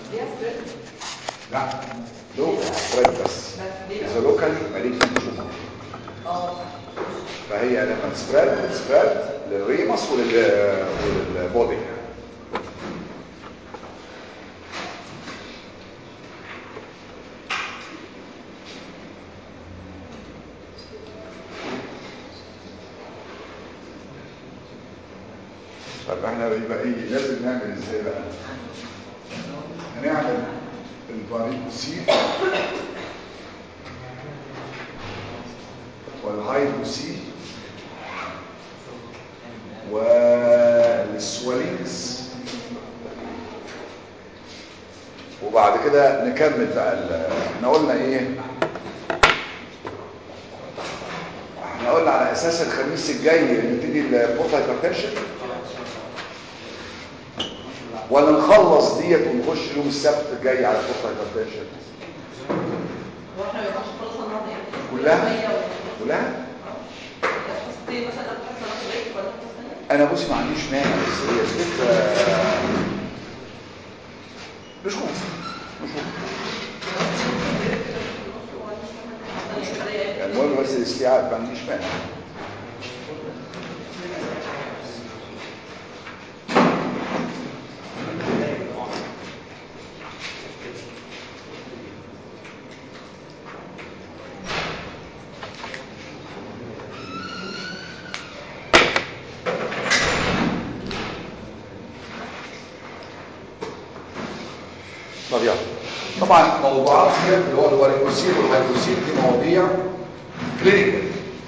ليها سبريد لا لوكال سبريد بس بس ليه اذا لوكالي ماليك تشوفها اه فهي لما تسبريد تسبريد للريمس ولل وللبودي طب احنا يبقى ايه لازم نعمل ازاي بقى هنعمل الفاريكوسيل والهايدروسيل والسوالينكس وبعد كده نكمل بقى ال- احنا قلنا ايه احنا قلنا على اساس الخميس الجاي نبتدي البورت هايبرتنشن ولا نخلص ديت ونخش يوم السبت الجاي على بورت هايبرتنشن هو احنا ما ينفعش خلصنا النهارده يعني كلها؟ هي و- كلها اه. حصتين مثلا قبل حصه ناخد بريك ولا حصه ثانيه انا بصي ما عنديش مانع بس هي الفكره نشوف نشوف يعني المهم بس الاستيعاب ما عنديش مانع طب يلا طبعا موضوعات هي اللي هو الواريكوسيل والهايدروسيل دي مواضيع كلينيكال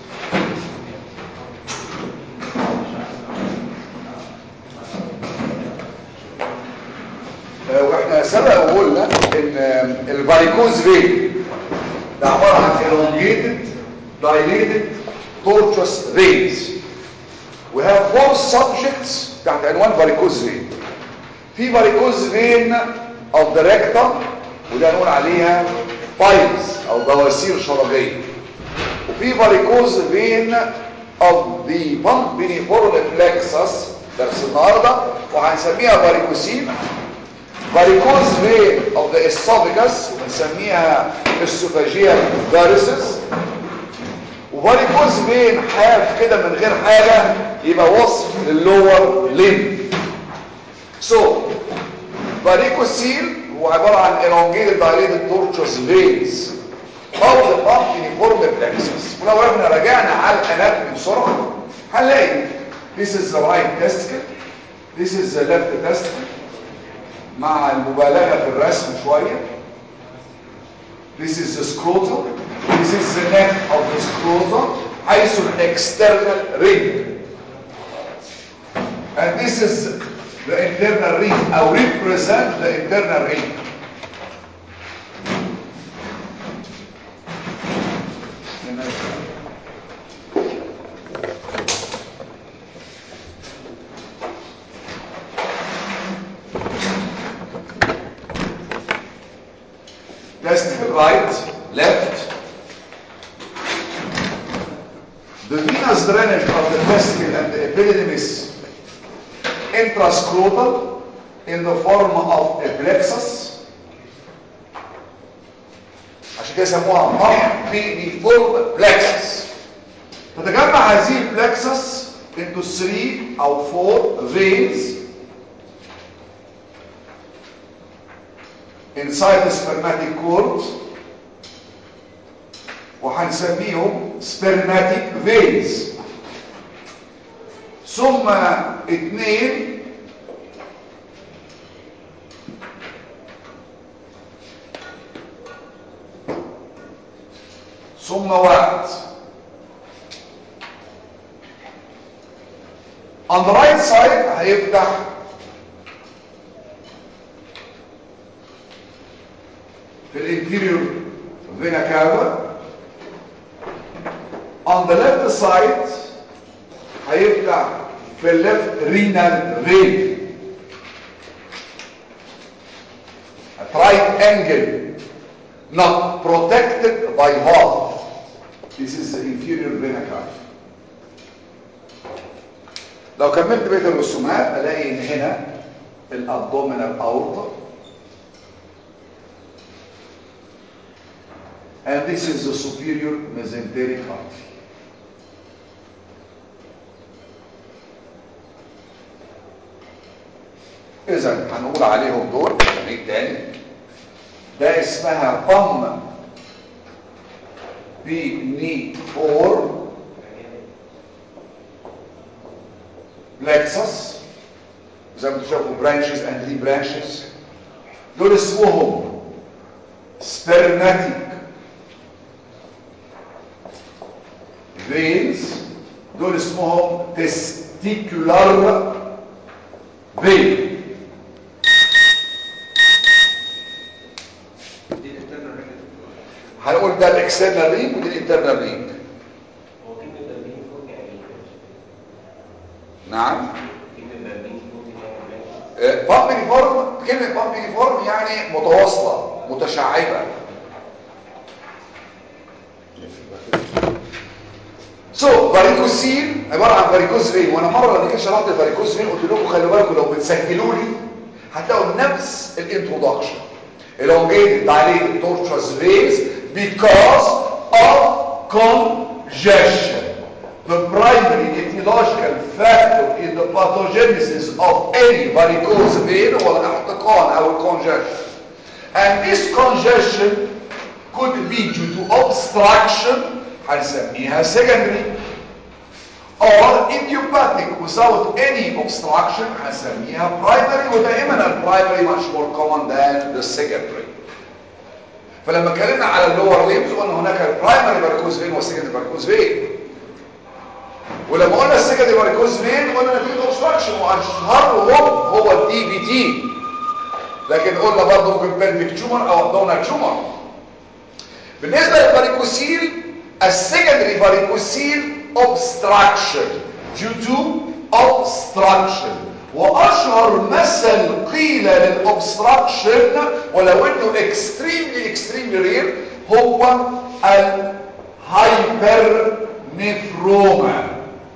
آه، واحنا سبق وقلنا ان الفاريكوز فين ده عباره عن elongated dilated tortuous veins we have four subjects تحت عنوان varicose vein في varicose vein of the rectum وده نقول عليها بايلز او بواسير شرجيه وفي varicose vein of the pumpiniform plexus درس النهارده وهنسميها varicocele varicose vein of the esophagus وبنسميها esophageal varices وفاريكوز فين حاف كده من غير حاجة يبقى وصف للور ليم سو فاريكوسيل هو عبارة عن elongated dilated tortuous veins of the pumpiniform plexus ولو احنا رجعنا على الاناتومي بسرعة هنلاقي this is the right testicle this is the left testicle مع المبالغة في الرسم شوية This is the scrotum. This is the neck of the scrotum. حيث external ring. And this is the internal ring, or represent the internal ring. Testicle right, left. The venous drainage of the testicle and the epididymis intrascrotal in the form of a plexus. عشان كده يسموها pumpiniform plexus. تتجمع هذه البلكسس into three او four veins inside the spermatic cord وهنسميهم spermatic veins ثم اتنين ثم واحد on the right side هيفتح في الانتيريور فينا كافا on the left side هيفتح في الليفت رينال فين a triangle not protected by valve this is the inferior vena cava لو كملت بقيه الرسومات الاقي ان هنا الابدومينال اورطه and this is the superior mesenteric artery اذا هنقول عليهم دول نعيد تاني ده اسمها بام بي فور plexus زي ما تشوفوا branches and three branches دول اسمهم spermatic veins دول اسمهم testicular vein دي الانترنال رينج هنقول ده الاكسترنال رينج ودي الانترنال رينج هو كلمة برلين فوق يعني ايه؟ نعم كلمة برلين فوق يعني ايه؟ بامب يونيفورم كلمة بامب يونيفورم يعني متواصلة متشعبة سو فاريكوسين عبارة عن فاريكوز فين وانا مرة لما كنت شرحت الفاريكوز فين قلت لكم خلي بالكم لو بتسجلوا لي هتلاقوا نفس الانترودكشن elongated dilated tortuous veins because of congestion the primary etiological factor in the pathogenesis of any varicose vein هو الاحتقان او congestion and this congestion could be due to obstruction هنسميها secondary or idiopathic without any obstruction هنسميها primary ودائما البرايمري much more common than the secondary فلما اتكلمنا على اللور ليمز قلنا هناك البرايمري باركوز فين والسكندري باركوز فين ولما قلنا السكندري باركوز فين قلنا نتيجه اوبستراكشن واشهرهم هو الدي بي تي لكن قلنا برضه ممكن بلفيك تيومر او ابدونال تيومر بالنسبه للباريكوسيل السكندري باريكوسيل obstruction due to obstruction واشهر مثل قيل للobstruction ولو انه extremely extremely rare هو الهايبرنفروما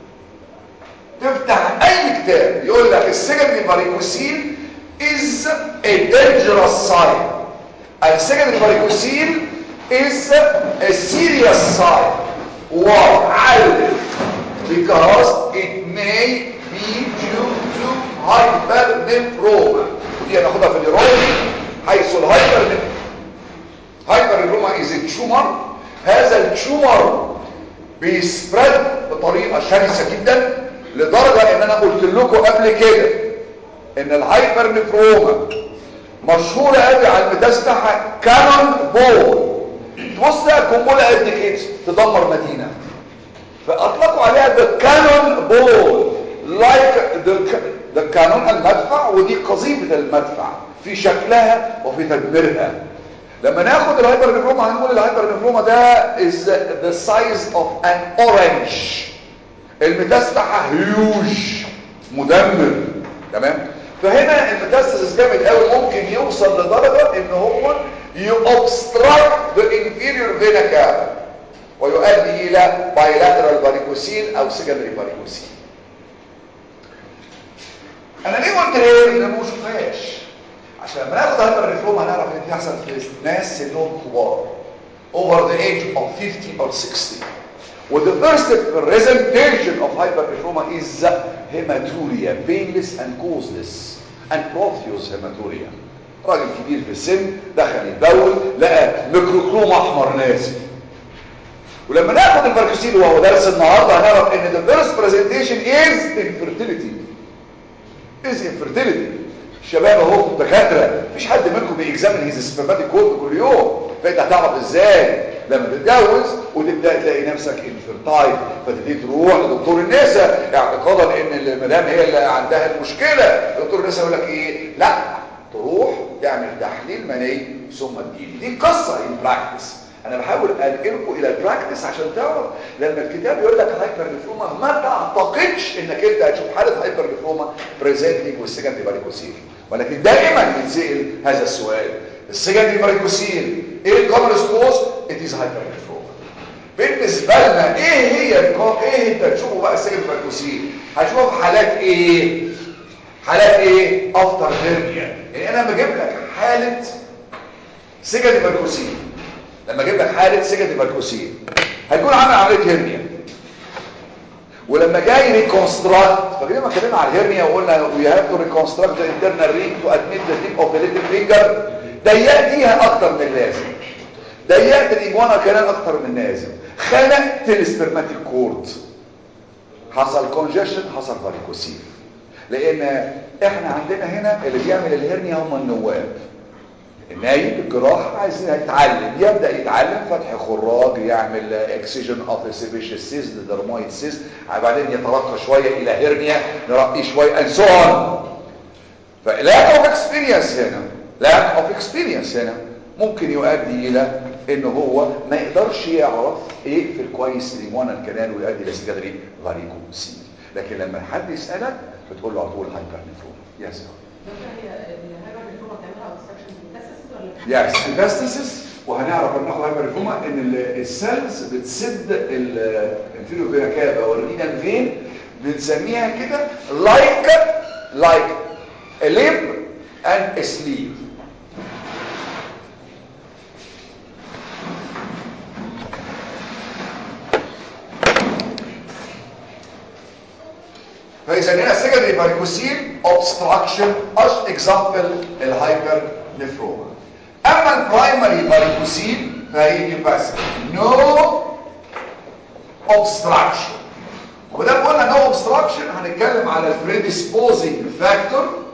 تفتح اي كتاب يقول لك السكندري باريكوسيل is a dangerous sign السكندري باريكوسيل is a serious sign why because it may be due to hypernephroma ودي هناخدها في اليورولوجي حيث الهايبر هايبرنفروما is a tumor هذا التيومر بيسبرد بطريقه شرسه جدا لدرجه ان انا قلت لكم قبل كده ان الهايبرنفروما مشهوره قوي على المتسطح كانون بول تبص لها قنبله قد كده تدمر مدينه فاطلقوا عليها the cannon ball like the, the cannon المدفع ودي قذيفه المدفع في شكلها وفي تدميرها لما ناخد الهايبر نفروما هنقول الهايبر نفروما ده is the size of an orange المتسطح هيوج مدمر تمام فهنا الميتاستاسيس جامد قوي ممكن يوصل لدرجه ان هو يobstruct the inferior vena cava ويؤدي الى bilateral varicocele او secondary varicocele انا ليه قلت ايه ان ما شفتهاش عشان لما ناخد هايبر ريفروم هنعرف ان دي بتحصل في ناس سنهم كبار over the age of 50 or 60 Well, the first presentation of hyperphagia is hematuria, painless and causeless, and profuse hematuria. راجل كبير في السن دخل يتبول لقى ميكروكروم احمر نازل ولما ناخد الباركسيل وهو درس النهارده هنعرف ان the first presentation is infertility is infertility الشباب اهو دكاتره مفيش حد منكم بيكزامن هيز سبرماتيك كود كل يوم فانت هتعرف ازاي لما تتجوز وتبدا تلاقي نفسك انفرتايل فتبتدي تروح لدكتور النساء اعتقادا ان المدام هي اللي عندها المشكله دكتور النساء يقول لك ايه لا تروح تعمل تحليل مني ثم تجيلي دي قصه ان براكتس انا بحاول انقلكم الى البراكتس عشان تعرف لما الكتاب يقول لك هايبر ليفروما ما تعتقدش انك انت هتشوف حاله هايبر ليفروما بريزنتنج والسكندري باريكوسيل ولكن دائما يتسال هذا السؤال السكندري باريكوسيل ايه الكومنس كوز ات از هايبر ليفروما بالنسبه لنا ايه هي الكو... ايه انت تشوفه بقى السكندري باريكوسيل هتشوفه في حالات ايه حالات ايه افتر هيرنيا يعني انا بجيب لك حاله سكندري باريكوسيل لما اجيب لك حاله سكتي فاركوسين هيكون عامل عمليه هرنيا ولما جاي ريكونستراكت فاكرين ما اتكلمنا على الهرنيا وقلنا وي هاف تو ريكونستراكت ذا انترنال رينج تو ادميت ذا تيب اوف ذا ليتل فينجر ضيقتيها اكتر من اللازم ضيقت الاجوانا كمان اكتر من اللازم خنقت السبرماتيك كورد حصل كونجيشن حصل فاريكوسيل لان احنا عندنا هنا اللي بيعمل الهرنيا هم النواب النايب الجراح عايز يتعلم يبدا يتعلم فتح خراج يعمل اكسجن اوف سيبيشال سيست درمويد سيست بعدين يترقى شويه الى هرنيا نرقيه شويه and so on فلاك اوف اكسبيرينس هنا لاك اوف اكسبيرينس هنا ممكن يؤدي الى ان هو ما يقدرش يعرف ايه في الكويس ليمونا الكنال ويؤدي الى سكادري فاريكوسيل لكن لما حد يسالك بتقول له على طول هايبر نفروما يس دكتور هي الهايبر نفروما بتعملها اوبستراكشن ميتاسيس ولا يس الباستسس وهنعرف لما ناخد هايبر نفروما ان ال- السيلز بتسد الانفيريو فينا كافا والرينال فين بنسميها كده لايك لايك ليب اند سليب فاذا هنا سكندري فاريكوسيل اوبستراكشن اش اكزامبل الهايبر نفروما اما البرايمري فاريكوسيل فهي بس نو اوبستراكشن وده قلنا نو اوبستراكشن هنتكلم على البريديسبوزنج فاكتور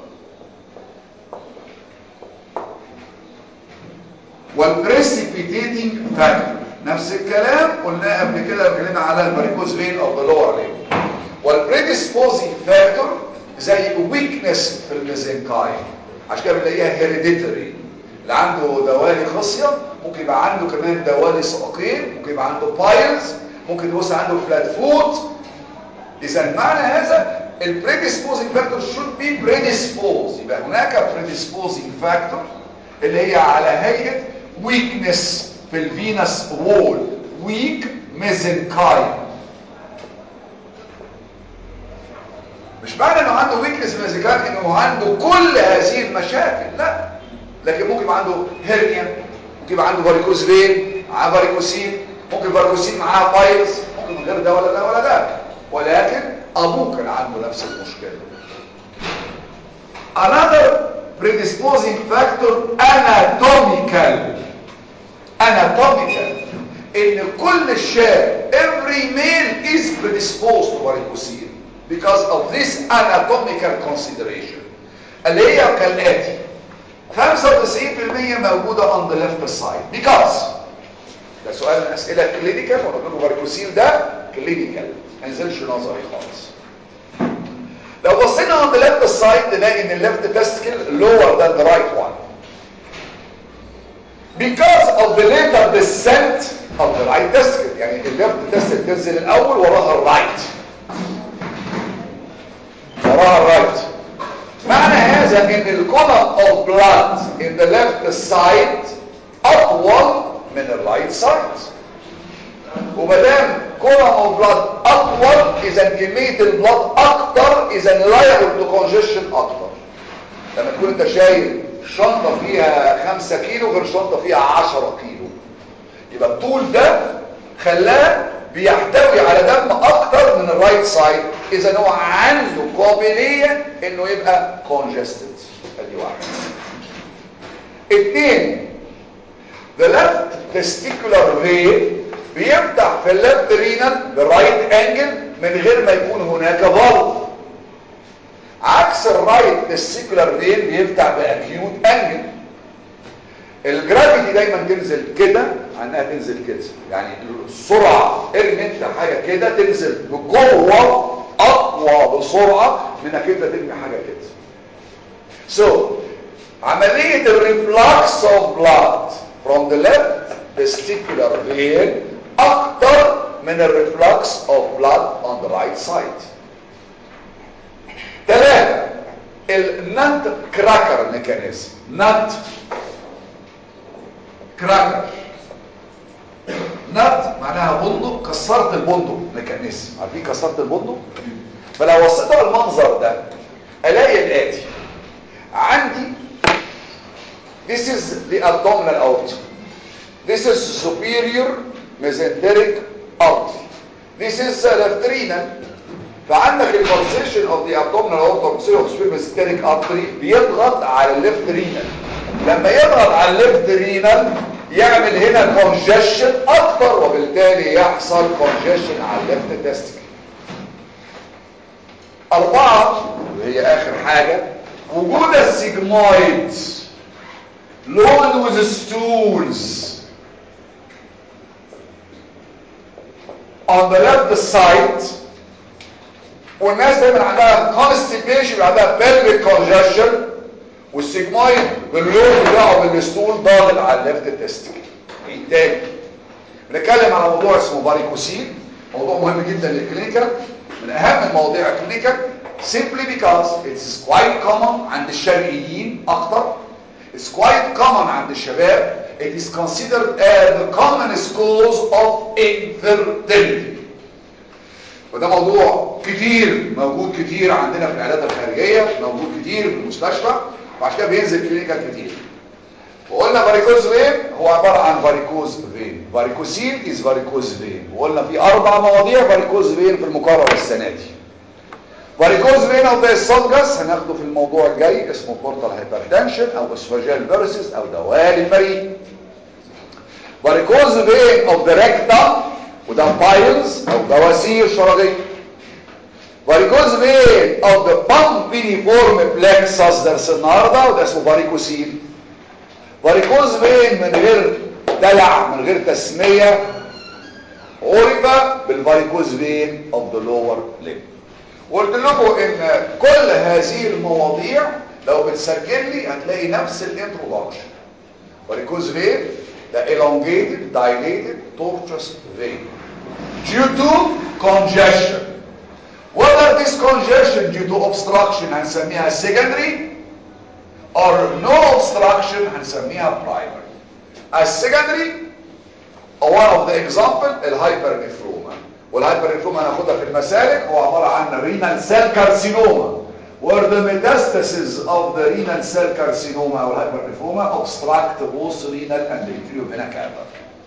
والبريسيبيتيتنج فاكتور نفس الكلام قلناه قبل كده لما اتكلمنا على الفاريكوز فين او ذا لور ليب والبريديسبوزنج فاكتور زي ويكنس في الميزنكاين عشان كده بنلاقيها هيريديتري اللي عنده دوالي خصيه ممكن يبقى عنده كمان دوالي ساقين ممكن يبقى عنده بايلز ممكن يبقى عنده فلات فوت اذا معنى هذا البريديسبوزنج فاكتور should be predisposed يبقى هناك predisposing factor اللي هي على هيئه weakness في الفينس وول weak mesenchyme مش معنى انه عنده ويكنس ميزيكال انه عنده كل هذه المشاكل لا لكن ممكن يبقى عنده هيرنيا ممكن يبقى عنده فاريكوز فين معاه فاريكوسين ممكن فاريكوسين معاه بايلز ممكن من غير ده ولا ده ولا ده ولكن ابوه كان عنده نفس المشكله another predisposing factor anatomical anatomical ان كل الشاب every male is predisposed to varicocele because of this anatomical consideration اللي هي كالاتي 95% موجودة on the left side because ده سؤال من اسئلة كلينيكال وانا بقول فاريكوسيل ده كلينيكال ما ينزلش نظري خالص لو بصينا on the left side نلاقي ان الليفت testicle lower than the right one because of the later descent of the right testicle يعني الليفت testicle تنزل الاول وراها الرايت وراها الرايت معنى هذا ان الكولم of blood in the left side اطول من الرايت سايد ومادام كولم of blood اطول اذا كميه البلاد اكتر اذا liable to congestion اكتر لما تكون انت شايل شنطه فيها 5 كيلو غير شنطه فيها 10 كيلو يبقى الطول ده خلاه بيحتوي على دم اكتر من الرايت سايد اذا هو عنده قابليه انه يبقى congested ادي واحد اثنين the left testicular vein بيفتح في الليفت رينال بالرايت انجل من غير ما يكون هناك فالف عكس الرايت تستيكولار فين بيفتح باكيوت انجل الجرافيتي دايما تنزل كده عنها تنزل كده يعني السرعه ارمي انت حاجه كده تنزل بقوه اقوى بسرعه من انك انت ترمي حاجه كده so عمليه الريفلكس اوف بلاد from the left testicular vein اكتر من الريفلكس اوف بلاد on the right side ثلاثة النت كراكر ميكانيزم نت كراكر نت معناها بندق كسرت البندق ميكانيزم عارفين كسرت البندق فلو وصلت على المنظر ده الاقي الاتي عندي this is the abdominal aorta This is superior mesenteric artery. This is left renal. فعندك البلسيشن اوف ذا abdominal aorta of superior mesenteric artery بيضغط على الليفت رينال لما يضغط على الليفت رينال يعمل هنا كونجيشن اكتر وبالتالي يحصل كونجيشن على الليفت تستيكل أربعة وهي آخر حاجة وجود السيجمويد loaded with stools on the left side والناس دايما عندها constipation وعندها pelvic congestion والسيجمويد باللود بتاعه بالستول ضاغط على الليفت تستيكل تاني بنتكلم على موضوع اسمه باريكوسيل موضوع مهم جدا للكلينيكال من اهم المواضيع الكلينيكال simply because it's quite common عند الشرقيين اكتر it's quite common عند الشباب it is considered as the commonest cause of infertility وده موضوع كتير موجود كتير عندنا في العيادات الخارجية موجود كتير في المستشفى وعشان كده بينزل كلينيكال كتير وقلنا فاريكوز فين هو عبارة عن فاريكوز فين فاريكوسيل از فاريكوز فين وقلنا في اربع مواضيع فاريكوز فين في المقرر السنة دي فاريكوز فين او ده الصدجس هناخده في الموضوع الجاي اسمه بورتال هايبرتنشن او اسفاجيال فيرسز او دوالي المريء فاريكوز فين او ذا ريكتم وده بايلز او بواسير شرجيه فاريكوز فين او ذا بامبينيفورم بلكسس درس النهارده وده اسمه فاريكوسيل فاريكوز فين من غير دلع من غير تسميه عرف بالفاريكوز فين اوف ذا لور ليب وقلت لكم ان كل هذه المواضيع لو بتسجل لي هتلاقي نفس الانترودكشن varicose vein the elongated dilated tortuous vein due to congestion whether this congestion due to obstruction هنسميها secondary or no obstruction هنسميها primary as secondary one of the example الهايبرنفروما والهايبرنفروما هناخدها في المسالك هو عبارة عن renal cell carcinoma where the metastasis of the renal cell carcinoma or hypernephroma obstruct both renal and arteriovena cava.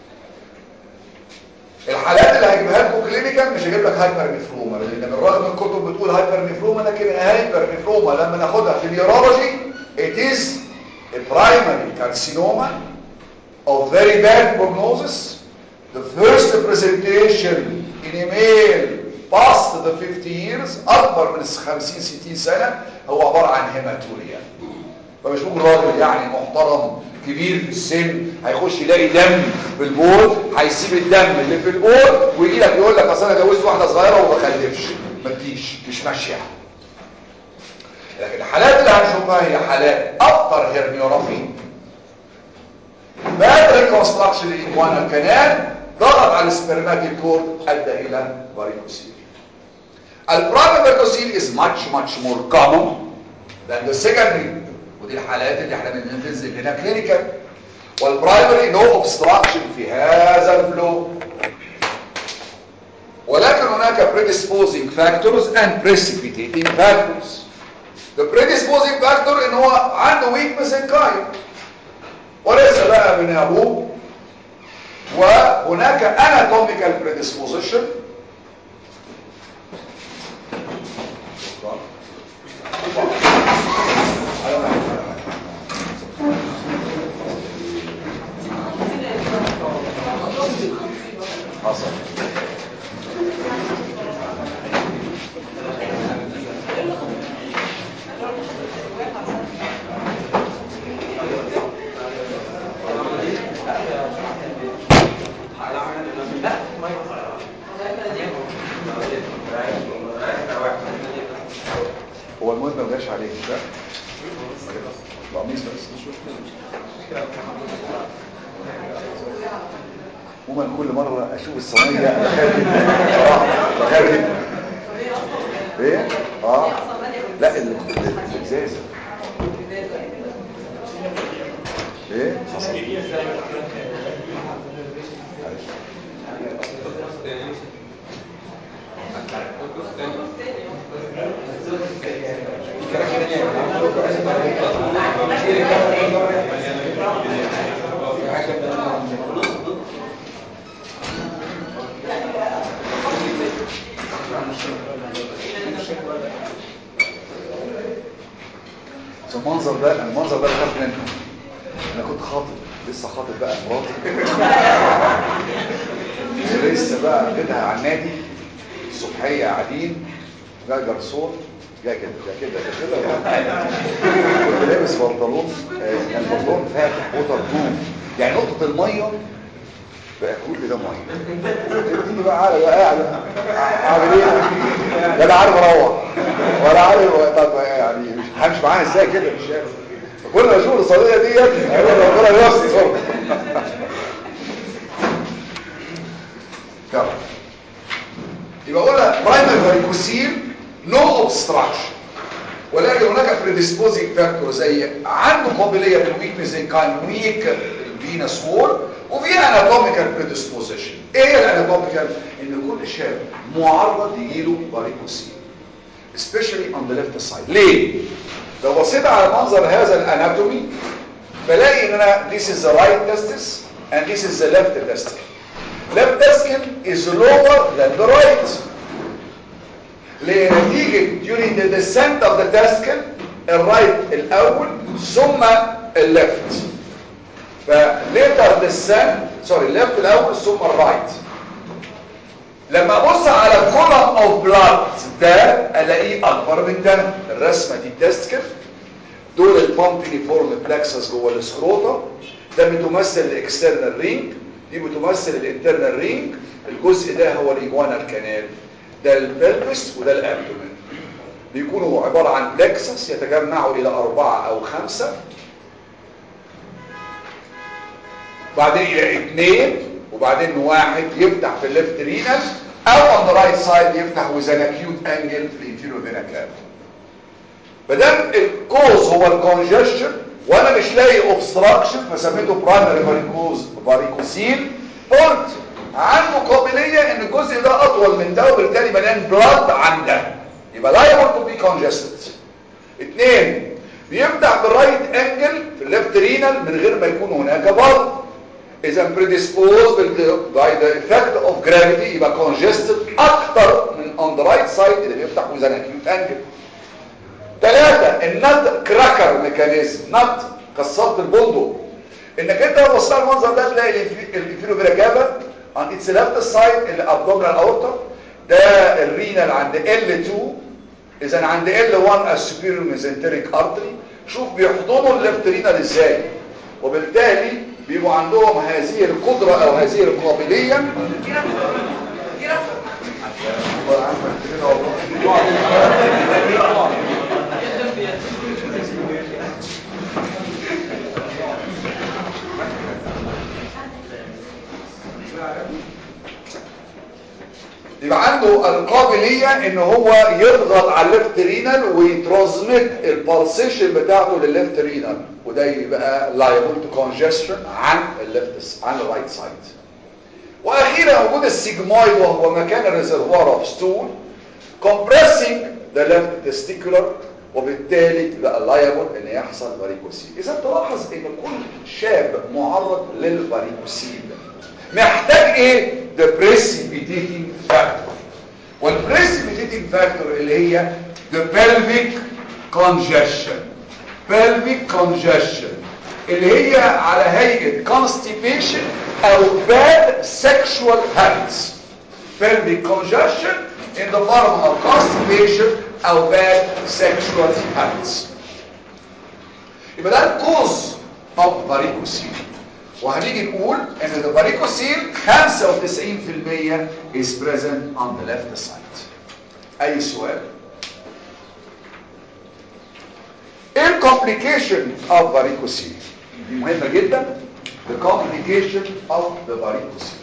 الحالات اللي هجيبها لكم كلينيكال مش هجيب لك هايبرنفروما لان بالرغم من الكتب بتقول هايبرنفروما لكن هايبرنفروما لما ناخدها في النيورولوجي it is a primary carcinoma of very bad prognosis the first presentation in a male past the 50 years اكبر من 50 60 سنة هو عبارة عن هيماتوريا فمش ممكن راجل يعني محترم كبير في السن هيخش يلاقي دم في البول هيسيب الدم اللي في البول ويجي لك يقول لك اصل انا جوزت واحده صغيره وما بخلفش ما تجيش مش ماشيه لكن الحالات اللي هنشوفها هي حالات اكتر هيرنيورافي باد ريكونستراكشن الايجوانا كانال ضغط على السبرماتيك كورد ادى الى varicocele البرايمري varicocele is much much more common than the secondary ودي الحالات اللي احنا بننزل هنا كلينيكال والبرايمري نو اوبستراكشن في هذا الفلو ولكن هناك predisposing factors and precipitating factors the predisposing factor ان هو عنده weakness in kind وليس بقى من ابوه وهناك anatomical predisposition حصل هو المهم ما جاش عليك مش ده القميص بس عموما كل مرة اشوف الصينية انا خايف جدا بصراحة بخاف جدا ايه اه لا ال- ال- الازازة ايه حصل بس المنظر ده المنظر ده بخاف منه انا كنت خاطب لسه خاطب بقى مراتي لسه بقى جيتها على النادي الصبحيه قاعدين جاي جرسون جاي كده جاي كده جاي كده كنت لابس بنطلون آه، كان البنطلون فاتح ووتر بروف يعني نقطه الميه بقى كل ده ميه تيجي بقى قاعد بقى قاعد اعمل ايه لا انا عارف اروح ولا عارف طب يعني مش همشي معاها ازاي كده مش عارف كل ما اشوف الصيدليه ديت اقول ربنا يستر تمام يبقى قلنا برايمري فاريكوسيل نو اوبستراكشن ولكن هناك predisposing فاكتور زي عنده قابليه للويكنس زي كان ويك الفينس وول وفي اناتوميكال predisposition ايه الاناتوميكال ان كل شاب معرض يجيله فاريكوسيل especially on the left side ليه لو بصيت على منظر هذا الاناتومي بلاقي ان انا this is the right testis and this is the left testicle left testicle is lower than the right لنتيجة during the descent of the testicle الرايت الأول ثم الليفت فليتر descent سوري الليفت الأول ثم الرايت لما ابص على column of blood ده الاقيه اكبر من ده الرسمه دي تستكل دول البامبينيفورم بلاكسس جوه السكروتا ده بتمثل الاكسترنال رينج دي بتمثل الانترنال رينج الجزء ده هو الايجوانال كانال ده البلفس وده الابدومين بيكونوا عباره عن بلاكسس يتجمعوا الى اربعه او خمسه بعدين الى اثنين وبعدين واحد يفتح في الليفت رينال او on the right side يفتح with an acute angle في الانفيريور فينا كاب مادام الكوز هو الكونجشن وانا مش لاقي اوبستراكشن فسميته برايمري فاريكوز فاريكوسيل قلت عنده قابليه ان الجزء ده اطول من ده وبالتالي مليان بلاد عن ده يبقى liable to be congested اثنين بيفتح بالرايت انجل في الليفت رينال من غير ما يكون هناك بلد اذا predisposed by the effect of gravity يبقى congested اكتر من on the right side اللي بيفتح with an acute angle ثلاثة النت كراكر ميكانيزم نت كسرت البندق انك انت لو بصيت على المنظر ده تلاقي الانفيرو فيرا كافا on its left side الابدومينال اورتا ده الرينال عند L2 اذا عند L1 السوبيريور ميزنتريك ارتري شوف بيحضنوا الليفت رينال ازاي وبالتالي بيبقوا عندهم هذه القدرة او هذه القابلية يبقى عنده القابلية ان هو يضغط على الليفت رينال ويترانسميت البالسيشن بتاعته للليفت رينال وده يبقى liable to congestion عن الليفت عن الرايت سايد واخيرا وجود السيجمويد وهو مكان الريزرفوار اوف ستول compressing the left testicular وبالتالي يبقى liable ان يحصل فاريكوسيل اذا تلاحظ ان كل شاب معرض للفاريكوسيل محتاج ايه the precipitating factor والprecipitating factor اللي هي the pelvic congestion pelvic congestion اللي هي على هيئة constipation او bad sexual habits pelvic congestion in the form of constipation او bad sexual habits يبقى ده الكوز of varicocele وهنيجي نقول ان الفاريكوسيل 95% is present on the left side اي سؤال ايه الكومبليكيشن of varicocele دي مهمة جدا the complication of the varicocele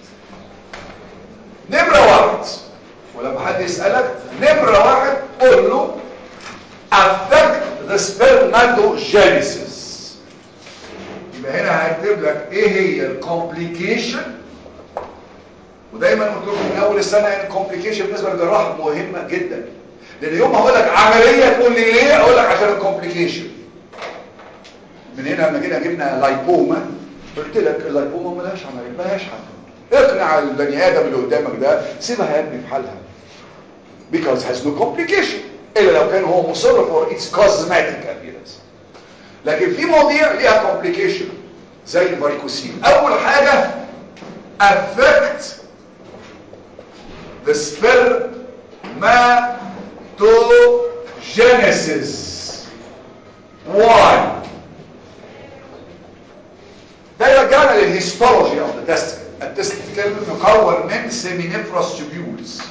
نمرة واحد ولما حد يسألك نمرة واحد قول له affect the spermatogenesis يبقى هنا هكتب لك ايه هي الكومبليكيشن ودايما قلت لكم من اول السنه ان الكومبليكيشن بالنسبه للجراح مهمه جدا لان يوم ما اقول لك عمليه تقول لي ليه اقول لك عشان الكومبليكيشن من هنا لما جينا جبنا لايبوما قلت لك اللايبوما ملهاش عمليه ملهاش حل اقنع البني ادم اللي قدامك ده سيبها يا ابني في حالها because has no complication الا لو كان هو مصر for its cosmetic appearance لكن في مواضيع ليها complication زي الفاريكوسين اول حاجه affect the spermatogenesis why ده يرجعنا للهيستولوجي اوف ذا تستيكل التستيكل مكون من سيمينيفرس تيوبيولز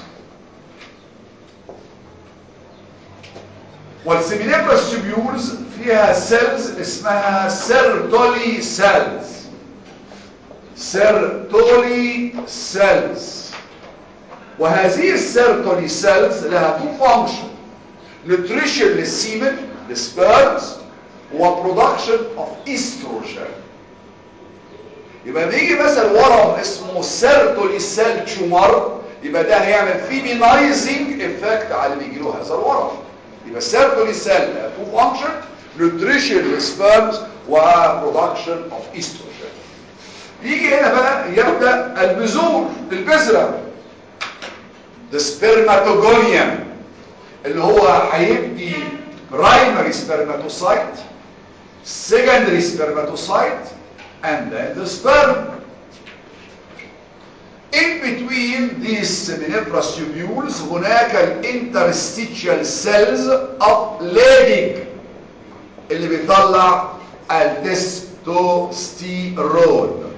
والسيمينيفرس تيوبيولز فيها سيلز اسمها سيرتولي سيلز سيرتولي سيلز وهذه السيرتولي سيلز لها تو فانكشن نوتريشن للسيمن للسبيرمز وبرودكشن اوف استروجين يبقى بيجي مثلا ورم اسمه سيرتولي سيل تيومر يبقى ده هيعمل فيمينايزنج افكت على اللي بيجي له هذا الورم يبقى السيرتولي سيل تو فانكشن نوتريشن للسبيرمز وبرودكشن اوف استروجين يجي هنا بقى يبدا البذور البذره the spermatogonium اللي هو هيبدي primary spermatocyte secondary spermatocyte and then the sperm in between these seminiferous tubules هناك الانترستيشال cells of lady اللي بيطلع التستوستيرون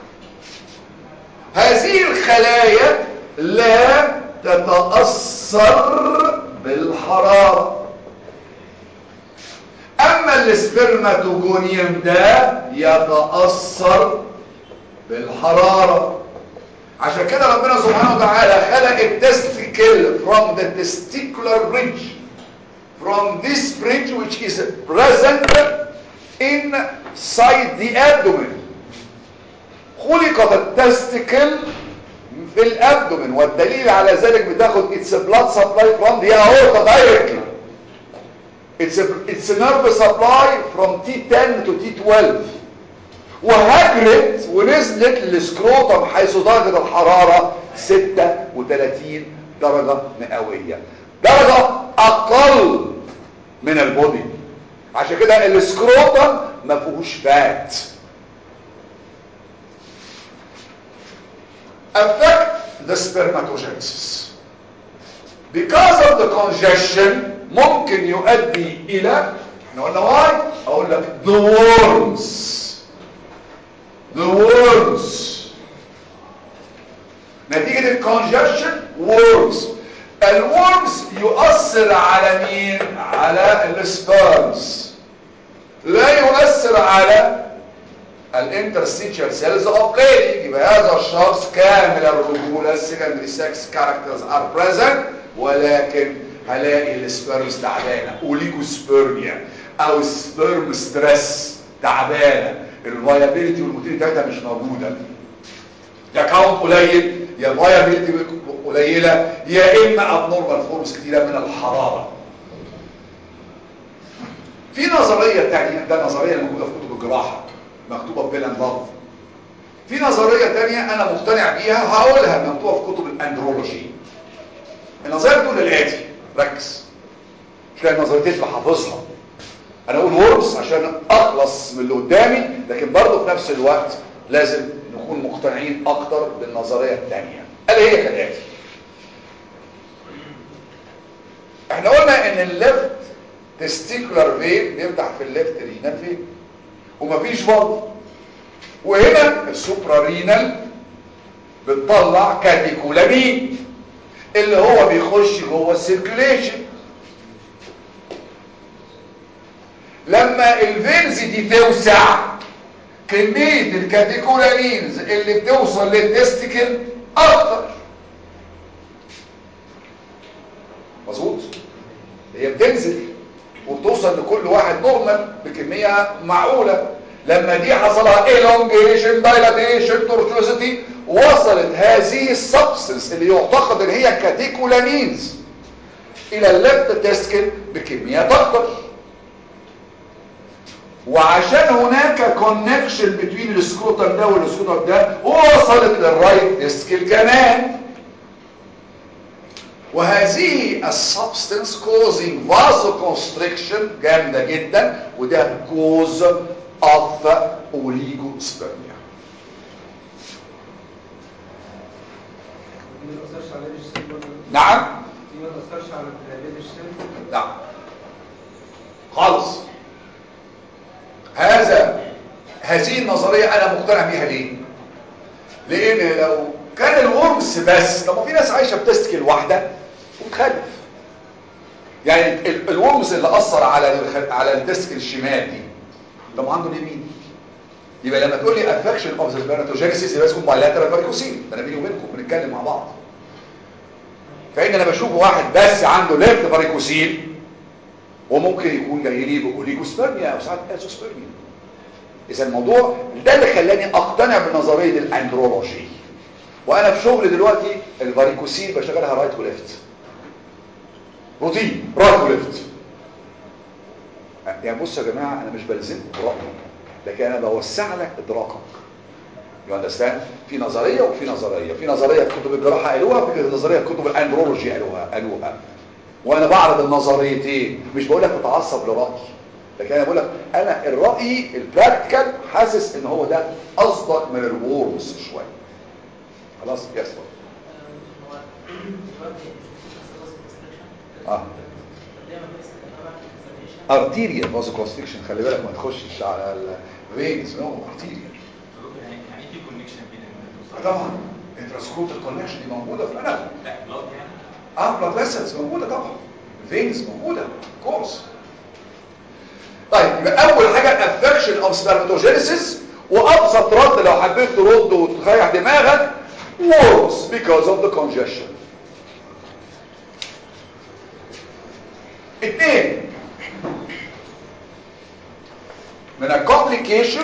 هذه الخلايا لا تتأثر بالحرارة اما السبرماتوجونيوم ده يتأثر بالحرارة عشان كده ربنا سبحانه وتعالى خلق التستيكل from the testicular bridge from this bridge which is present inside the abdomen خلقت التستيكل في الابدومن والدليل على ذلك بتاخد its blood supply from the aorta directly it's a, it's a nerve supply from T10 to T12 وهجرت ونزلت للسكروتم حيث درجة الحرارة 36 درجة مئوية درجة اقل من البودي عشان كده السكروتم ما فيهوش فات affect the spermatogenesis because of the congestion ممكن يؤدي الى احنا قلنا واي اقول لك the worms the worms نتيجة الكونجكشن worms الورمز يؤثر على مين على السبيرمز لا يؤثر على الانترستيشال سيلز اوف ليدي يبقى هذا الشخص كامل الرجوله السكندري سكس كاركترز ار بريزنت ولكن هلاقي السبيرمز تعبانه اوليجوسبيرميا او سبيرم ستريس تعبانه الفايابيلتي والموتيليتي بتاعتها مش موجوده يا كاونت قليل يا الفايابيلتي قليله يا اما ابنورمال فورمز كتيره من الحراره في نظريه ثانيه ده نظريه موجوده في كتب الجراحه مكتوبه ببيلان لاف في نظريه ثانيه انا مقتنع بيها هقولها مكتوبه في كتب الاندرولوجي النظريه بتقول الاتي ركز مش لاقي نظريتين بحافظها انا اقول وورمز عشان اخلص من اللي قدامي لكن برضه في نفس الوقت لازم نكون مقتنعين اكتر بالنظريه الثانيه الا هي كالاتي احنا قلنا ان الليفت تستيكولار فين بيفتح في الليفت رينال فين ومفيش برضه وهنا السوبرا رينال بتطلع كاتيكولامين اللي هو بيخش جوه السيركيوليشن لما الفينز دي توسع كمية الكاتيكولامينز اللي بتوصل للتستيكل اكتر مظبوط هي بتنزل وبتوصل لكل واحد نورمال بكمية معقولة لما دي حصلها elongation dilatation tortuosity وصلت هذه السبستنس اللي يعتقد ان هي كاتيكولامينز الى الليفت تسكن بكميات اكتر وعشان هناك كونكشن بين السكروتم ده والسكروتم ده وصلت للرايت ديسكل كمان وهذه السبستنس كوزنج فازو كونستريكشن جامده جدا وده كوز اوف اوليجوسبرميا دي ما تأثرش على ليدج سيل برضه نعم دي ما تأثرش على ليدج سيل نعم خالص هذا هذه النظرية انا مقتنع بيها ليه لان لو كان الورمس بس طب ما في ناس عايشة بتستكل واحدة وتخلف يعني ال- الورمس اللي اثر على الخ- على الديسك الشمال دي طب عنده اليمين يبقى لما تقول لي افكشن اوف ذا سبيراتوجينيسيس يبقى اسمه بايلاترال فاريكوسين ده انا بيني وبينكم بنتكلم مع بعض فان انا بشوف واحد بس عنده ليفت فاريكوسين وممكن يكون جاي لي باوليجوسبرميا او ساعات ازوسبرميا اذا الموضوع ده اللي خلاني اقتنع بنظريه الاندرولوجي وانا في شغل دلوقتي الفاريكوسين بشغلها رايت وليفت روتين رايت وليفت يعني بصوا يا جماعه انا مش بلزمكم برايي لكن انا بوسع لك ادراكك يو اندرستاند في نظريه وفي نظريه في نظريه في كتب الجراحه قالوها في نظريه في كتب الاندرولوجي قالوها قالوها وانا بعرض النظريتين مش بقول لك تتعصب لرايي لكن انا بقول لك انا الراي البراكتيكال حاسس ان هو ده اصدق من الورمز شويه خلاص يس اه ارتيريا فازو كونستريكشن خلي بالك ما تخشش على الفينز نو ارتيريا يعني يعني في كونكشن بين ال- طبعا انتراسكوت الكونكشن دي موجوده في الانف لا بلاد يعني اه بلاد فيسلز موجوده طبعا الفينز موجوده كورس طيب يبقى اول حاجه افكشن اوف سبرماتوجينيسيس وابسط رد لو حبيت ترد وتريح دماغك worms because of the congestion اثنين من الكومبليكيشن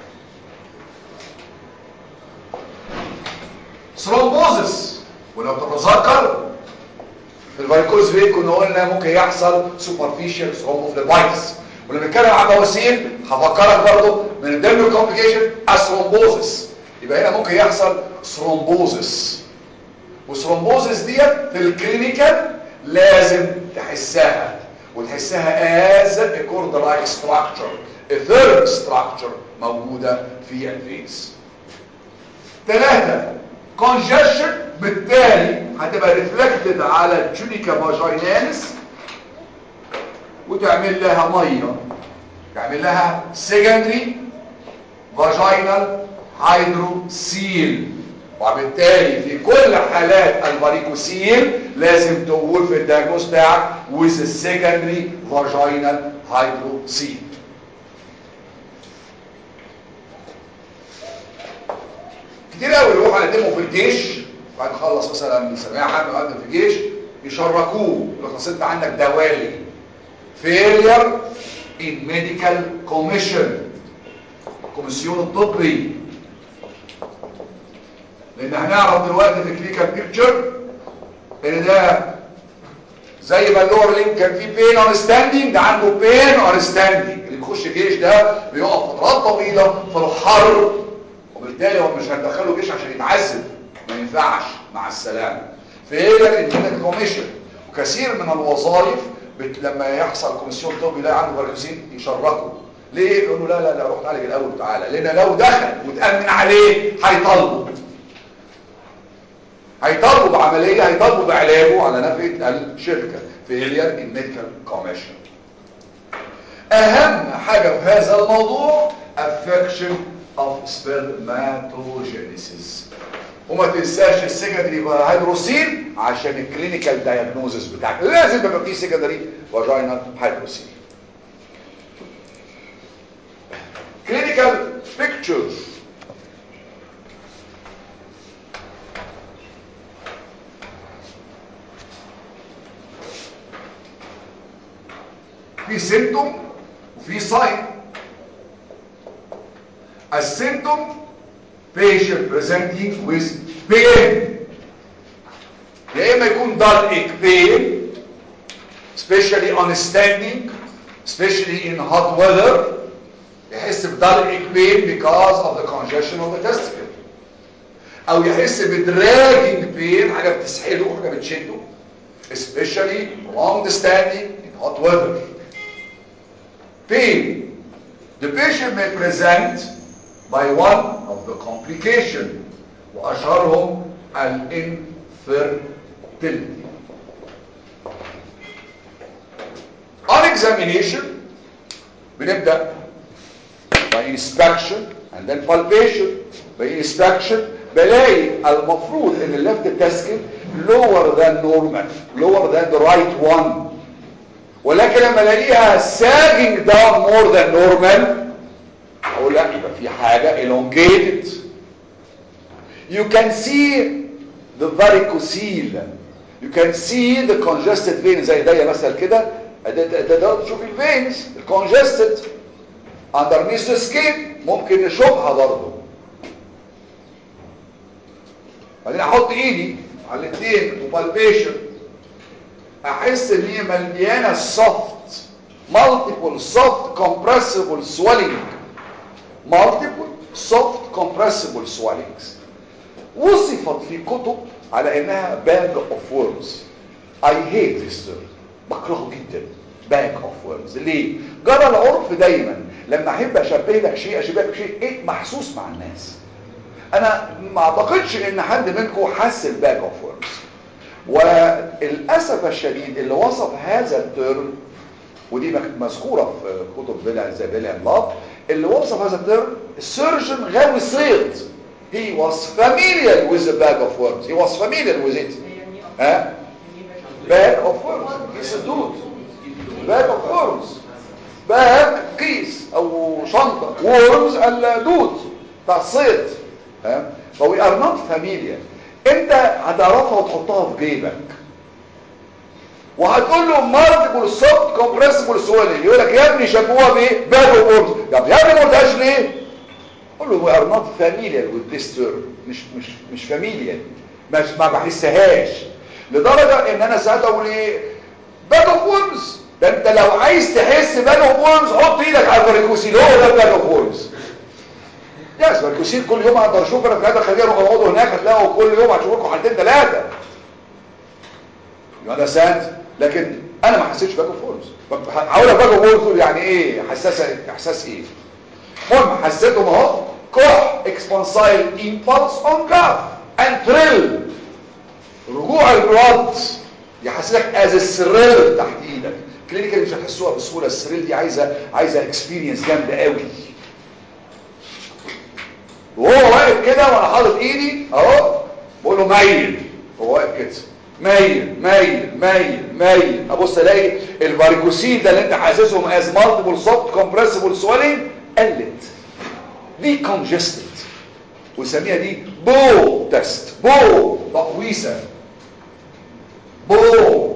ثرومبوزس ولو تتذكر في الفاريكوز فين كنا قلنا ممكن يحصل سوبرفيشال ثرومبوفليبايتس ولما نتكلم عن بواسير هفكرك برضو من ضمن الكومبليكيشن الثرومبوزس يبقى هنا ممكن يحصل ثرومبوزس والثرومبوزس ديت في الكلينيكال لازم تحسها وتحسها as a cord like structure a third structure موجودة في الفيس ثلاثة congestion بالتالي هتبقى ريفلكتد على التونيكا فاجيناليس وتعمل لها ميه تعمل لها secondary vaginal hydrocele وبالتالي في كل حالات الفاريكوسيل لازم تقول في الدياجنوز بتاعك with a secondary vaginal hydrocele كتير قوي يروحوا يقدموا في الجيش بعد خلص مثلا ثانويه عامه وقدم في الجيش يشركوه يقول لك انت عندك دوالي failure in medical commission الكوميسيون الطبي لان هنعرف دلوقتي في كلينيكال بيكتشر ان ده زي ما اللور لينك كان فيه بين اون ستاندينج ده عنده بين اون ستاندينج اللي بيخش جيش ده بيقف فترات طويله في الحر وبالتالي هو مش هندخله جيش عشان يتعذب ما ينفعش مع السلامه فيلر ان كوميشن وكثير من الوظائف بت... لما يحصل كوميسيون طبي يلاقي عنده فاريكوسين يشركوا ليه يقولوا لا لا لا روح تعالج الاول تعالى لان لو دخل وتامن عليه هيطالبوا هيطالبوا بعمليه هيطالبوا بعلاجه على نفقه الشركه فيلير ان ميديكال كوميشن اهم حاجه في هذا الموضوع affection of spermatogenesis وما تنساش السكندري هيدروسين عشان الكلينيكال دايجنوزس بتاعك لازم يبقى فيه سكندري فاجينال هيدروسين كلينيكال بيكتشرز في سيمتوم وفي ساين السيمتوم patient presenting with pain يا اما يكون dull ache pain especially on standing especially in hot weather يحس بدارك بين because of the congestion of the testicle او يحس بدراجنج بين حاجه بتسحله حاجه بتشده especially long standing in hot weather pain the patient may present by one of the complication واشهرهم الانفيرتيليتي on examination بنبدأ by inspection and then palpation by inspection بلاقي المفروض ان اللفت تسكن lower than normal lower than the right one ولكن لما الاقيها sagging down more than normal اقول لا يبقى في حاجة elongated you can see the varicocele you can see the congested vein زي ده مثلا كده ده ده ده تشوف الفينز الكونجستد underneath the skin ممكن نشوفها برضه بعدين احط ايدي على الاثنين وبالبيشن احس ان هي مليانه soft multiple soft compressible swelling multiple soft compressible swellings وصفت في كتب على انها bag of worms I hate this term بكرهه جدا bag of worms ليه جرى العرف دايما لما احب اشبه لك شيء اشبه لك شيء ايه محسوس مع الناس انا ما اعتقدش ان حد منكم حس الباج اوف وورمز وللاسف الشديد اللي وصف هذا الترم ودي مذكوره في كتب بيلا زي بيلا لاف اللي وصف هذا الترم السيرجن غاوي صيد he was familiar with the bag of worms he was familiar with it ها bag of worms it's a dude bag of worms bag كيس او شنطه worms الدود بتاع الصيد ها فوي ار نوت فاميليا انت هتعرفها وتحطها في جيبك وهتقول له مالتيبل سوفت كومبريسبل سويلنج يقول لك يا ابني شافوها بايه باج اوف طب يا ابني ما قلتهاش ليه قول له وي ار نوت فاميليار وذ ذيس تيرم مش مش مش فاميليار مش ما بحسهاش لدرجه ان انا ساعات اقول ايه باج اوف وورمز ده انت لو عايز تحس باج اوف وورمز حط ايدك على الفاريكوسيل هو ده باج اوف وورمز يس الكوسيل كل يوم اقدر اشوف انا في هذا خليه روحوا اقعدوا هناك هتلاقوا كل يوم هتشوفوا لكم حالتين ثلاثه يو اندرستاند لكن انا ما حسيتش باكو فورمز هقول لك باكو فورمز يعني ايه حساسه احساس ايه المهم حسيتهم اهو كح اكسبانسايل امبلس اون كاف اند تريل رجوع البلاد يحسسك از السرير تحت ايدك كلينيكال مش هتحسوها بسهوله السرير دي عايزه عايزه اكسبيرينس جامده قوي وهو واقف كده وانا حاطط ايدي اهو بقول له ميل هو واقف كده ميل ميل ميل ميل ابص الاقي الفاريكوسيل ده اللي انت حاسسهم از مالتيبل سوفت كومبريسبل سويلنج قلت دي كونجستد ويسميها دي بو تيست بو تقويسه بو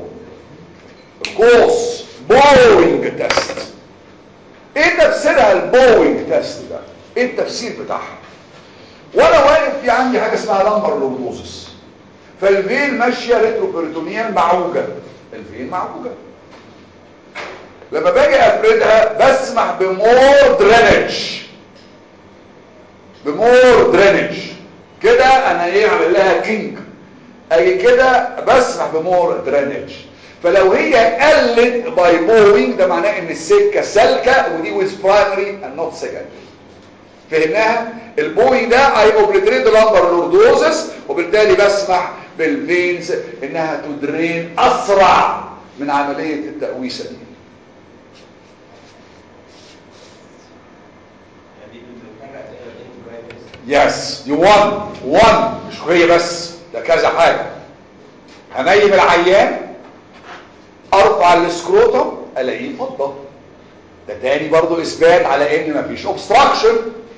قوس بوينج تيست ايه تفسيرها البوينج تيست ده ايه التفسير بتاعها وانا واقف في عندي حاجه اسمها لمبر لوردوزس فالفين ماشيه ريتروبيريتونيال معوجه الفين معوجه لما باجي افردها بسمح بمور درينج بمور درينج كده انا ايه عامل لها كينج اجي كده بسمح بمور درينج فلو هي قلت باي بوينج ده معناه ان السكه سالكه ودي ويز برايمري اند نوت سكندري فهمناها البوي ده اي اوبليتريت لامبر لوردوزس وبالتالي بسمح بالفينز انها تدرين اسرع من عملية التقويسة دي يس دي 1 1 مش هي بس ده كذا حاجة هنيم العيان ارفع السكروتم الاقيه فضة ده تاني برضو اثبات على ان مفيش اوبستراكشن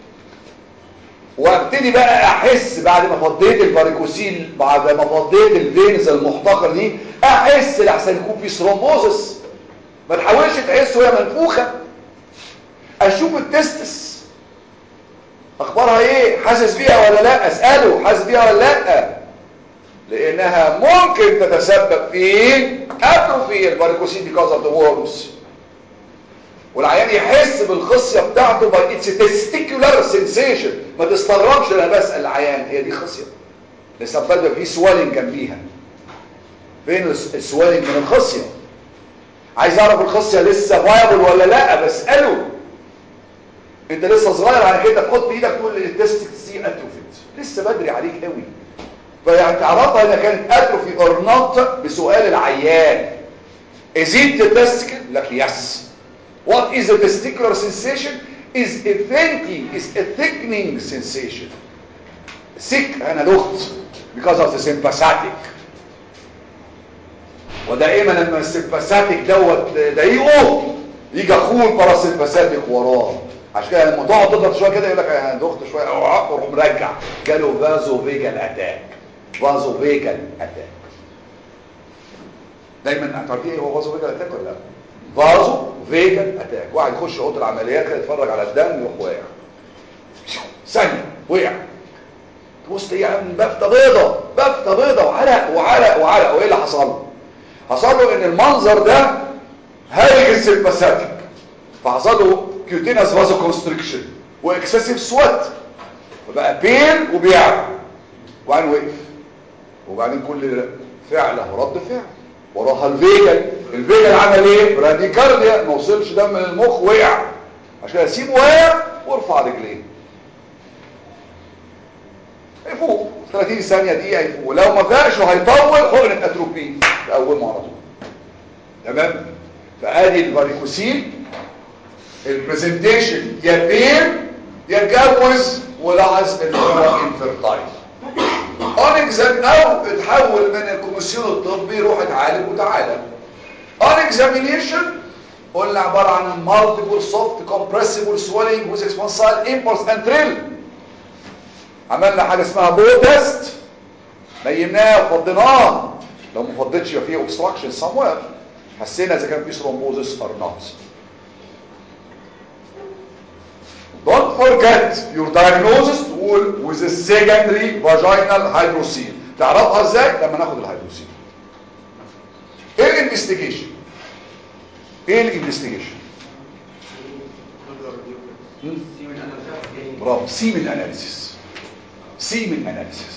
وابتدي بقى احس بعد ما فضيت الفاريكوسيل بعد ما فضيت الفينز المحتقر دي احس لحسن يكون في ثرومبوزس ما تحاولش تحس وهي منفوخه اشوف التستس اخبارها ايه حاسس بيها ولا لا اساله حاسس بيها ولا لا لانها ممكن تتسبب في اتروفي الفاريكوسيل because of the worms والعيان يحس بالخصيه بتاعته باي اتس تستيكولار سنسيشن ما تستغربش انا بسال العيان هي دي خصيه لسه بتبقى في سوالين جنبيها فين الس- السوالين من الخصيه عايز اعرف الخصيه لسه فايبل ولا لا بساله انت لسه صغير على كده تحط ايدك تقول التستك سي اتروفيت لسه بدري عليك قوي فيعني تعرفها اذا كانت اتروفي اور نوت بسؤال العيان is it the testicle لك yes what is the testicular sensation is a thinking is a thickening sensation thick انا دخت because of the sympathetic ودائما لما السيمباثيك دوت ضايقه يجي اخوه الباراسيمباثيك وراه عشان كده لما تقعد تضغط شويه كده يقول لك انا ضغط شويه اوعى وروح مرجع جاله فازو فيجال اتاك فازو فيجال اتاك دايما انتوا عارفين ايه هو فازو فيجال اتاك ولا لا فازو فيجال اتاك واحد يخش اوضه العمليات كده يتفرج على الدم يروح واقع ثانيه وقع تبص تلاقيه عامل بفته بيضه بفته بيضه وعرق وعرق وعرق وايه اللي حصل له حصل له ان المنظر ده هايج السيمباثيك فحصل له كيوتينس فازو كونستريكشن واكسسيف سوات وبقى بين وبيعرق وبعدين وقف وبعدين كل فعل له رد فعل وراها الفيجل الفيجل عمل ايه براديكارديا ما وصلش دم للمخ وقع عشان كده سيبه واقع وارفع رجليه يفوق 30 ثانيه دقيقه يفوق لو ما فاقش وهيطول حقنه اتروبين تقومه على طول تمام فادي الفاريكوسيل البرزنتيشن يا بين يا اتجوز ولاحظ ان هو انفيرتايل اون اكزام او اتحول من الكوميسيون الطبي روح اتعالج وتعالى اون اكزامينيشن قلنا عباره عن مالتيبل سوفت كومبريسيبل سويلنج ويز اكسبانسال امبولس اند تريل عملنا حاجه اسمها بو تيست نيمناه وفضيناه لو ما فضيتش يبقى فيه اوبستراكشن سموير حسينا اذا كان في ثرومبوزس اور نوت Don't forget your diagnosis تقول with a secondary vaginal hydrocele تعرفها ازاي لما ناخد الهيدروسيل ايه الانفستيجيشن ايه الانفستيجيشن برافو سيمن اناليسيس سيمن اناليسيس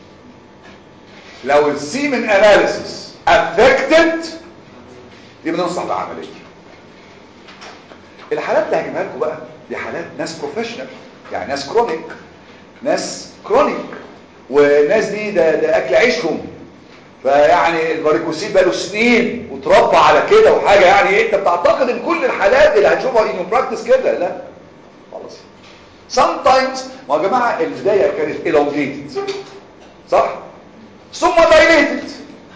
لو السيمن اناليسيس affected يبقى ننصح بعمليه الحالات اللي هجيبها لكم بقى دي حالات ناس بروفيشنال يعني ناس كرونيك ناس كرونيك والناس دي ده, ده اكل عيشهم فيعني الفاريكوسيل بقاله سنين وتربى على كده وحاجه يعني انت بتعتقد ان كل الحالات اللي هتشوفها انه براكتس كده لا خلاص sometimes ما يا جماعه البدايه كانت elongated صح ثم dilated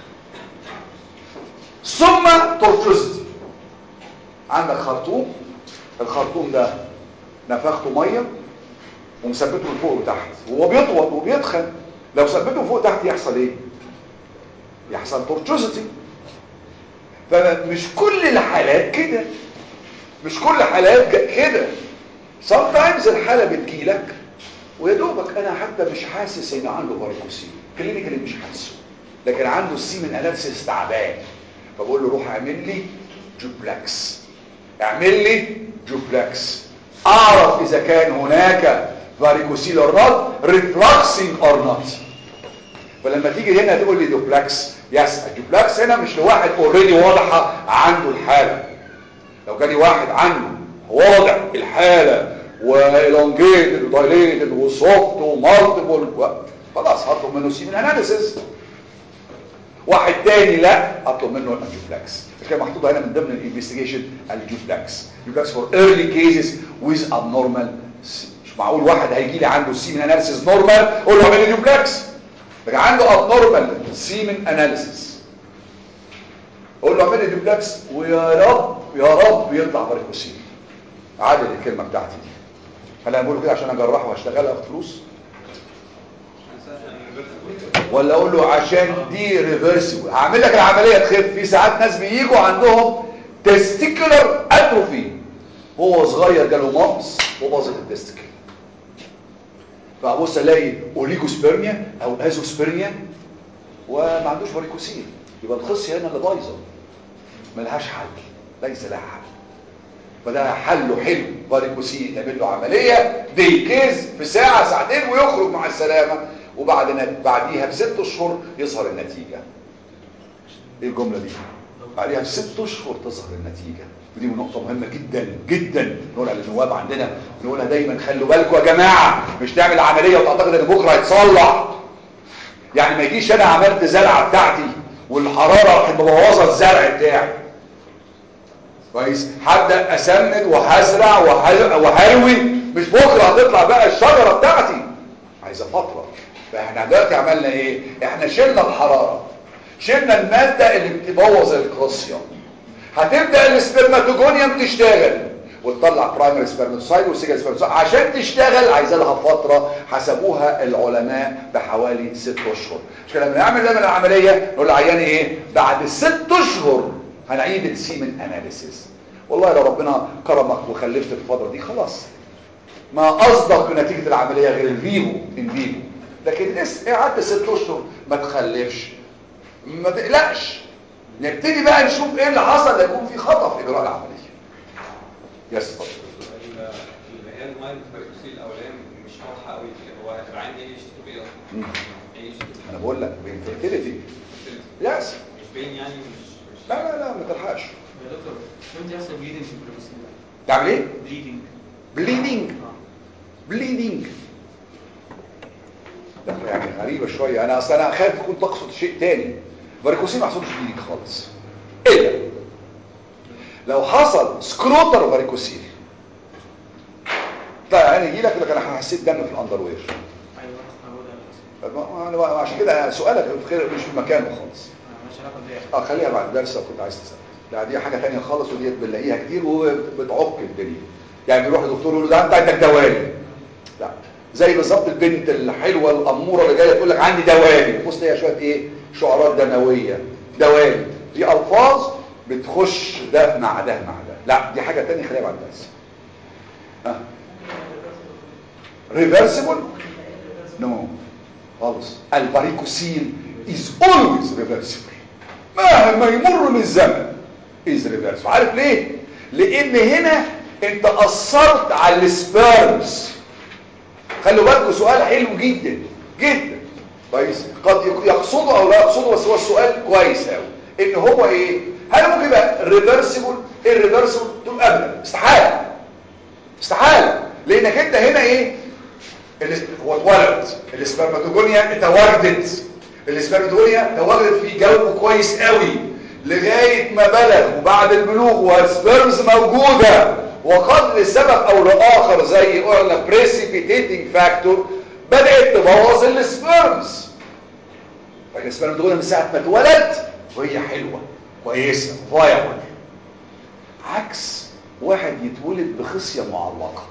ثم tortuosity عندك خرطوم الخرطوم ده نفخته ميه ومثبته لفوق وتحت وهو بيطول وبيتخن لو ثبته فوق تحت يحصل ايه يحصل تورتوزيتي فمش كل الحالات كده مش كل حالات كده sometimes الحاله بتجيلك ويا دوبك انا حتى مش حاسس ان عنده فاريكوسيل كلينيكالي مش حاسه لكن عنده السيمن اناليسيس تعبان فبقول له روح اعمل لي جوبلاكس اعمل لي جوبلاكس اعرف اذا كان هناك فاريكوسيل اور نوت ريفلكسنج اور نوت فلما تيجي هنا تقول لي دوبلاكس يس الدوبلاكس هنا مش لواحد اوريدي واضحه عنده الحاله لو جالي واحد عنده واضح الحاله والونجيتد ودايليتد وسوفت ومالتيبل خلاص هطلب منه سيمن اناليسيس واحد تاني لا اطلب منه الجوبلاكس كان محطوط هنا من ضمن الانفستيجيشن الجوبلاكس جوبلاكس فور ايرلي كيسز ويز ابنورمال مش معقول واحد هيجي لي عنده سيمن اناليسيس نورمال اقول له اعمل لي جوبلاكس لكن عنده ابنورمال سيمن اناليسيس اقول له اعمل لي جوبلاكس ويا رب يا رب يطلع فاريكوسيل عادل الكلمه بتاعتي دي هل انا بقول كده عشان اجرحه واشتغلها اخد فلوس ولا اقول له عشان دي ريفرسبل هعمل لك العمليه تخف في ساعات ناس بييجوا عندهم تستيكولار اتروفي هو صغير جاله مامس وباظت التستيكل فابص الاقي اوليجوسبيرميا او ازوسبيرميا وما عندوش فاريكوسيل يبقى الخصيه هنا اللي بايظه ملهاش حل ليس لها حل فده حله حلو فاريكوسيل يعمل له عمليه دي كيز في ساعه ساعتين ويخرج مع السلامه وبعد بعديها بست اشهر يظهر النتيجه ايه الجمله دي بعديها بست اشهر تظهر النتيجه ودي نقطه مهمه جدا جدا نقولها للنواب عندنا نقولها دايما خلوا بالكم يا جماعه مش تعمل عمليه وتعتقد ان بكره هيتصلح يعني ما يجيش انا عملت زرعه بتاعتي والحراره مبوظه الزرع بتاعي كويس هبدا اسمد وهزرع وهل- وهروي مش بكره هتطلع بقى الشجره بتاعتي عايزه فتره فاحنا دلوقتي عملنا ايه احنا شلنا الحراره شلنا الماده اللي بتبوظ الكالسيوم هتبدا السبرماتوجونيوم تشتغل وتطلع برايمري سبرماتوسايد وسيجل سبرماتوسايد عشان تشتغل عايزه لها فتره حسبوها العلماء بحوالي ست اشهر مش كده لما نعمل دايما العمليه نقول للعيان ايه بعد ست اشهر هنعيد السيمن اناليسيس والله لو ربنا كرمك وخلفت في الفتره دي خلاص ما قصدك نتيجه العمليه غير الفيفو ان فيفو لكن لسه قعدت ست اشهر ما تخلفش ما تقلقش نبتدي بقى نشوف ايه اللي حصل لا يكون في خطا في اجراء العمليه يس اتفضل اللي هي المايند فاريكوسيل الاولاني مش واضحه قوي هو هتبقى عندي ايه اشتكي ايه مم. اصلا؟ ايه اشتكي انا بقول لك بانفيرتيليتي يس مش باين يعني مش مش لا لا لا ما تلحقش يا دكتور امتى يحصل بليدنج في البروسيل تعمل ايه بليدنج بليدنج بليدنج ده يعني غريبة شوية انا اصلا انا خايف تكون تقصد شيء تاني فاريكوسين ما حصلش بليدنج خالص الا لو حصل سكروتر فاريكوسيل لا يعني يجي لك يقول لك انا حسيت دم في الاندروير ايوه هو ده ما- ما- عشان كده سؤالك في خير- مش في مكانه خالص مالهاش علاقه بده اه خليها بعد الدرس لو كنت عايز تسال لا دي حاجه ثانيه خالص ودي بنلاقيها كتير وبتعق الدنيا يعني بيروح لدكتور يقول له ده انت عندك دوالي لا زي بالظبط البنت الحلوه الاموره اللي جايه تقول لك عندي دوالي بص هي شويه ايه شعارات دمويه دوالي دي الفاظ بتخش ده مع ده مع ده لا دي حاجه ثانيه خليها بعد الدرس ها ريفرسيبل نو خالص الباريكوسيل is always reversible مهما يمر من الزمن is reversible عارف ليه لان هنا انت اثرت على السبيرمز خلوا بالكم سؤال حلو جدا جدا كويس قد يك- يقصده او لا يقصده بس هو السؤال كويس قوي ان هو ايه هل ممكن يبقى ريفرسيبل الريفرسيبل تقول ابدا استحاله استحاله لانك انت هنا ايه ال- هو اتولد الاسبرماتوجونيا تواجدت الاسبرماتوجونيا تواجدت في جو كويس قوي لغايه ما بلغ وبعد البلوغ والسبرمز موجوده وقد لسبب او لاخر زي قلنا بريسيبيتيتنج فاكتور بدات تبوظ السبرمز فالاسبرماتوجونيا من ساعه ما اتولد وهي حلوه كويسه فايبل عكس واحد يتولد بخصيه معلقه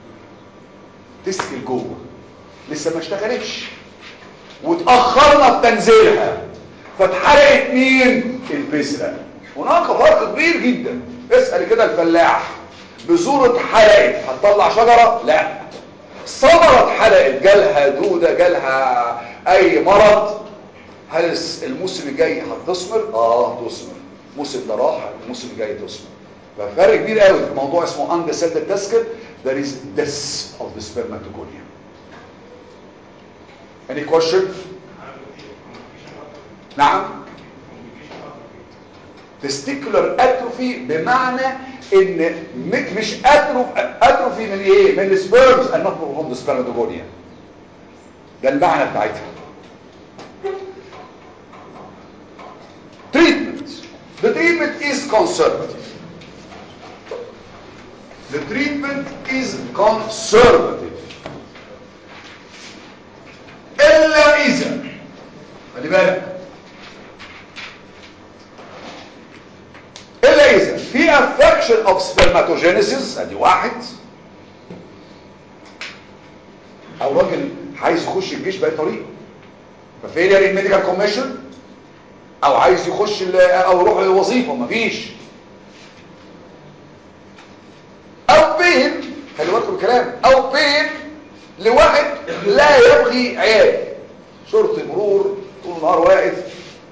تسكل جوه لسه ما اشتغلتش وتأخرنا في تنزيلها فاتحرقت مين البذرة هناك فرق كبير جدا اسأل كده الفلاح بذور اتحرقت هتطلع شجرة لا ثمرة اتحرقت جالها دودة جالها اي مرض هل الس- الموسم الجاي هتثمر اه تثمر الموسم ده راح الموسم الجاي تثمر ففرق كبير قوي في موضوع اسمه undecided تسكر there is death of the spermatogonia any question نعم testicular atrophy بمعنى ان م- مش atrophy atrophy من ايه من السبيرمز and not from the spermatogonia ده المعنى بتاعتها treatment the treatment is conservative the treatment is conservative الا اذا خلي بالك الا اذا في affection of spermatogenesis ادي واحد او راجل عايز يخش الجيش باي طريقه ففيلير ان ميديكال كوميشن او عايز يخش ال- او يروح للوظيفه مفيش او بين خلي بالكم الكلام او بين لواحد لا يبغي عيال شرطي مرور طول النهار واقف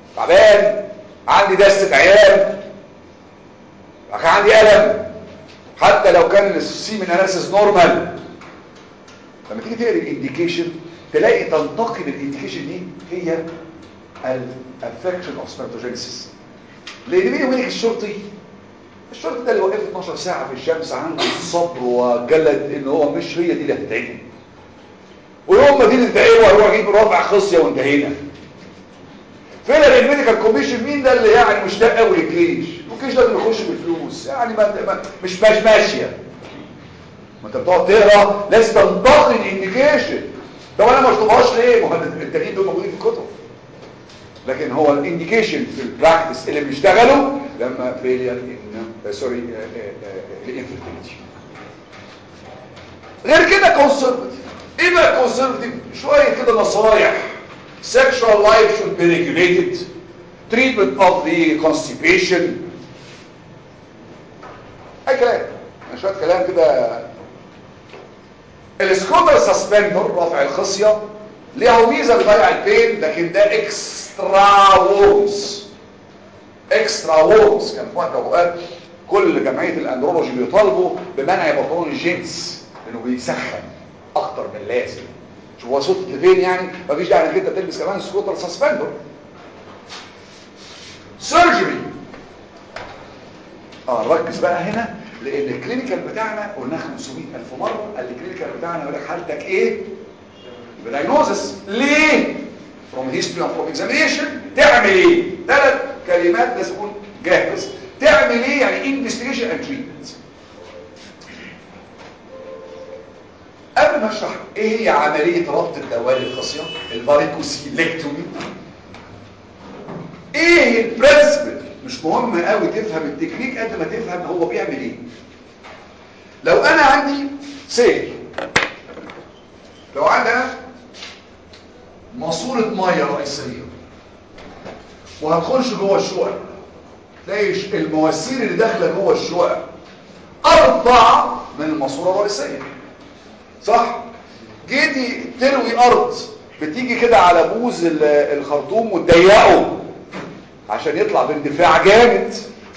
تعبان عندي دستة عيال كان عندي ألم حتى لو كان السيمن اناليسيس نورمال لما تيجي تقرا الانديكيشن تلاقي تنتقل الانديكيشن دي هي الافكشن اوف سبرماتوجينيسيس لان بيني وبينك الشرطي الشرطي ده اللي وقف 12 ساعه في الشمس عنده الصبر وجلد ان هو مش هي دي اللي هتتعبه ويوم ما دي اللي تتعبه هيروح يجيب رافع خصيه وانتهينا فين الميديكال كوميشن مين ده اللي يعني مشتاق قوي للجيش والجيش لازم يخش بالفلوس يعني ما ما- مش مش ماشيه ما انت بتقعد تقرا لازم تنتقي الانديكيشن طب انا ما اشطبهاش ليه ما هو التانيين دول موجودين في الكتب لكن هو الانديكيشن في البراكتس اللي بيشتغلوا لما فيلير ان سوري الانفيرتيليتي غير كده كونسرفتيف ايه بقى كونسرفتيف شويه كده نصايح sexual life should be regulated treatment of the constipation اي كلام شويه كلام كده السكوتر سسبندر رفع الخصيه ليه ميزه بيضيع البين لكن ده اكسترا وورمز اكسترا وورمز كان في وقت اوقات كل جمعيه الاندرولوجي بيطالبوا بمنع بطلون الجنس لانه بيسخن اكتر من اللازم شوف هو صوت فين يعني مفيش داعي انك انت تلبس كمان سكوتر سسبندر سيرجري اه ركز بقى هنا لان الكلينيكال بتاعنا قلناه 500000 مره قال الكلينيكال بتاعنا يقول لك حالتك ايه بدايجنوزس ليه from history and from examination تعمل ايه ثلاث كلمات لازم تكون جاهز تعمل ايه يعني investigation and treatment قبل ما اشرح ايه هي عمليه ربط الدوال الخصيه الفاريكوسيلكتومي ايه البرنسبل مش مهم قوي تفهم التكنيك قد ما تفهم هو بيعمل ايه لو انا عندي سيل لو عندنا ماسوره ميه رئيسيه وهتخش جوه الشقق تلاقي ش- المواسير اللي داخله جوه الشقق اربع من الماسوره الرئيسيه صح جيتي تروي ارض بتيجي كده على بوز ال- الخرطوم وتضيقه عشان يطلع باندفاع جامد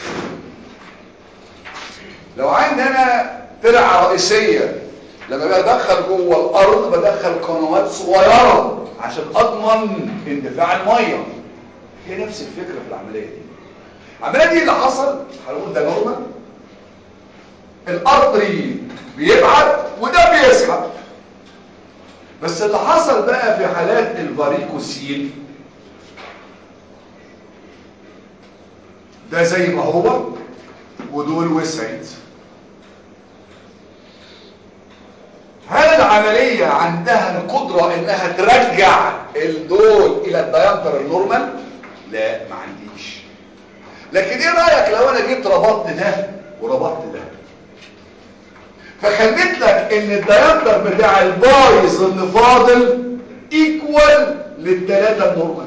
لو عندنا ترعه رئيسيه لما بدخل جوه الارض بدخل قنوات صغيره عشان اضمن اندفاع الميه هي نفس الفكره في العمليه دي العمليه دي اللي حصل هنقول ده نورمال الارضي بيبعت وده بيسحب بس اللي حصل بقى في حالات الفاريكوسيل ده زي ما هو ودول وسعت هل العملية عندها القدرة انها ترجع الدول الى الديامتر النورمال لا ما عنديش لكن ايه رأيك لو انا جبت ربطت ده وربطت ده فخليت لك ان الديامتر بتاع البايظ اللي فاضل ايكوال للثلاثة النورمال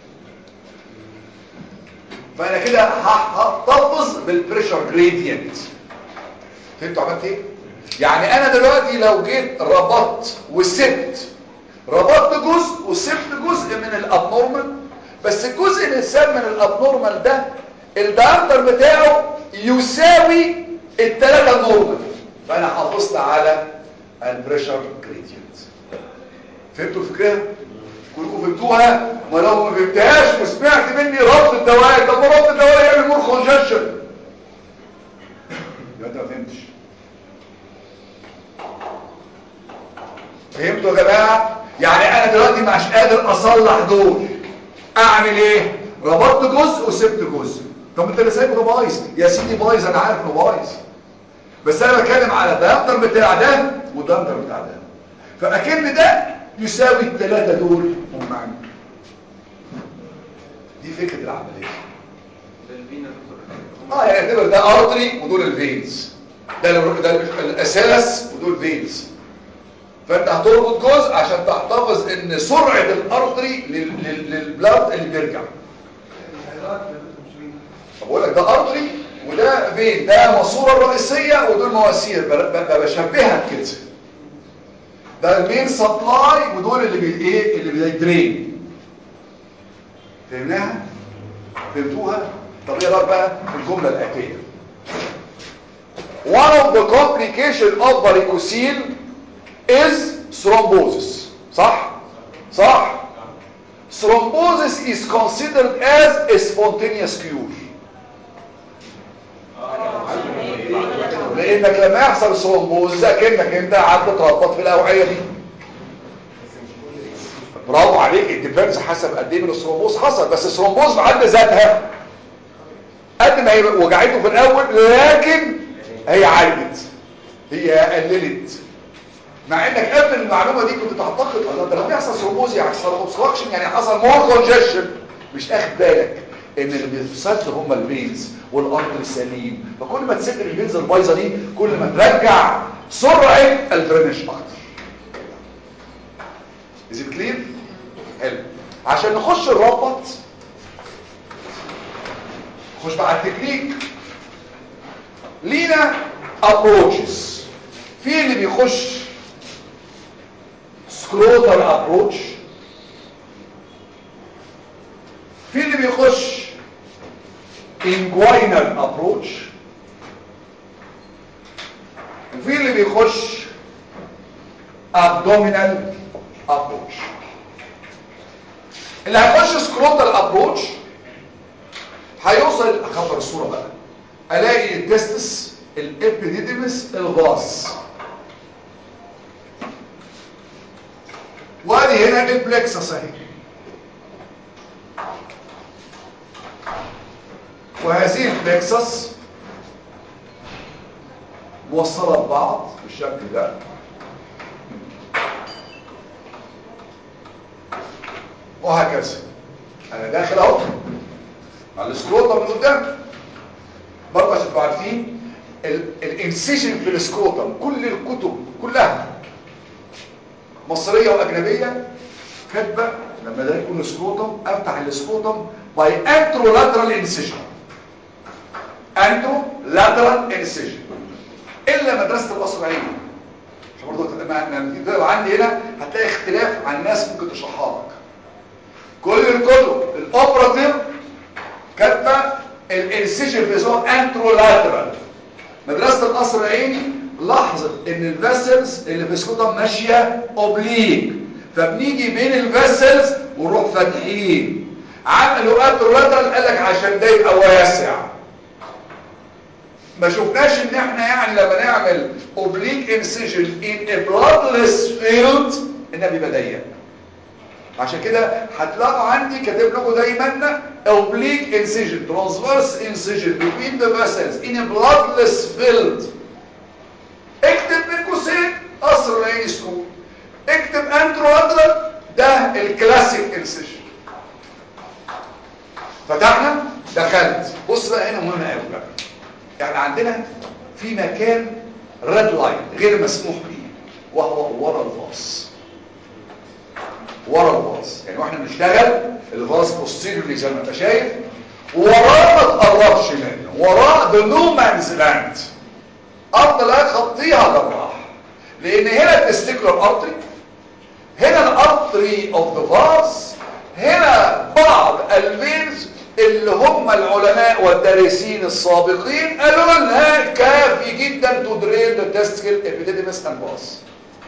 فانا كده هحتفظ بالبريشر جريدينت فهمتوا عملت ايه يعني انا دلوقتي لو جيت ربطت وسبت ربطت جزء وسبت جزء من الابنورمال بس الجزء اللي ساب من الابنورمال ده الدايمتر بتاعه يساوي الثلاثه النورمال فانا حافظت على البريشر جريدينت فهمتوا الفكره كلكم فهمتوها ما لو ما فهمتهاش وسمعت مني ربط الدوائر طب ما ربط الدوائر يعمل مور كونجكشن يبقى انت ما فهمتش فهمتوا يا جماعه يعني انا دلوقتي مش قادر اصلح دول اعمل ايه ربطت جزء وسبت جزء طب انت اللي سايبه ده بايظ يا سيدي بايظ انا عارف انه بايظ بس انا بتكلم على الدايمتر بتاع ده والدايمتر بتاع ده فاكن ده يساوي الثلاثه دول مجمعين دي فكره العمليه ده الفينا دكتور اه يعني اعتبر ده ارتري ودول الفينز ده ال- ده ال- الاساس ودول فينز فانت هتربط جزء عشان تحتفظ ان سرعه الارتري لل- لل- للبلاد اللي بيرجع العلاج ده مش بين بقول لك ده ارتري وده فين ده ماسوره الرئيسيه ودول مواسير ب- ب- بشبهها كده ده المين سبلاي ودول اللي بي ايه اللي بيدرين فهمناها فهمتوها طب ايه رايك بقى في الجمله الاتيه one of the complication of varicocele is thrombosis صح صح thrombosis is considered as a spontaneous cure لانك لما يحصل ثرومبوز اكنك انت قعدت تربط في الاوعيه دي برافو عليك الديفنس حسب قد ايه من الثرومبوز حصل بس الثرومبوز بحد ذاتها قد ما هي وجعته في الاول لكن هي عالجت هي قللت مع انك قبل المعلومه دي كنت تعتقد الله ده لما يحصل ثرومبوز يعني حصل اوبستراكشن يعني حصل مور كونجكشن مش اخد بالك ان اللي بيفسد هم الفينز والارتري سليم فكل ما تسد الفينز البايظه دي كل ما ترجع سرعه الدرينج اكتر از كلير حلو عشان نخش نربط نخش بقى على التكنيك لينا ابروتشز في اللي بيخش سكروتال ابروتش في اللي بيخش انجوينال ابروتش وفي اللي بيخش ابدومينال ابروتش اللي هيخش سكروتال ابروتش هيوصل اكبر الصوره بقى الاقي التستس الابيديديمس الغاص وادي هنا البلكسس اهي وهذه البلكسس موصله ببعض بالشكل ده وهكذا انا داخل اهو على السكروتم من قدام برضه عشان تبقوا عارفين الانسيجن في السكروتم كل الكتب كلها مصريه واجنبيه كاتبه لما ده يكون سكروتم افتح السكروتم باي انترو لاترال انسيجن انترو لاترال انسيجن الا مدرسه القصر العيني عشان برضه لما تيجي تقرا عندي هنا هتلاقي اختلاف عن الناس ممكن تشرحها لك كل الكتب الاوبراتيف كاتبه الانسيجن في زون انترو لاترال مدرسه القصر العيني لاحظت ان الفاسلز اللي في السكوتم ماشيه اوبليك فبنيجي بين الفاسلز ونروح فاتحين عملوا انترو لاترال قال لك عشان ده يبقى واسع ما شفناش ان احنا يعني لما نعمل اوبليك انسيجن ان بلادلس فيلد انها بيبقى ضيق عشان كده هتلاقوا عندي كاتب لكم دايما oblique incision transverse incision between the vessels in a bloodless field اكتب بين قوسين قصر العين سكوب اكتب انترولاترال ده الكلاسيك انسيجن فتحنا دخلت بص بقى هنا مهم قوي بقى يعني عندنا في مكان ريد لاين غير مسموح به وهو ورا الفاص ورا الفاص يعني واحنا بنشتغل الفاص بوستيريورلي زي ما انت شايف وراه ما تقربش منه وراه ذا نو مانز لاند ارض لا يخطيها جراح لان هنا التستيكولار ارتري هنا الارتري اوف ذا فاس هنا بعض الفينز اللي هم العلماء والدارسين السابقين قالوا لها كافي جدا تو درين ذا تستيكل ابيديديمس اند باس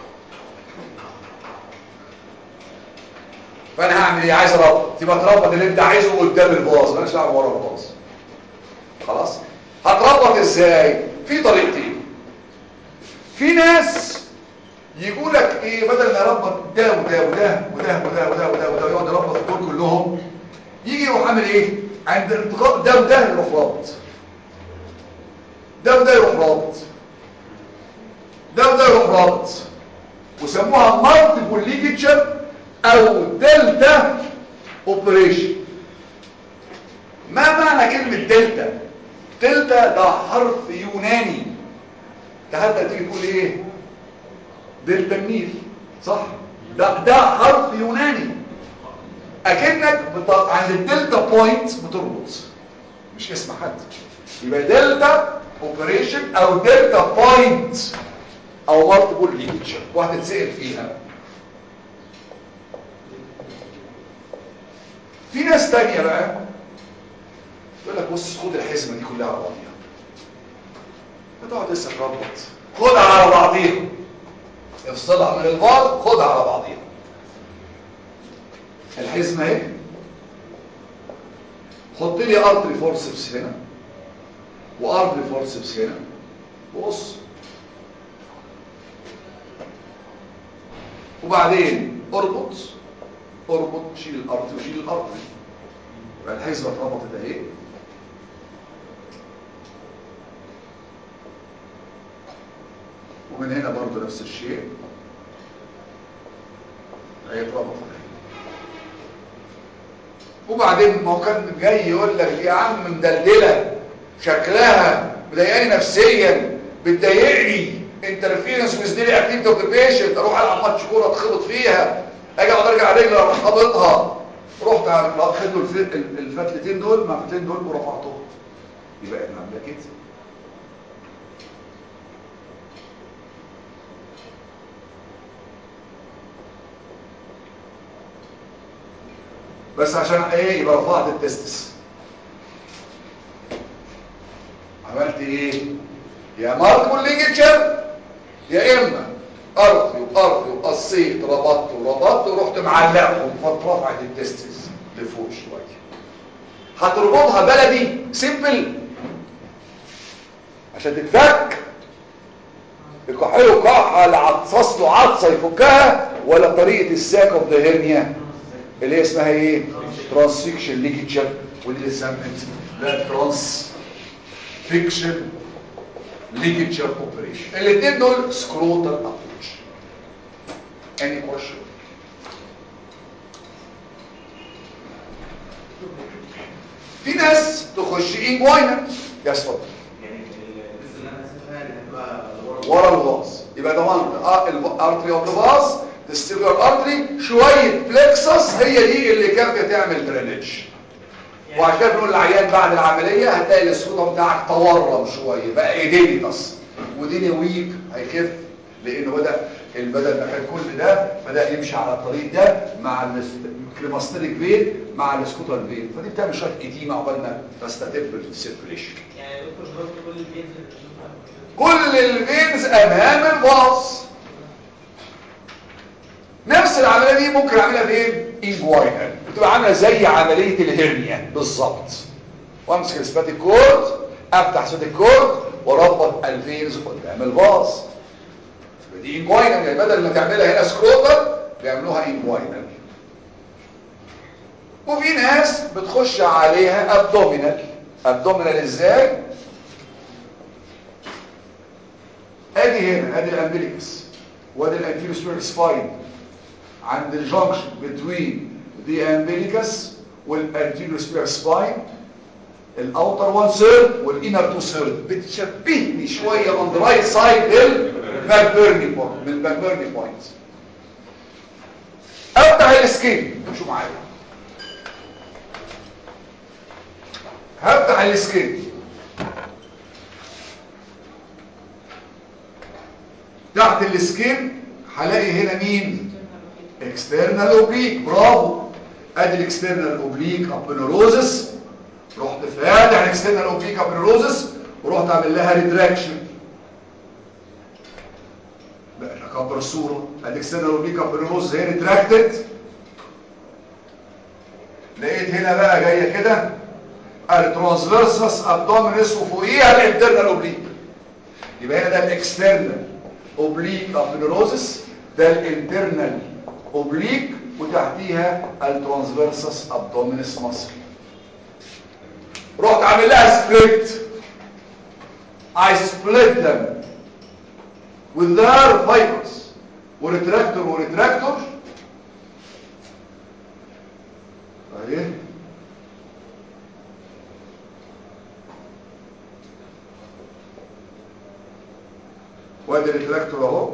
فانا هعمل ايه عايز اربط تبقى تربط اللي انت عايزه قدام الباص مالكش دعوه ورا الباص خلاص هتربط ازاي في طريقتين في ناس يقول لك ايه بدل ما يربط ده وده وده وده وده وده وده وده ويقعد يربط دول كلهم يجي يروح عامل ايه عند التقاء ده وده يروح رابط ده وده يروح رابط ده وده يروح رابط وسموها مالتيبل ليجيتشر او دلتا اوبريشن ما معنى كلمة دلتا دلتا ده حرف يوناني ده حتى تيجي تقول ايه دلتا النيل صح ده ده حرف يوناني اكنك بت... عند الدلتا بوينت بتربط مش اسم حد يبقى دلتا اوبريشن او دلتا بوينت او مالتيبل ليجيتشر واحده تسال فيها في ناس تانية بقى يقول لك بص خد الحزمة دي كلها على بعضيها هتقعد لسه تربط خدها على بعضيها افصلها من البعض خدها على بعضيها الحزمه اهي حط لي ارتري فورسبس هنا وارتري فورسبس هنا وقص وبعدين اربط اربط شيل الارتري وشيل الارتري يبقى الحزمه اتربطت اهي ومن هنا برضو نفس الشيء هي اتربطت اهي وبعدين ما هو كان جاي يقول لك يا عم مدلدله شكلها مضايقاني نفسيا بتضايقني انترفيرنس ويز ديلي اكتيفيتي اوف ذا بيشنت اروح العب ماتش كوره اتخبط فيها اجي اقعد ارجع رجلي اروح خابطها رحت خدت له الف- الفتلتين دول مع الفتلتين دول ورفعتهم يبقى احنا عامله كده بس عشان ايه يبقى رفعت التستس عملت ايه يا ماركو ليجيتشر يا اما ارضي وارضي وقصيت ربطت وربطت ورحت معلقهم فرفعت التستس لفوق شويه هتربطها بلدي سيمبل عشان تتفك يكحله كحه لعطس له عطسه يفكها ولا طريقه الساك اوف ذا هيرنيا اللي هي اسمها ايه ترانسفيكشن ليكتشر واللي هي سمت لا ترانس فيكشن ليكتشر اوبريشن الاثنين دول سكروتال ابروتش اني كويشن في ناس تخش انجوينا يا اتفضل يعني الجزء اللي انا هسيبها اللي هتبقى ورا الباص يبقى ده الارتري اوف ذا باص تستيبولار ارتري شويه بلكسس هي دي اللي كانت تعمل درينج وعشان كده بنقول للعيان بعد العمليه هتلاقي السكوتر بتاعك تورم شويه بقى ايديميتس وديني ويك هيخف لانه بدا البدن ما كان كل ده بدا يمشي على الطريق ده مع الكريماستريك فين مع السكوتر فين فدي بتعمل شويه ايديما عقبال ما تستتب السيركوليشن يعني دكتور شرطت كل البيت اللي كل الفينز امام الباص نفس العمليه دي ممكن اعملها فين انجوينال بتبقى عامله زي عمليه الهرنيا بالظبط وامسك السباتيك كورد افتح سباتيك كورد واربط الفينز قدام الباص يبقى دي انجوينال يعني بدل ما تعملها هنا سكروتر بيعملوها انجوينال وفي ناس بتخش عليها ابدومينال ابدومينال ازاي ادي هنا ادي الامبليكس وادي الانتيريو سبيرال سباين عند الجنكشن بتوين دي امبليكس والانتيريو سبيرال سباين الاوتر 1 ثيرد والانر 2 ثيرد بتشبهني شويه اون ذا رايت سايد للماكبيرني بوينت من الماكبيرني بوينت افتح السكين شو معايا هفتح السكين تحت السكين هلاقي هنا مين اكسترنال اوبليك برافو ادي الاكسترنال اوبليك ابنوروزس رحت فاتح الاكسترنال اوبليك ابنوروزس ورحت عامل لها ريتراكشن بقى اكبر الصوره ادي اكسترنال اوبليك ابنوروزس هي ريتراكتد لقيت هنا بقى جايه كده الترانسفيرسس ابدومينس وفوقيها الانترنال اوبليك يبقى هنا ده الاكسترنال اوبليك ابنوروزس ده الانترنال اوبليك وتحتيها الترانسفيرسس ابدومينس ماسل رحت عامل لها سبليت I split them with their fibers وريتراكتور وريتراكتور اهي وادي الريتراكتور اهو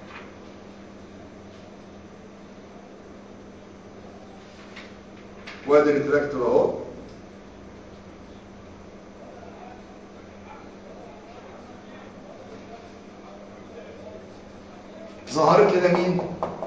وادي الريتراكتور اهو ظهرت لنا مين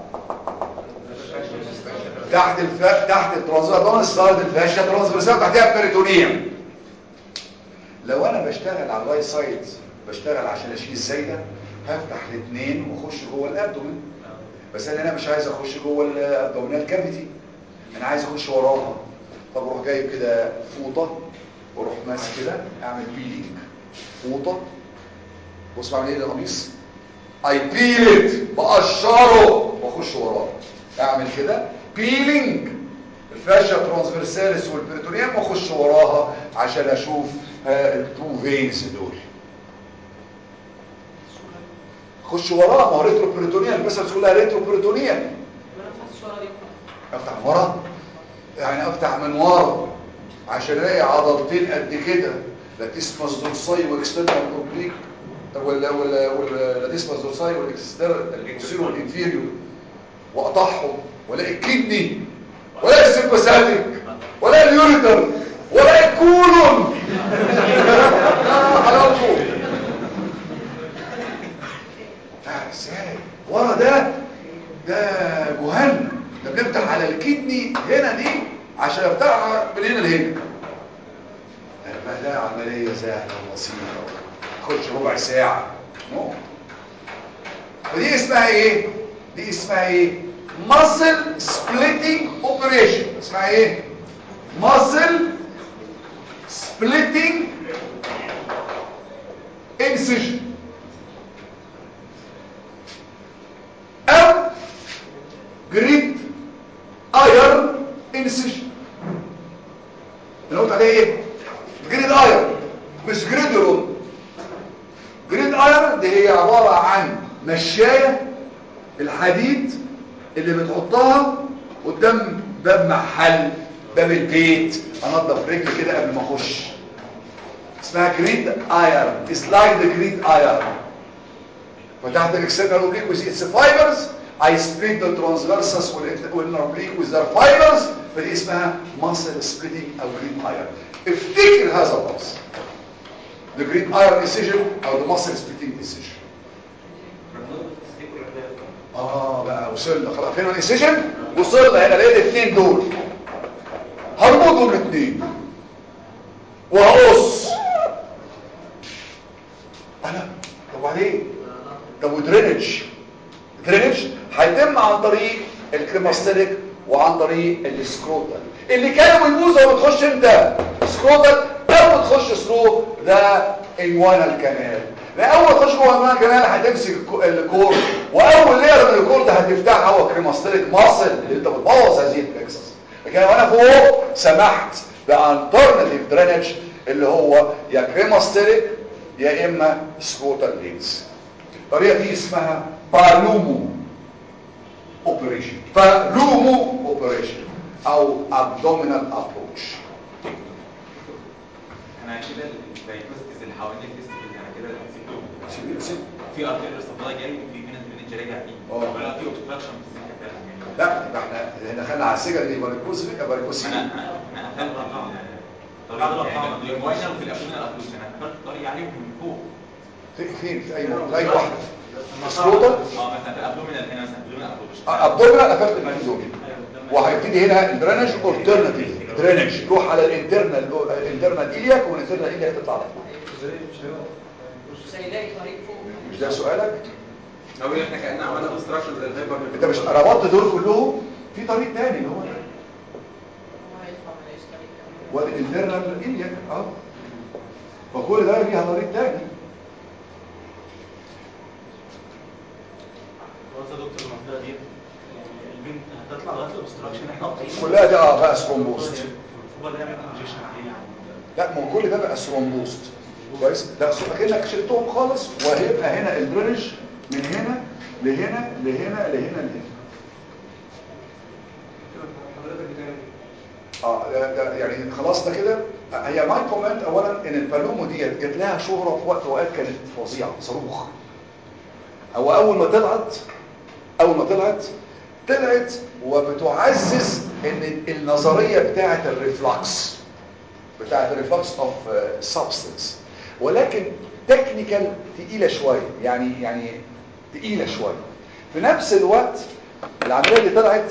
تحت الف... تحت الترانزفيرس ظهرت الفاشيا ترانزفيرسال تحتها البريتونيوم لو انا بشتغل على الرايت سايد بشتغل عشان اشيل الزايده هفتح الاثنين واخش جوه الابدومين بس انا هنا مش عايز اخش جوه الابدومينال كافيتي انا عايز اخش وراها طب اروح جايب كده فوطه واروح ماسك كده اعمل بيلينج فوطه بص بعمل ايه للقميص اي بيل بقشره واخش وراه اعمل كده بيلينج الفاشيا ترانسفيرساليس والبريتونيوم واخش وراها عشان اشوف التو فينز دول خش وراها ما هو ريترو بريتونيال بس تقولها ريترو بريتونيال وانا ما خدتش ورا دي افتح من ورا يعني افتح من ورا عشان الاقي عضلتين قد كده لاتيسماس دورساي واكسترنال اوبليك ولا ولا ولا لاتيسماس دورساي والاكسترنال الانفيريور والانفيريور واقطعهم والاقي الكدني ولا السيمباثيك ولا اليوريتر ولا الكولون لا حلاوته لا ازاي ورا ده ده جهنم ده بنفتح على الكدني هنا دي عشان افتحها من هنا لهنا ما ده عمليه سهله وبسيطه تاخدش ربع ساعه نو فدي اسمها ايه دي اسمها ايه muscle splitting operation اسمها ايه muscle splitting incision او جريد اير incision انا قلت عليه ايه جريد اير مش جريدرون جريد اير دي هي عبارة عن مشاية الحديد اللي بتحطها قدام باب محل باب البيت انضف رجلي كده قبل ما اخش اسمها جريد اير سلايد جريد اير فتحت الاكسترنال oblique with its fibers I split the transversus والinner oblique with their fibers فدي اسمها muscle splitting او green iron افتكر هذا اللفظ the green iron incision او the muscle splitting incision اه بقى وصلنا خلاص فين الانسيجن وصلنا هنا لقيت الاثنين دول هربطهم الاثنين وهقص انا طب وبعدين طب ودرينج درينج هيتم عن طريق الكريماستيك وعن طريق السكروتال اللي كانوا بيبوظوا وبتخش انت سكروتال او بتخش ثرو ده انوانال كانال اول ما تخش جوه انوانال كانال هتمسك الكور واول لير من الكور ده هتفتحها هو كريماستيك ماسل اللي انت بتبوظ هذه البلكسس لكن وانا فوق سمحت بانترناتيف درينج اللي هو يا كريماستيك يا اما سكروتال لينز الطريقه دي اسمها بالومو اوبريشن بالومو اوبريشن او ابدومينال ابروتش انا كده الدايجنوستيز اللي حوالين الفيستيفال انا كده سيبتهم سيب- في ارتيريال سبلاي جاي وفي فينس برينج راجع فيه اه. ولا في اوبستراكشن في السكه بتاعتهم يعني لا ده احنا احنا دخلنا على السجن اللي باريكوز باريكوز انا انا انا قفلت الطريق يعني الواينر وفي الابدومينال ابروتش انا قفلت الطريق عليهم من فوق في- فين في اي في اي واحده سكروتال اه مثلا في الابدومينال هنا مثلا الابدومينال ابروتش ابدومينال قفلت الابدومين وهيبتدي هنا الدرينج اولترناتيف درينج يروح على الانترنال الانترنال ايلياك والانترنال ايلياك تطلع لفوق مش هيلاقي طريق فوق مش ده سؤالك لو احنا كأننا عملنا obstruction زي الهايبر انت مش ربطت دول كلهم في طريق تاني اللي هو ده هو هيطلع ما يلاقيش طريق والانترنال ايلياك اه فكل ده ليها طريق تاني بص يا دكتور المنطقه دي يعني البنت هتطلع لغايه الاوبستراكشن احنا قاطعين كلها دي اه بقى ثرومبوست المفروض ده يعمل انجكشن عليه يعني لا ما هو كل ده بقى ثرومبوست كويس ده أصل كأنك شلتهم خالص وهيبقى هنا الدرينج من هنا لهنا لهنا لهنا لهنا حضرتك بتعمل اه ده, ده يعني خلاص ده كده هي ماي كومنت اولا ان البالومو ديت جات لها شهره في وقت اوقات كانت فظيعه صاروخ هو اول ما طلعت اول ما طلعت طلعت وبتعزز ان النظريه بتاعه الريفلكس بتاعه الريفلكس اوف سبستنس ولكن تكنيكال تقيله شويه يعني يعني تقيله شويه في نفس الوقت العمليه اللي طلعت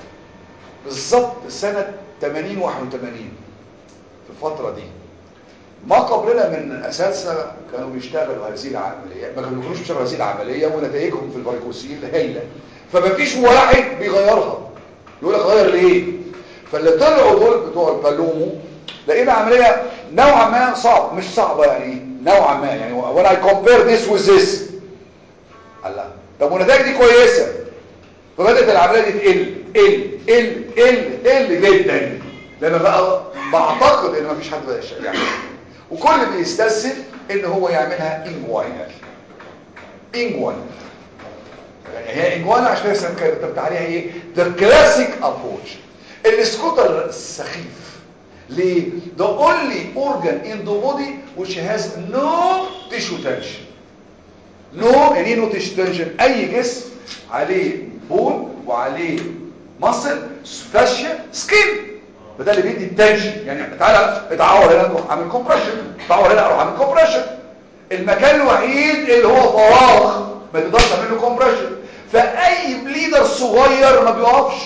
بالظبط سنة 80 81 في الفترة دي ما قبلنا من اساتذه كانوا بيشتغلوا هذه العمليه ما كانوا بيكونوش بيشتغلوا هذه العمليه ونتائجهم في الفاريكوسيل هايله فما فيش واحد بيغيرها يقول لك غير ليه فاللي طلعوا دول بتوع البالومو لقينا عمليه نوعا ما صعب مش صعبه يعني نوعا ما يعني when I compare this with this الله طب والنتائج دي كويسه فبدات العمليه دي تقل قل قل قل قل جدا لما بقى بعتقد ان مفيش حد بقى يشتغل يعني وكل بيستسهل ان هو يعملها انجوينال انجوينال يعني هي انجوانا عشان كده كتبت عليها ايه the classic approach السكوتر السخيف ليه the only organ in the body which has no tissue tension no يعني no tissue tension اي جسم عليه بون وعليه مصل فاشيا سكين فده اللي بيدي التنشن يعني تعالى اتعور هنا نروح عامل كومبريشن اتعور هنا اروح عامل كومبريشن المكان الوحيد اللي هو فراغ ما تقدرش تعمل له كومبريشن فاي بليدر صغير ما بيقفش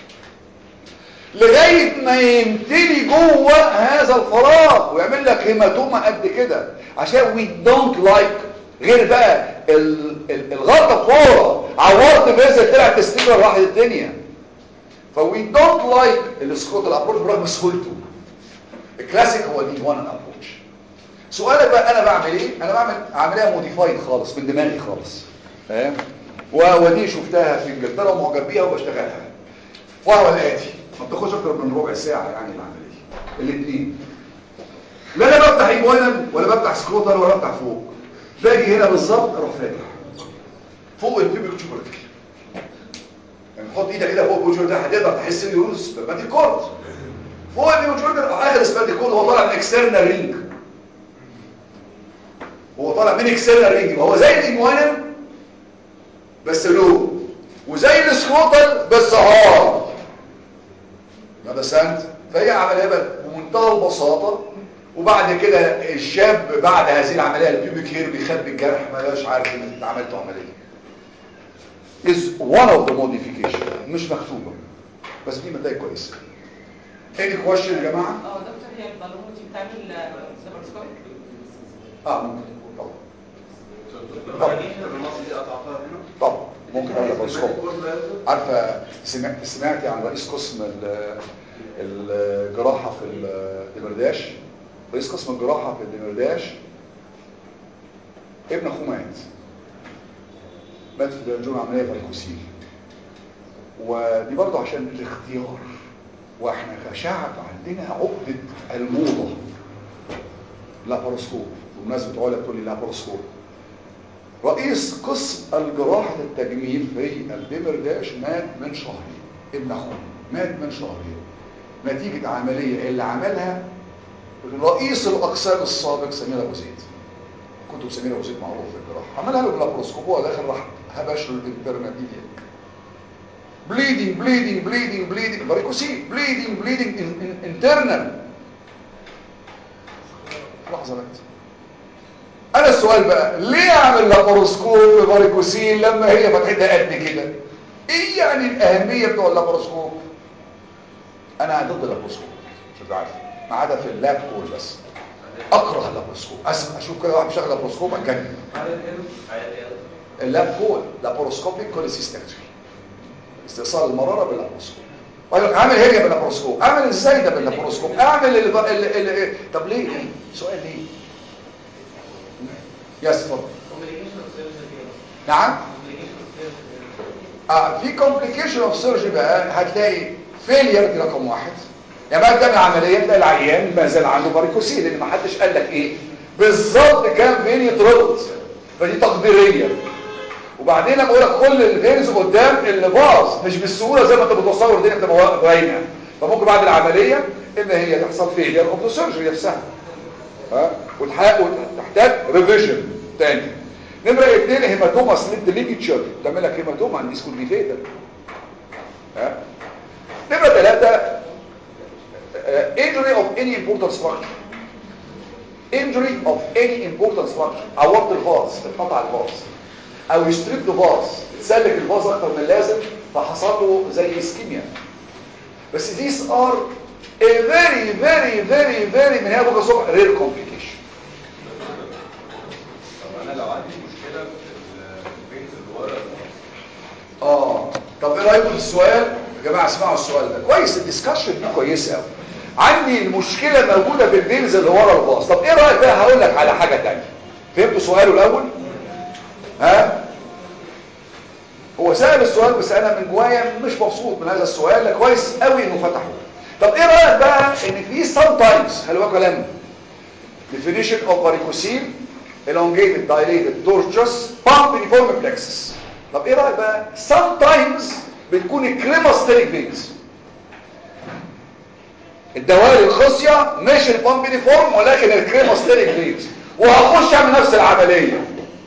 لغايه ما يمتلي جوه هذا الفراغ ويعمل لك هيماتوما قد كده عشان وي دونت لايك غير بقى ال- ال- الغلطه فورا عورت فيزا طلع تستيكر واحد الدنيا فوي دونت لايك السكوت الابروش برغم سهولته الكلاسيك هو دي وان ابروش سؤالك بقى انا بعمل ايه انا بعمل عمليه موديفايد خالص من دماغي خالص فاهم و- ودي شفتها في انجلترا ومعجب بيها وبشتغلها وهو الاتي ما بتاخدش اكتر من ربع ساعه يعني العمليه الاثنين لا انا بفتح ايموينال ولا بفتح سكروتر ولا بفتح فوق باجي هنا بالظبط اروح فاتح فوق البيبك تشوكولاتي يعني تحط ايدك كده فوق البيبك ده هتقدر تحس اليورس سباتيك كورد فوق البيبك تشوكولاتي اخر سباتيك كورد هو طالع من اكسترنال رينج هو طالع من اكسترنال رينج يبقى هو زي الايموينال بس لو وزي السكروتال بس هارد ما بسنت فهي عمليه بقى بمنتهى البساطه وبعد كده الشاب بعد هذه العمليه البيوبيك هير بيخبي الجرح ما بقاش عارف ان انت عملته عمليه is one of the modification مش مكتوبه بس دي نتائج كويسه any question يا جماعه اه دكتور هي البالونه دي بتعمل لابرسكوبيك اه ممكن طبعا المصل دي قطعتها هنا طبعا ممكن اقول لابروسكوب عارفه سمعت سمعتي عن رئيس قسم ال- الجراحه في الدمرداش رئيس قسم الجراحه في الدمرداش ابن اخوه مات مات في درجون عمليه فاريكوسيل ودي برضه عشان الاختيار واحنا كشعب عندنا عقده الموضه لاباروسكوب بمناسبه علا بتقول لي لاباروسكوب رئيس قسم الجراحة التجميل في الدمرداش مات من شهرين ابن اخوه مات من شهرين نتيجة عملية اللي عملها رئيس الأقسام السابق سمير أبو زيد كنت سمير أبو زيد معروف في الجراحة عملها له باللابروسكوب وهو داخل راح هبش له الانترنابيليا بليدنج بليدنج بليدنج بليدنج باريكوسي بليدنج بليدنج انترنال لحظة بس انا السؤال بقى ليه اعمل لاباروسكوب باريكوسيل لما هي فتحتها قد كده ايه يعني الاهميه بتوع اللاباروسكوب انا ضد اللاباروسكوب مش عارف ما عدا في اللاب كول بس اكره اللاباروسكوب اسمع اشوف كده واحد بيشغل لاباروسكوب اتجنن اللاب كول لاباروسكوبيك كوليسيستكتوري استئصال المراره باللاباروسكوب وقال لك عامل هي باللاباروسكوب اعمل ازاي ده باللاباروسكوب اعمل ال ال ال ال طب ليه ليه سؤال ليه يس اتفضل نعم اه في كومبليكيشن اوف سيرجري بقى هتلاقي فيلير دي رقم واحد يعني بعد تعمل عمليه تلاقي العيان ما زال عنده باريكوسيل لان ما حدش قال لك ايه بالظبط كام فين يتربط فدي تقديريه وبعدين انا بقول لك كل الفينز قدام اللي باظ مش بالسهوله زي ما انت بتصور الدنيا بتبقى باينه فممكن بعد العمليه ان هي تحصل فيلير اوف ذا سيرجري نفسها ها وتحقق وتحتاج ريفيجن تاني نمرة اثنين هيماتوما سليبت ليجيتشر تعمل لك هيماتوما عند سكول بي فيتال ها نمرة ثلاثة injury of any important structure injury of any important structure عورت الفاز اتقطع الفاز او يستريب فاز تسلك الفاز اكتر من اللازم فحصل له زي اسكيميا بس these are a very very very very من هنا بكره الصبح rare complication طب انا لو عندي مشكله في الفينز اللي ورا اه طب ايه رايكم في السؤال يا جماعه اسمعوا السؤال ده كويس الديسكشن دي كويسه قوي عندي المشكله موجوده في الفينز اللي ورا الباص طب ايه رايك بقى هقول لك على حاجه ثانيه فهمتوا سؤاله الاول ها هو سأل السؤال بس انا من جوايا مش مبسوط من هذا السؤال لا كويس قوي انه فتحه طب ايه رايك بقى ان في sometimes خلي بالكم كلام definition of varicocele elongated dilated tortuous pumpiform plexus طب ايه رايك بقى sometimes بتكون الكريماستيريك فينز الدوالي الخصيه مش البامبينيفورم ولكن الكريماستيريك فينز وهخش اعمل نفس العمليه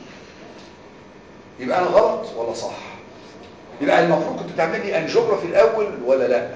يبقى انا غلط ولا صح يبقى المفروض كنت تعمل لي انجيوجرافي الاول ولا لا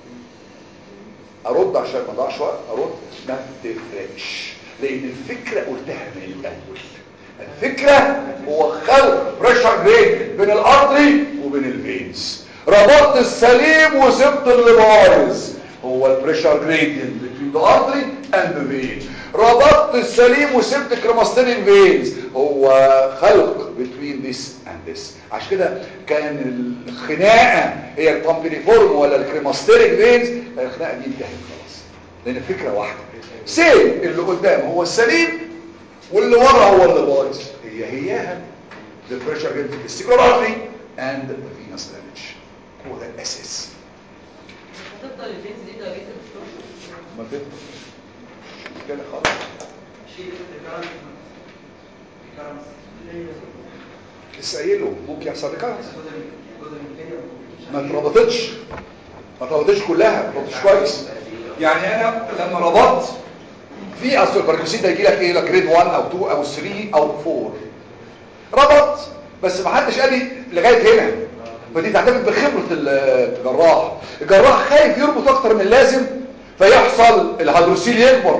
ارد عشان ما اضيعش وقت ارد ما تفرقش لان الفكره قلتها من الاول الفكره هو خلق بريشر جريد بين الارتري وبين الفينز ربطت السليم وسبت اللي بايظ هو البريشر جريدينت between the artery and the vein ربطت السليم وسبت الكريماستينين فينز هو خلق between this and this عشان كده كان الخناقه هي البامبينيفورم ولا الكريماستينين فينز الخناقه دي انتهت خلاص لان الفكره واحده سيم اللي قدام هو السليم واللي ورا هو اللي بايظ هي هياها the pressure gradient في السيكولار artery and the venous damage هو ده الاساس هتفضل الفينز دي دايركت دكتور ما تفضل كده خلاص شيل الريكارنس الريكارنس لسه قايله ممكن يحصل ريكارنس جزء من جزء من الفيليا ما اتربطتش ما اتربطتش كلها ما اتربطتش كويس يعني انا لما ربطت في اصل البركوسين ده يجي لك ايه لك جريد 1 او 2 او 3 او 4 ربط بس ما حدش قال لي لغايه هنا فدي تعتمد بخبره الجراح الجراح خايف يربط اكتر من اللازم فيحصل الهيدروسيل يكبر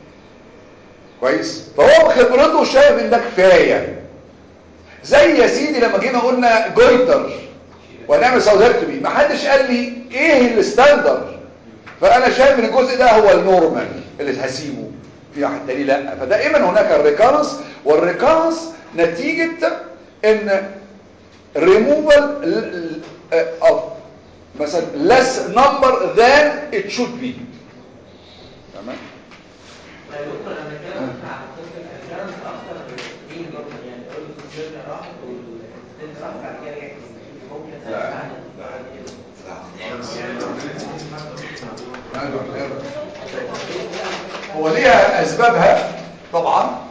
كويس فهو بخبرته شايف ان ده كفايه زي يا سيدي لما جينا قلنا جويتر وهنعمل سودكتومي ما حدش قال لي ايه الستاندر فانا شايف ان الجزء ده هو النورمال اللي هسيبه في واحد تاني لا فدائما هناك الريكارنس والريكارنس نتيجه ان removal of مثلا less number than it should be تمام يا دكتور انا بتكلم عن قصه الكلام اكتر مين برضه يعني اقول له السيرجن راح والستيل راح بعد كده رجع ممكن اسالك عن هو ليها اسبابها طبعا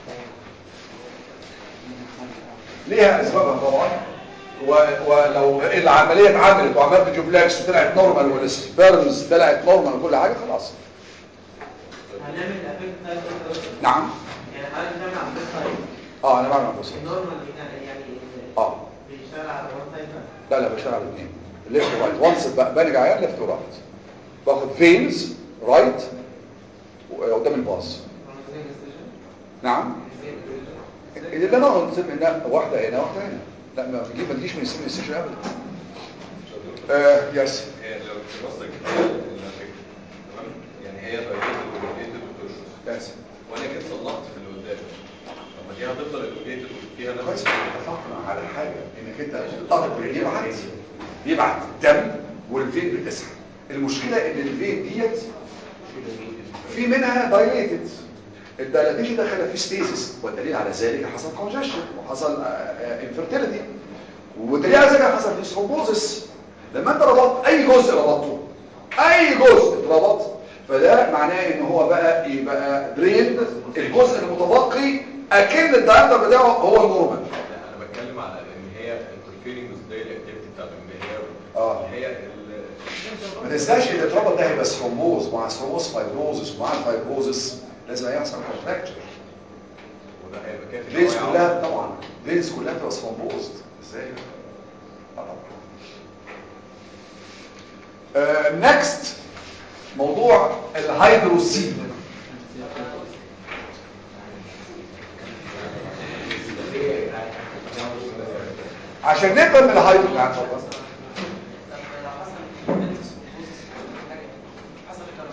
ليها اسبابها طبعا و- ولو العمليه اتعملت وعملت جوبلاكس وطلعت نورمال والسبيرمز طلعت نورمال وكل حاجه خلاص هنعمل افكت تايب نعم يعني حضرتك بتعمل على الفيرست تايب اه انا بعمل بص النورمال بتاع يعني اه بيشتغل على وان تايب لا لا بشتغل على الاثنين ليفت ورايت وانس بنرجع عيان ليفت ورايت باخد فينز رايت قدام الباص نعم اللي انا قلت هنا واحده هنا واحده هنا لا ما بتجيب ما تجيش من السن السيشن ابدا آه يس هي لو الدراسه كده تمام يعني هي دايركت وجيتد وترشس يس وانا جيت صلحت في اللي قدام طب ما دي هتفضل الوجيتد وفيها كويس نفس اتفقنا على حاجه انك انت الارض يبعت يبعت الدم والفين بتسحب المشكله ان الفين ديت في منها دايليتد الدايلاتيشن ده خلى فيه ستيسس والدليل على ذلك حصل كونجكشن وحصل انفيرتيليتي والدليل على ذلك حصل فيه ثرومبوزس لما انت ربطت اي جزء ربطته اي جزء اتربط فده معناه ان هو بقى يبقى دريند الجزء المتبقي اكن الدايمتر بتاعه هو النورمال انا بتكلم على ان هي انترفيرنج وذ دايلي اكتيفيتي بتاعت الانبهار اه. هي ال- ما تنساش ان الاتربط ده هيبقى ثرومبوز مع ثرومبوز فايبروزس ومع الفايبروزس لازم هيحصل كونتراكشن وده هيبقى كافي إن هو فينز يعوض. كلها طبعا فينز كلها تبقى ثرومبوز ازاي نكست موضوع الهيدروسيل عشان نفهم الهيدرو نعم اتفضل. طب لو حصل فينس حاجه حصل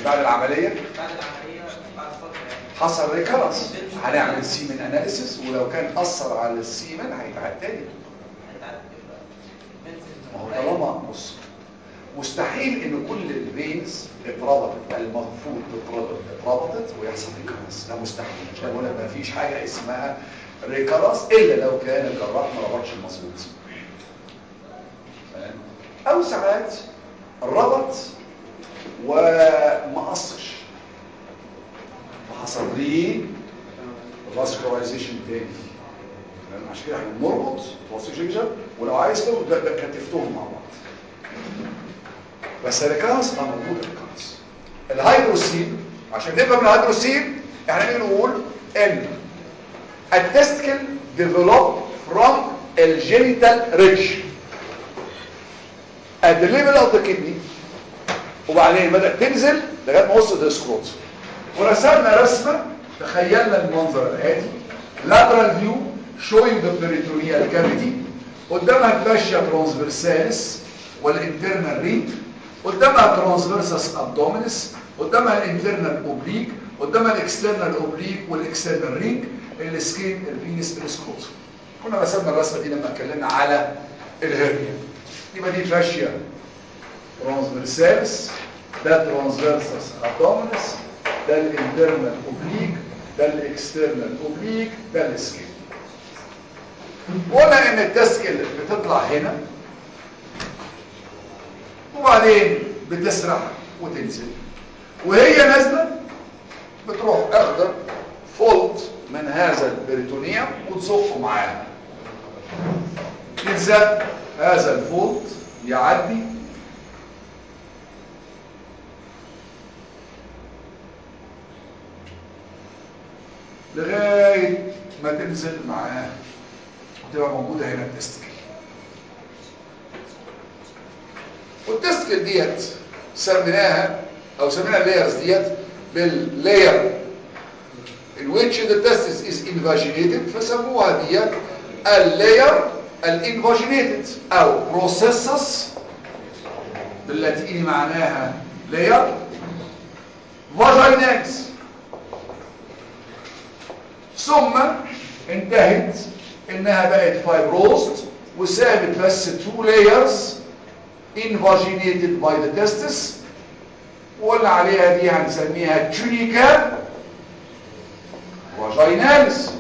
بعد العمليه بعد العمليه بعد فتره يعني حصل ريكرنس هنعمل سيمن اناليسيس ولو كان اثر على السيمن هيتعاد تاني هتعرف تبقى بنزل ما هو طالما بص مستحيل ان كل الفينز اتربطت المفروض تتربط اتربطت ويحصل ريكرنس ده مستحيل عشان بقول لك ما فيش حاجه اسمها ريكرنس الا لو كان الجراح ما ربطش المظبوط فاهم؟ او ساعات ربط وما قصش فحصل ليه فاسكولايزيشن تاني تمام؟ عشان كده احنا بنربط فاسكولايزيشن ولو عايز تربط ده ده كتفتهم مع بعض بس الريكانس اه موجود الريكانس الهيدروسين عشان نفهم الهيدروسين احنا نيجي نقول ان التستكل ديفلوب فروم الجينيتال ريتش at the level of the kidney وبعدين بدأت تنزل لغايه ما وصلت للسكروت ورسمنا رسمه تخيلنا المنظر الاتي lateral view showing the peritoneal cavity قدامها الفاشيا ترانسفيرساليس والانترنال رينج قدامها ترانسفيرسس ابدومينس قدامها الانترنال اوبليك قدامها الاكسترنال اوبليك والاكسترنال رينج السكين الفينس السكروت كنا رسمنا الرسمه دي لما اتكلمنا على الهرنيا يبقى دي فاشيا ترانسفيرساليس ده ترانسفيرسس ابدومينس ده الانترنال اوبليك ده الاكسترنال اوبليك ده السكين قلنا ان التسكل بتطلع هنا وبعدين بتسرح وتنزل وهي نازله بتروح اخده فولت من هذا البريتونيوم وتزقه معاها يتزق هذا الفولت يعدي لغايه ما تنزل معاه وتبقى موجوده هنا التستكل والتستكل ديت سميناها او سمينا اللايرز ديت باللاير in which the testis is invaginated فسموها ديت اللاير الانفاجينيتد او بروسيسس باللاتيني معناها لاير فاجينالز ثم انتهت انها بقت فايبروست وسابت بس two layers invaginated by the testis وقلنا عليها دي هنسميها تونيكا وجينالس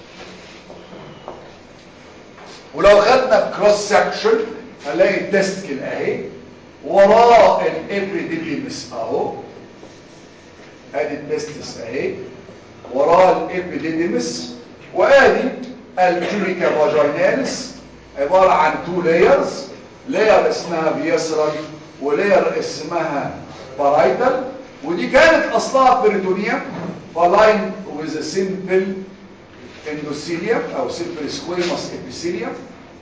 ولو خدنا كروس سكشن هنلاقي التستكل اهي وراه الابريديديمس اهو ادي التستس اهي وراه الابريديديمس وادي التونيكا فاجينالس عبارة عن تو لايرز لاير اسمها فيسرال ولاير اسمها بارايتال ودي كانت اصلها بريتونيوم فلاين with a simple endothelium او simple squamous epithelium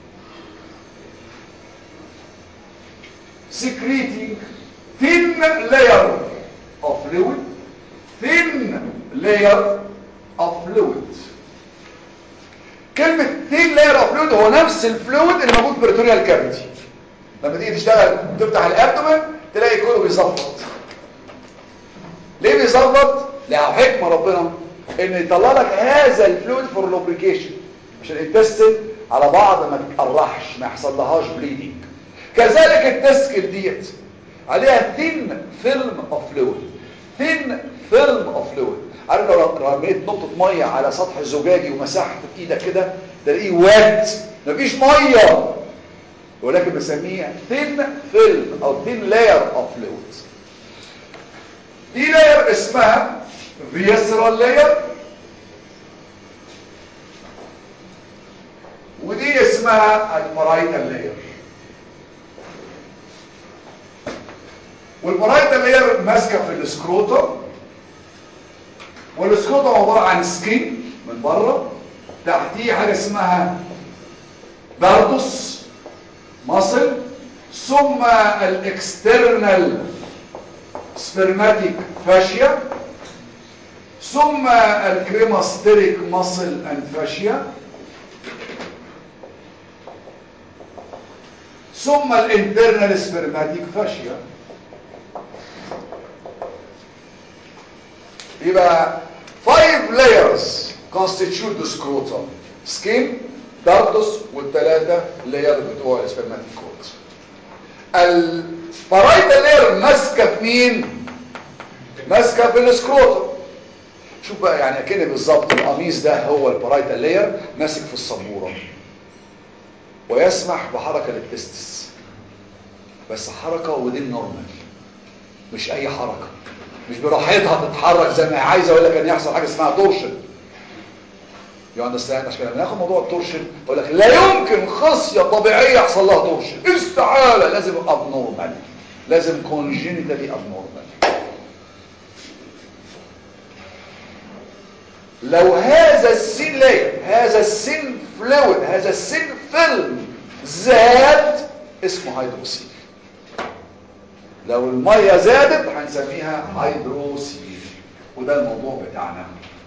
secreting thin layer of fluid thin layer of fluid كلمة thin layer of fluid هو نفس الفلويد اللي موجود في البريتونيال كافيتي لما تيجي تشتغل تفتح الابدومن تلاقي كله بيظبط ليه بيظبط؟ لها حكمة ربنا ان يطلع لك هذا الفلويد فور لوبريكيشن عشان الانتستين على بعض ما تقرحش ما يحصلهاش بليدنج كذلك التسكل ديت عليها ثين فيلم اوف فلويد ثين فيلم اوف فلويد عارف لو رميت نقطة مية على سطح زجاجي ومسحت بايدك كده تلاقيه وات مفيش مية ولكن بسميه ثين فيلم او ثين لاير اوف فلويد دي لاير اسمها فيسرال لاير ودي اسمها البرايتال لاير والبرايتال لاير ماسكه في السكروتوم والسكروتوم عباره عن سكين من بره تحتيه حاجه اسمها باردوس ماسل ثم الاكسترنال سبرماتيك فاشيا ثم الكريماستريك ماسل اند فاشيا ثم الانترنال سبرماتيك فاشيا يبقى five layers constitute the scrotum skin dartus والثلاثه لاير بتوع السpermatic cord البارايتال لاير ماسكه في مين ماسكه في السكروتم شوف بقى يعني اكن بالظبط القميص ده هو البارايتال لاير ماسك في السبوره ويسمح بحركه للتستس بس حركه ودين نورمال مش اي حركه مش براحتها تتحرك زي ما هي عايزه ولا كان يحصل حاجه اسمها تورشن يو اندرستاند عشان لما ناخد موضوع التورشن اقول لك لا يمكن خصيه طبيعيه يحصل لها تورشن استحاله لازم ابنورمال لازم كونجينيتالي ابنورمال لو هذا السين لاير هذا السين فلويد هذا السين فيلم زاد اسمه هيدروسيل لو الميه زادت هنسميها هيدروسيل وده الموضوع بتاعنا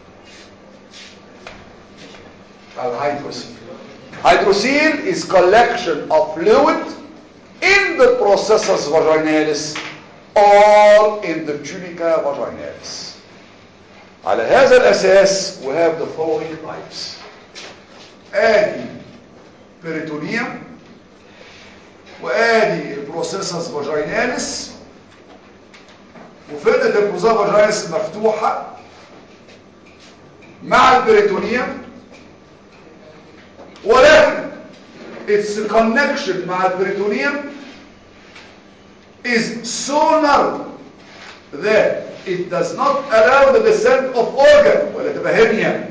الهيدروسيل hydrocele is collection of fluid in the processus vaginalis or in the tunica vaginalis على هذا الأساس we have the following types ادي peritoneum وادي البروسيسس فاجيناليس وفردة البروسيسس فاجيناليس مفتوحة مع البريتونيوم ولكن its connection مع البريتونيوم is so narrow that it does not allow the descent of organ ولا تبقى hernia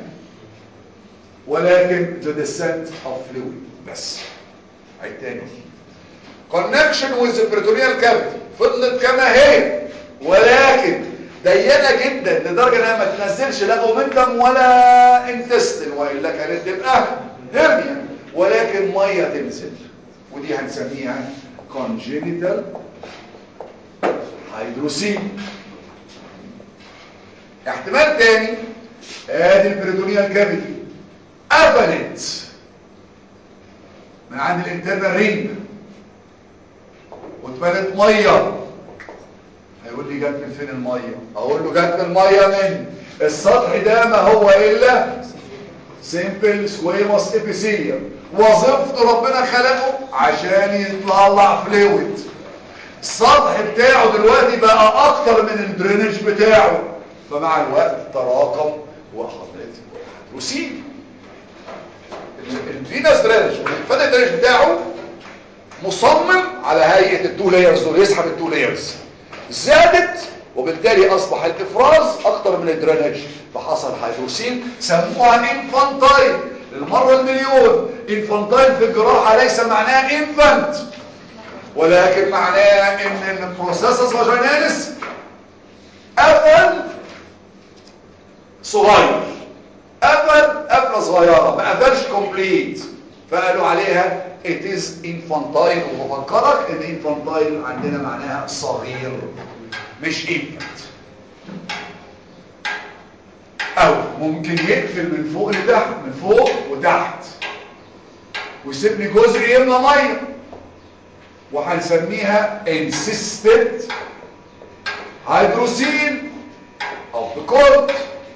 ولكن the descent of fluid بس عيد تاني connection with the peritoneal cavity فضلت كما هي ولكن ضيقه جدا لدرجه انها ما تنزلش لا اومنتم ولا انتستين والا كانت تبقى هرنيا ولكن ميه تنزل ودي هنسميها congenital hydrocele احتمال تاني ادي البريتونيال كافيتي قفلت من عند الانترنال رينج واتبنت ميه هيقول لي جت من فين الميه اقول له جت الميه من السطح ده ما هو الا سيمبل سكويموس ابيثيليوم وظيفته ربنا خلقه عشان يطلع فلويد السطح بتاعه دلوقتي بقى اكتر من الدرينج بتاعه فمع الوقت تراكم واخذت روسين الفينس درينج والفات درينج بتاعه مصمم على هيئه التو لايرز دول يسحب التو لايرز زادت وبالتالي اصبح الافراز اكتر من الدرينج فحصل هيدروسين سموها انفانتايل للمره المليون انفانتايل في الجراحه ليس معناها انفانت ولكن معناه ان البروسيسس فاجيناليس قفل صغير قفل قفله صغيره ما قفلش كومبليت فقالوا عليها it is infantile وبفكرك ان infantile عندنا معناها صغير مش infant او ممكن يقفل من فوق لتحت من فوق وتحت ويسيب لي جزء يملى ميه وهنسميها insisted hydrocele of the cord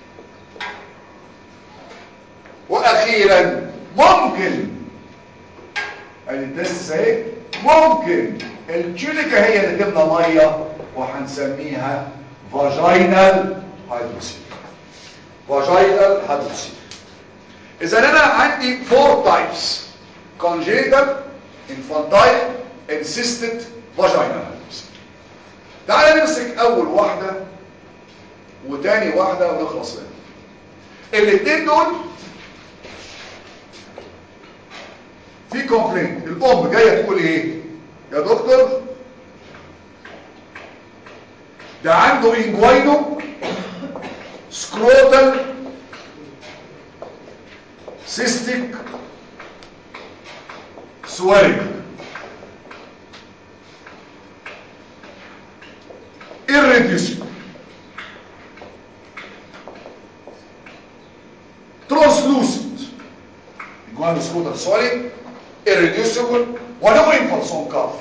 واخيرا ممكن التست اهي ممكن التونيكا هي اللي تملى ميه وهنسميها فاجينال هيدروسيل فاجينال هيدروسيل اذا انا عندي فور تايبس congenital infantile insisted vaginal hydrosil تعال نمسك اول واحده وتاني واحده ونخلص منها الاثنين دول في كومبلين الام جايه تقول ايه يا دكتور ده عنده انجوينو سكروتال سيستيك سواريك irreducible translucent جوان سكوتر سوري irreducible ولو impulse on cuff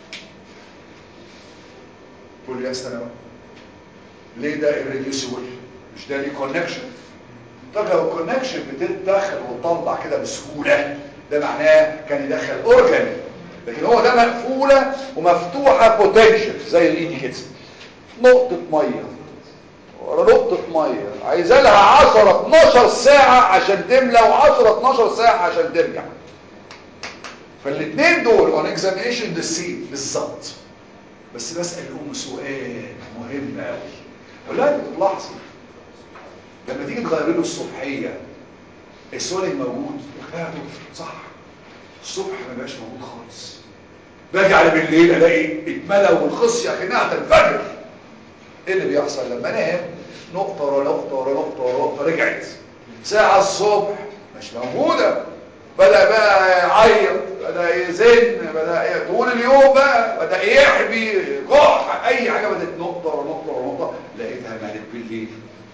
تقول لي يا استنى ليه ده irreducible مش ده ليه كونكشن طب لو الكونكشن بتدخل وتطلع كده بسهوله ده معناه كان يدخل اورجان لكن هو ده مقفوله ومفتوحه بوتنشال زي الايدي كده نقطه ميه ورا نقطه ميه عايزه لها 10 12 ساعه عشان تملى و10 12 ساعه عشان ترجع فالاثنين دول اون اكزامينشن ذا سيم بالظبط بس بسال ام سؤال مهم قوي ولا تلاحظي لما تيجي تغير له الصبحيه السؤال موجود وكتابه صح الصبح ما بقاش موجود خالص باجي على بالليل الاقي اتملى والخصيه كانها تنفجر ايه اللي بيحصل لما انام نقطه ورا نقطه ورا نقطه ورا نقطه رجعت ساعه الصبح مش موجوده بدا بقى يعيط بدا يزن بدا ي- طول اليوم بقى بدا يحبي كح اي حاجه بدات نقطه ورا نقطه ورا نقطه لقيتها مالت بالليل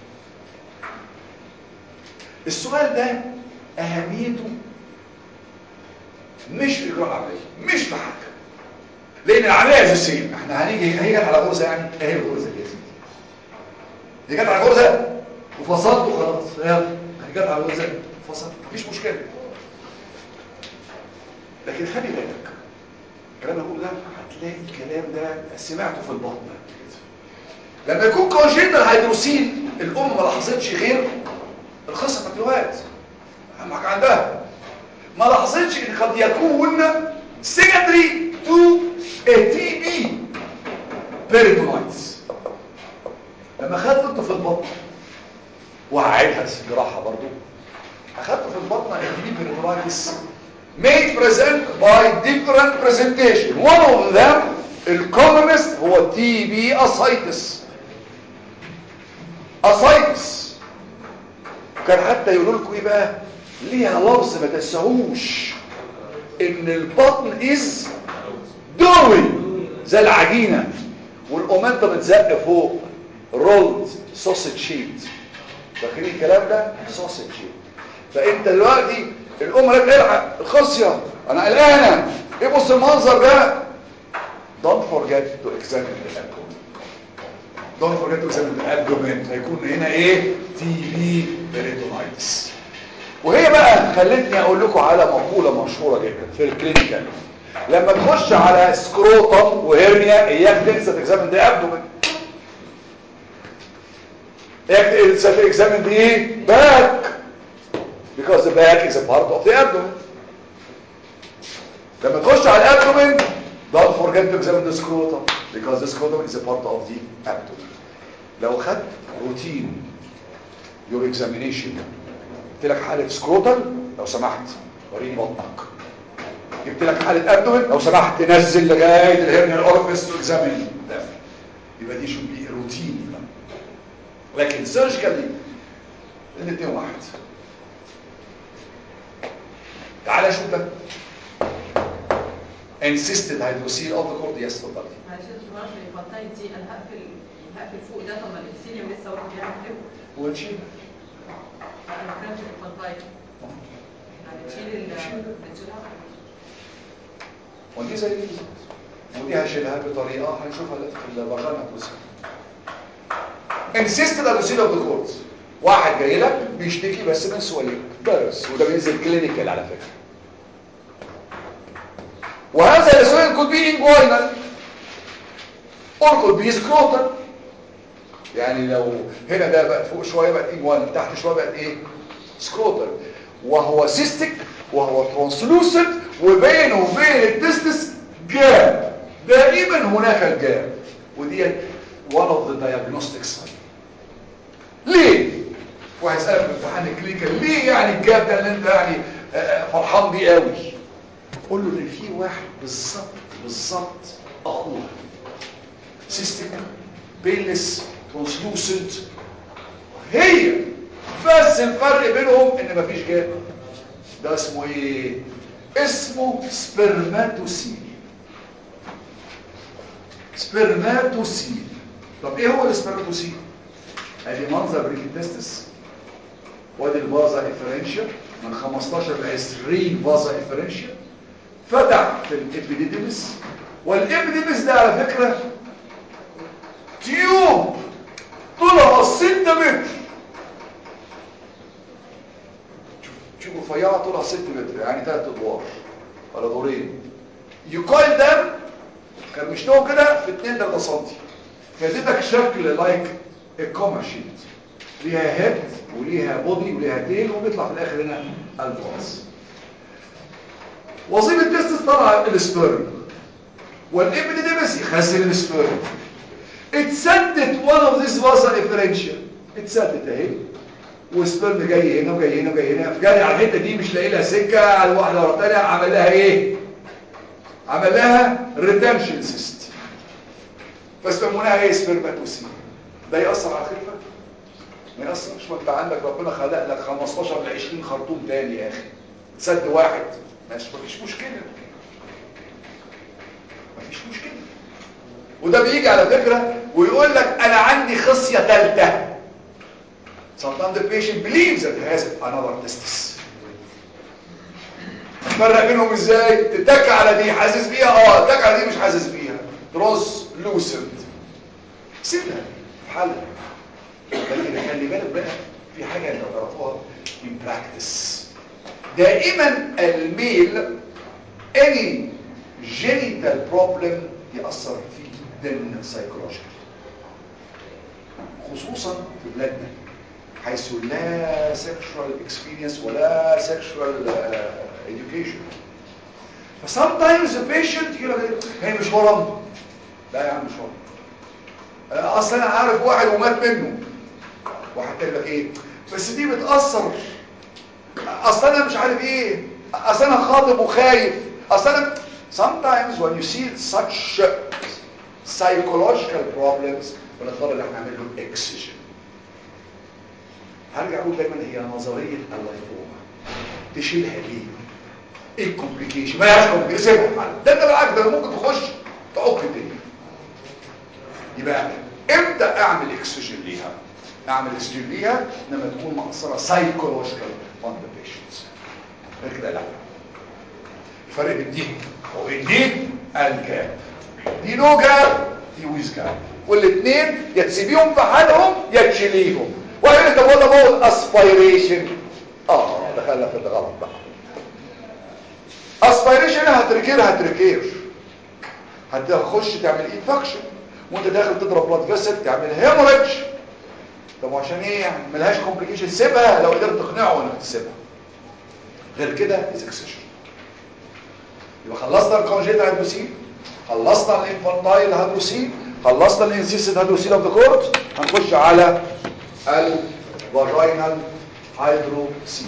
السؤال ده اهميته مش في اجراء عمليه مش في حاجه لان العمليه اساسيه احنا هنيجي هي جت على غرزه يعني اهي الغرزه دي يا سيدي دي جت على غرزه وفصلت وخلاص يلا هي جت على غرزه فصلت مفيش مشكله لكن خلي بالك الكلام اللي بقوله ده هتلاقي الكلام ده سمعته في البطن كده. لما يكون كونجنتال هيدروسين الام ما لاحظتش غير الخصه مكلوهات اهم حاجه عندها ما لاحظتش ان قد يكون secondary to a TB peritonitis لما خدت انت في البطن وهعيدها جراحه برضو اخدت في البطن التي بي peritonitis made present by different presentation one of them الكومنست هو تي بي اسايتس اسايتس كان حتى يقولوا لكم ايه بقى ليها لفظ ما تنساهوش ان البطن از دوي زي العجينه والقمانطه بتزق فوق رولد سوسج شيت فاكرين الكلام ده سوسج شيت فانت دلوقتي الام قالت الحق الخصيه انا قلقانه ايه بص المنظر ده don't forget to examine the abdomen don't forget to examine the abdomen هيكون هنا ايه تي بي peritonitis وهي بقى خلتني اقول لكم على مقولة مشهورة جدا في الكلينيكال لما تخش على سكروتم وهرنيا اياك تنسى تكزامن دي ابدومن اياك تنسى تكزامن دي ايه باك because the back is a part of the abdomen لما تخش على الابدومن don't forget to examine the scrotum because the scrotum is a part of the abdomen لو خدت روتين your examination جبت لك حالة سكروتال لو سمحت وريني بطنك جبت لك حالة ابدومن لو سمحت تنزل لغاية الهرنيا الاورفيس تو اكزامين يبقى دي should be روتين لكن سيرجيكالي الاثنين واحد تعالى شوف ده insisted hydrocele of the cord yes اتفضلي معلش يا دكتور عشان البطاية دي انا هقفل هقفل فوق ده طب ما الابسيليوم لسه واحد بيعمل حلو ونشيل انا بتكلم في البطاية يعني بتشيل ال بتشيلها ودي زي دي ودي هشيلها بطريقة هنشوفها في البرنامج هتوصل insisted hydrocele of the cord واحد جاي لك بيشتكي بس من سواليك بس وده بينزل كلينيكال على فكرة وهذا السؤال could be inguinal or could be scrotal يعني لو هنا ده بقت فوق شوية بقت inguinal تحت شوية بقت ايه scrotal وهو cystic وهو translucent وبينه وبين التستس جاب دائما هناك الجاب ودي one of the diagnostic signs ليه واحد يسألك في امتحان الكلينيكال ليه يعني الجاب ده اللي انت يعني آه، فرحان بيه قوي قول له ان في واحد بالظبط بالظبط اخوها سيستيك بيلس ترانسلوسنت هي بس الفرق بينهم ان مفيش جاب ده اسمه ايه اسمه سبرماتوسيل سبرماتوسيل طب ايه هو السبرماتوسيل ادي منظر بريكيتستس وادي الفازا افرنشيا من 15 ل 20 فازا افرنشيا فتح في الابيديديمس والابيديديمس ده على فكرة تيوب طولها 6 متر رفيعه طولها 6 متر يعني ثلاث ادوار ولا دورين يقال ده كان مشتوه كده في 2 3 سم فيديتك شكل لايك الكوما شيت ليها هيد وليها بودي وليها تيل وبيطلع في الاخر هنا الفاس وظيفه التستس طبعا السبرم والابيديديمس يخزن السبرم اتسدت one of these vasa differential اتسدت اهي والسبرم جاي هنا وجاي هنا وجاي هنا فجاني على الحته دي مش لاقي لها سكه على واحده ورا الثانيه عمل لها ايه عمل لها ريتنشن سيست فسموناها ايه سبرماتوسين ده ياثر على الخلفه ما ياثرش ما انت عندك ربنا خلق لك 15 ل 20 خرطوم تاني يا اخي سد واحد مش مفيش مشكله مفيش مشكله وده بيجي على فكره ويقول لك انا عندي خصيه ثالثه sometimes the patient believes that he has another testis تفرق بينهم ازاي تتك على دي حاسس بيها اه تتك على دي مش حاسس بيها تروس لوسنت سيبها في حالها لكن خلي بالك بقى في حاجه انت تعرفوها in practice دائما الميل any genital problem يأثر فيه جدا psychologically خصوصا في بلادنا حيث لا sexual experience ولا sexual uh, education ف sometimes the patient يقول لك هي مش ورم لا يا عم مش ورم آه، اصل انا عارف واحد ومات منه واحد تاني لك ايه بس دي بتأثر اصل انا مش عارف ايه اصل انا خاطب وخايف اصل انا sometimes when you see such psychological problems بنضطر ان احنا نعمل له اكسجن هرجع اقول دايما هي نظريه اللايفوما تشيلها ليه ايه الكومبليكيشن ما يعرفش كومبليكيشن سيبها في حالها ده انت بالعكس ده ممكن تخش تعك الدنيا يبقى امتى اعمل اكسجن ليها اعمل اكسجن ليها لما تكون مقصره سايكولوجيكال on the patients غير كده لا الفرق بين دي وبين دي الجاب دي نو جاب دي ويز جاب والاثنين يا تسيبيهم في حالهم يا تشيليهم وقال انت بقول بقول اسبيريشن اه دخلنا في الغلط بقى اسبيريشن هتركير هتركير هتخش تعمل انفكشن وانت داخل تضرب بلاد فيسل تعمل هيموريدج طب عشان ايه يعني ملهاش كومبليكيشن سيبها لو قدرت تقنعه انك تسيبها غير كده از اكسشن يبقى خلصنا الكونجيت هيدروسيل خلصنا الانفانتايل هيدروسيل خلصنا الانسيسد هيدروسيل اوف ذا كورت هنخش على الفاجينال هيدروسيل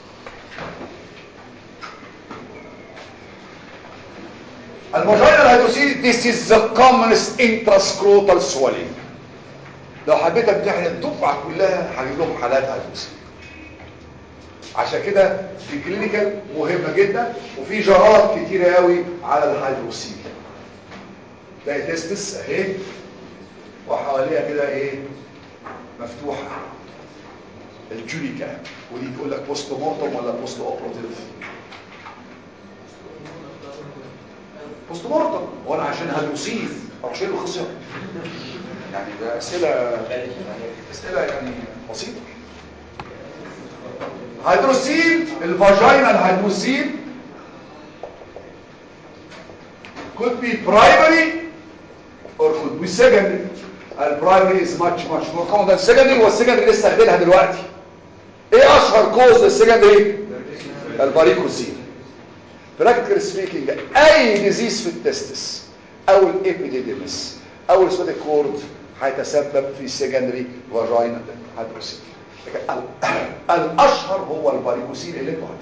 الفاجينال هيدروسيل this is the commonest intrascrotal swelling لو حبيت امتحن الدفعه كلها هجيب لهم حالات هيدروسيل عشان كده في كلينيكال مهمه جدا وفي جرات كتيره قوي على الهيدروسيل ده تستس اهي وحواليها كده ايه مفتوحه الجوليكا ودي تقول لك بوست مورتم ولا بوست اوبراتيف بوست مورتم وانا عشان هيدروسيل اروح شايل الخصيه يعني ده اسئله اسئله يعني بسيطه هيدروسيل الفاجينال هيدروسيل could be primary or could be secondary البرايمري is much much more common than secondary والسكندري لسه هاخدينها دلوقتي ايه اشهر كوز للسكندري الباريكوسيل براكتيكال سبيكينج اي ديزيز في التستس او الابيديديمس او السوتيك كورد هيتسبب في سكندري فاجينال هيدروسيل الاشهر هو الباريكوسيل اللي انتوا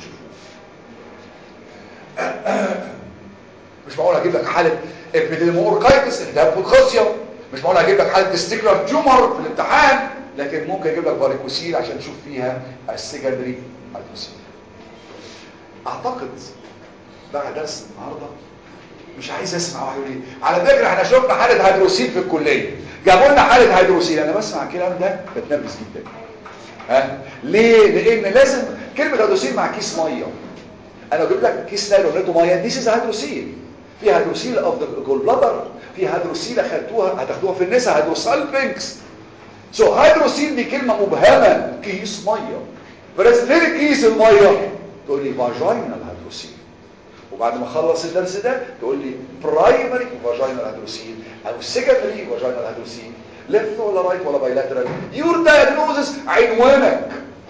هتشوفوه مش معقول اجيب لك حاله ابيديموركايتس التهاب في الخصيه مش معقول اجيب لك حاله تستيكولار تيومر في الامتحان لكن ممكن اجيب لك باريكوسيل عشان تشوف فيها السكندري هيدروسيل اعتقد بعد درس النهارده مش عايز اسمع واحد يقول لي على فكره احنا شفنا حاله هيدروسيل في الكليه جابوا لنا حاله هيدروسيل انا بسمع الكلام ده بتنرفز جدا ها ليه لان لازم كلمه هيدروسيل مع كيس ميه انا اجيب لك كيس نايلون لقيته ميه دي از هيدروسيل في هيدروسيل اوف ذا جول بلادر في هيدروسيل اخدتوها هتاخدوها في النساء هيدروسالفينكس سو so, هيدروسيل دي كلمه مبهمه كيس ميه بس فين كيس الميه تقول لي فاجينال هيدروسيل وبعد ما اخلص الدرس ده تقول لي برايمري فاجينال هيدروسيل او سكندري فاجينال هيدروسيل ليفت ولا رايت ولا بايلاترال يور دايجنوزس عنوانك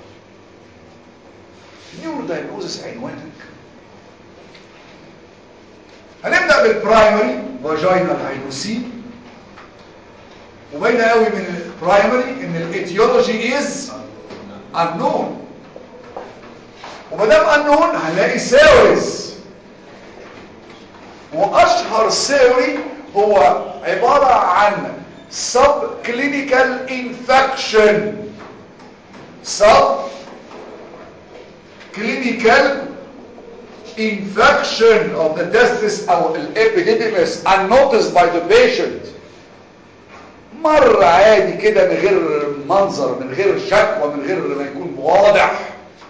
يور دايجنوزس عنوانك هنبدا بالبرايمري فاجينال هيدروسيل وباينه قوي من البرايمري ان الايتيولوجي از unknown وما دام unknown هنلاقي ساوريز واشهر ساوري هو عباره عن sub clinical infection sub clinical infection of the testis او epididymis unnoticed by the patient مر عادي كده من غير منظر من غير شكوى من غير ما يكون واضح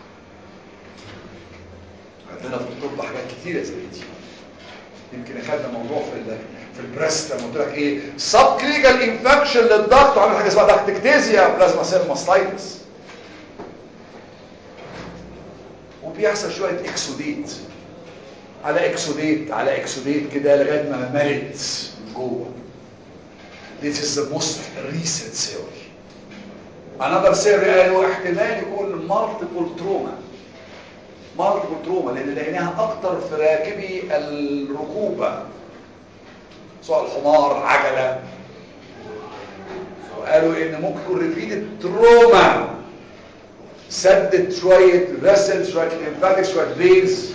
عندنا في الطب حاجات كتيرة زي دي يمكن اخدنا موضوع في ال في البريست لما قلت لك ايه سب كلينيكال انفكشن للضغط وعامل حاجه اسمها داكتكتيزيا بلازما سيل ماستايتس وبيحصل شويه اكسوديت على اكسوديت على اكسوديت كده لغايه ما ملت من جوه This is the most recent theory. Another theory قالوا احتمال يكون multiple trauma. multiple trauma لان لقيناها اكتر في راكبي الركوبة سواء الحمار عجلة وقالوا ان ممكن يكون ريبيتد تروما سدت شوية فيسل شوية ليمفاتيك شوية فينز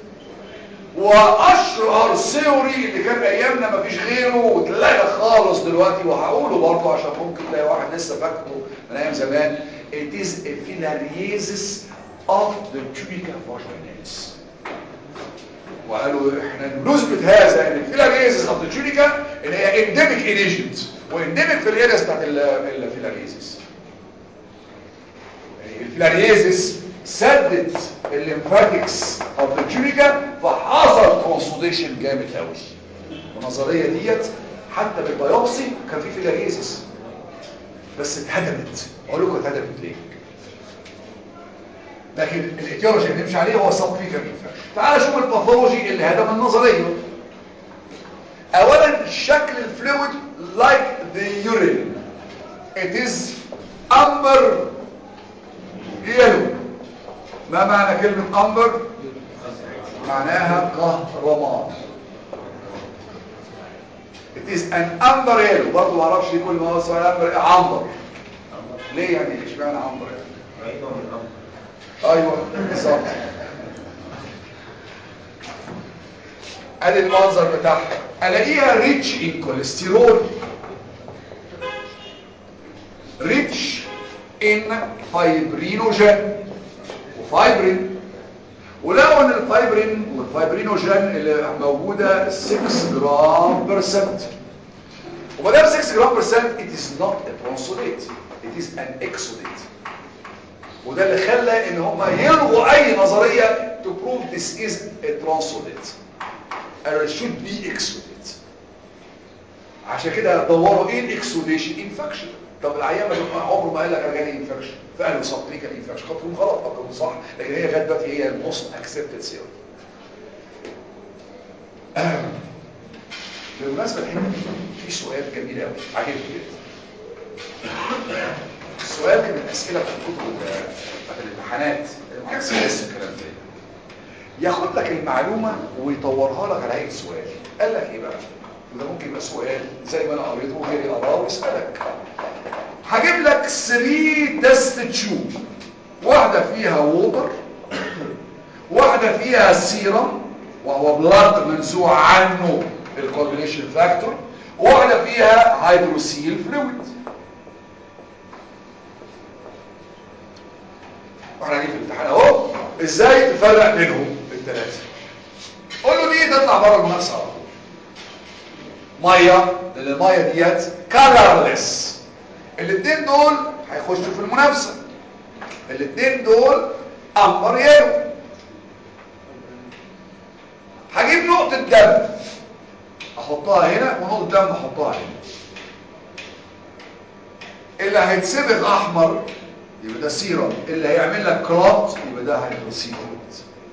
واشهر ثيوري اللي كان ايامنا مفيش غيره واتلغى خالص دلوقتي وهقوله برضه عشان ممكن تلاقي واحد لسه فاكره من ايام زمان it is a filariasis of the tunica vaginalis وقالوا احنا نثبت هذا ان الفيلاريزس اوف ذا تونيكا ان هي انديميك ان ايجيبت وانديميك في الارياس بتاعت الفيلاريزس يعني الفيلاريزس سدت الليمفاتكس اوف ذا تونيكا فحصل كونسوديشن جامد قوي النظريه ديت حتى بالبيوبسي كان في فيلاريزس بس اتهدمت اقول لكم اتهدمت ليه لكن الايتيولوجي اللي نمشي عليه هو سب كلينيكال انفكشن تعال شوف الباثولوجي اللي هدم النظريه اولا شكل الفلويد لايك ذا يورين it is amber yellow ما معنى كلمة امبر معناها كهرمان it is an amber yellow برضه ما اعرفش ليه كل ما هو سؤال امبر عنبر ليه يعني اشمعنى عنبر يعني ايوه بالظبط ادي المنظر بتاعها الاقيها ريتش ان كوليسترول ريتش ان فايبرينوجين وفايبرين ولقوا ان الفايبرين والفايبرينوجين اللي موجوده 6 جرام برسنت وما دام 6 جرام برسنت it is not a bronzolate it is an exudate وده اللي خلى ان هم يلغوا اي نظريه to prove this is a transolate or it should be exudate عشان كده دوروا ايه الاكسوديشن انفكشن طب العيان ما عمره ما قال لك انا جالي انفكشن فقالوا سبتيكال انفكشن قد تكون غلط قد تكون صح لكن هي لغايه دلوقتي هي الموست اكسبتد ثيوري بالمناسبه الحين في سؤال جميل قوي عجبني جدا السؤال كان من الاسئله بتاعت الكتب بتاعت الامتحانات ما كانش لسه الكلام ده ياخد لك المعلومه ويطورها لك على هيئه سؤال قال لك ايه بقى وده ممكن يبقى سؤال زي ما انا قريته وغيري قراه ويسالك هجيب لك 3 تيست تشوب واحده فيها ووتر واحده فيها سيرم وهو بلاد منزوع عنه الكوagulation فاكتور وواحده فيها هيدروسيل فلويد واحنا هنجيب في الامتحان اهو ازاي تفرق بينهم الثلاثه قول له دي تطلع بره المنافسه على طول ميه لان الميه ديت كلرلس الاثنين دول هيخشوا في المنافسه الاثنين دول امبر يلو هجيب نقطه دم احطها هنا ونقطه دم احطها هنا اللي هيتصبغ احمر يبقى ده سيرم اللي هيعمل لك كلوت يبقى ده هيدروسيل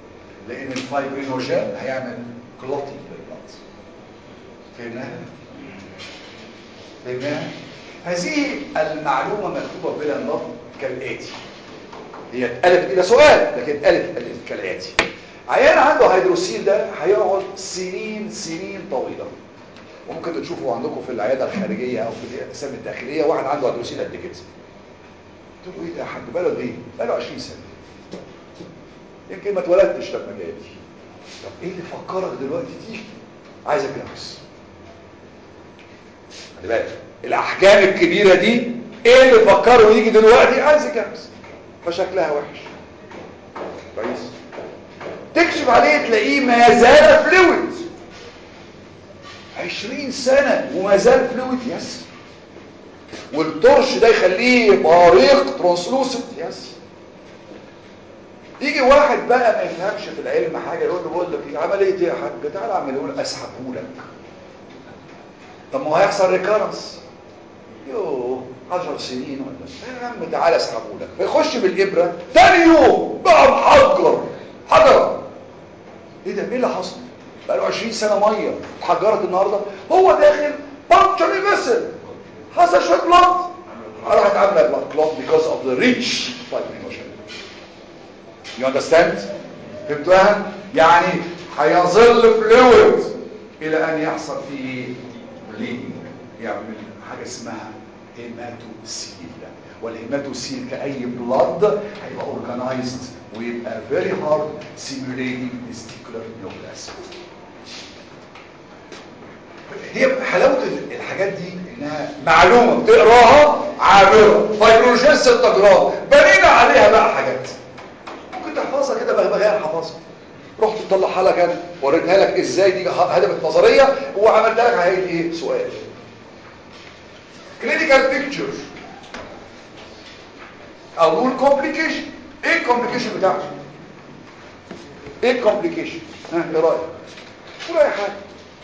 لان الفايبرينوجين هيعمل كلوتينج للبلد فهمناها فهمناها هذه المعلومه مكتوبه بلا نظر كالاتي هي اتقلبت الى سؤال لكن اتقلبت قالت كالاتي عيان عنده هيدروسيل ده هيقعد سنين سنين طويله وممكن تشوفوا عندكم في العياده الخارجيه او في الاقسام الداخليه واحد عنده هيدروسيل قد كده تقول ايه ده يا حاج بقاله قد ايه بقاله 20 سنه يمكن ما اتولدتش لما جاي طب ايه اللي فكرك دلوقتي تيجي عايز اتجوز خلي بالك الاحجام الكبيره دي ايه اللي فكره يجي دلوقتي عايز يتجوز فشكلها وحش كويس تكشف عليه تلاقيه ما زال فلويد 20 سنه وما زال فلويد يس والترش ده يخليه بريق ترانسلوسنت يس يجي واحد بقى ما يفهمش في العلم حاجه يقول له بقول لك ايه عمليه ايه يا حاج تعالى اعمل يقول اسحبه لك طب ما هو هيحصل ريكارنس يوه 10 سنين ولا يا عم تعالى اسحبه لك فيخش بالابره ثاني يوم بقى محجر حجر ايه ده ايه اللي حصل بقى له 20 سنه ميه اتحجرت النهارده هو داخل بانكشر يمثل حصل شويه بلاد راحت عامله بلاد كلوت because of the rich fibrinogen you understand فهمتوها يعني هيظل فلويد الى ان يحصل فيه bleeding يعمل حاجه اسمها هيماتوسيل والهيماتوسيل كأي بلاد هيبقى اورجانيزد ويبقى very hard simulating testicular neoplasm هي حلاوة الحاجات دي انها معلومة بتقراها عابرة فايبروجين 6 جرام بنينا عليها بقى حاجات ممكن تحفظها كده بغبغاء حفظها رحت تطلعها لك انا وريتها لك ازاي دي هدفت نظريه وعملتها لك هيجي ايه سؤال كلينيكال بيكتشر او نقول كومبليكيشن ايه الكومبليكيشن بتاعته ايه الكومبليكيشن ها ايه رايك قول اي حاجه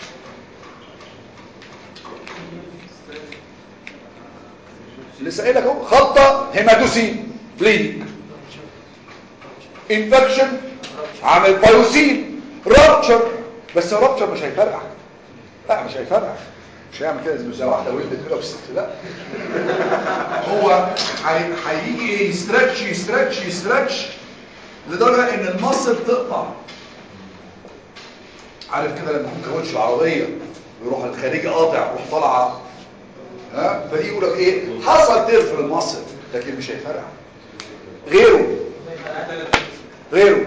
لسه قايل لك اهو خلطه هيماتوسين بليدنج انفكشن عامل بايوسين رابتشر بس رابتشر مش هيفرقع لا مش هيفرقع مش هيعمل كده زي واحده ولدت كده في ست لا هو هيجي ايه يسترتش يسترتش يسترتش لدرجه ان المصل تقطع عارف كده لما يكون كاوتش العربيه يروح الخارجي قاطع يروح طالعه ها فدي يقول لك ايه حصل تير في المصل لكن مش هيفرقع غيره غيره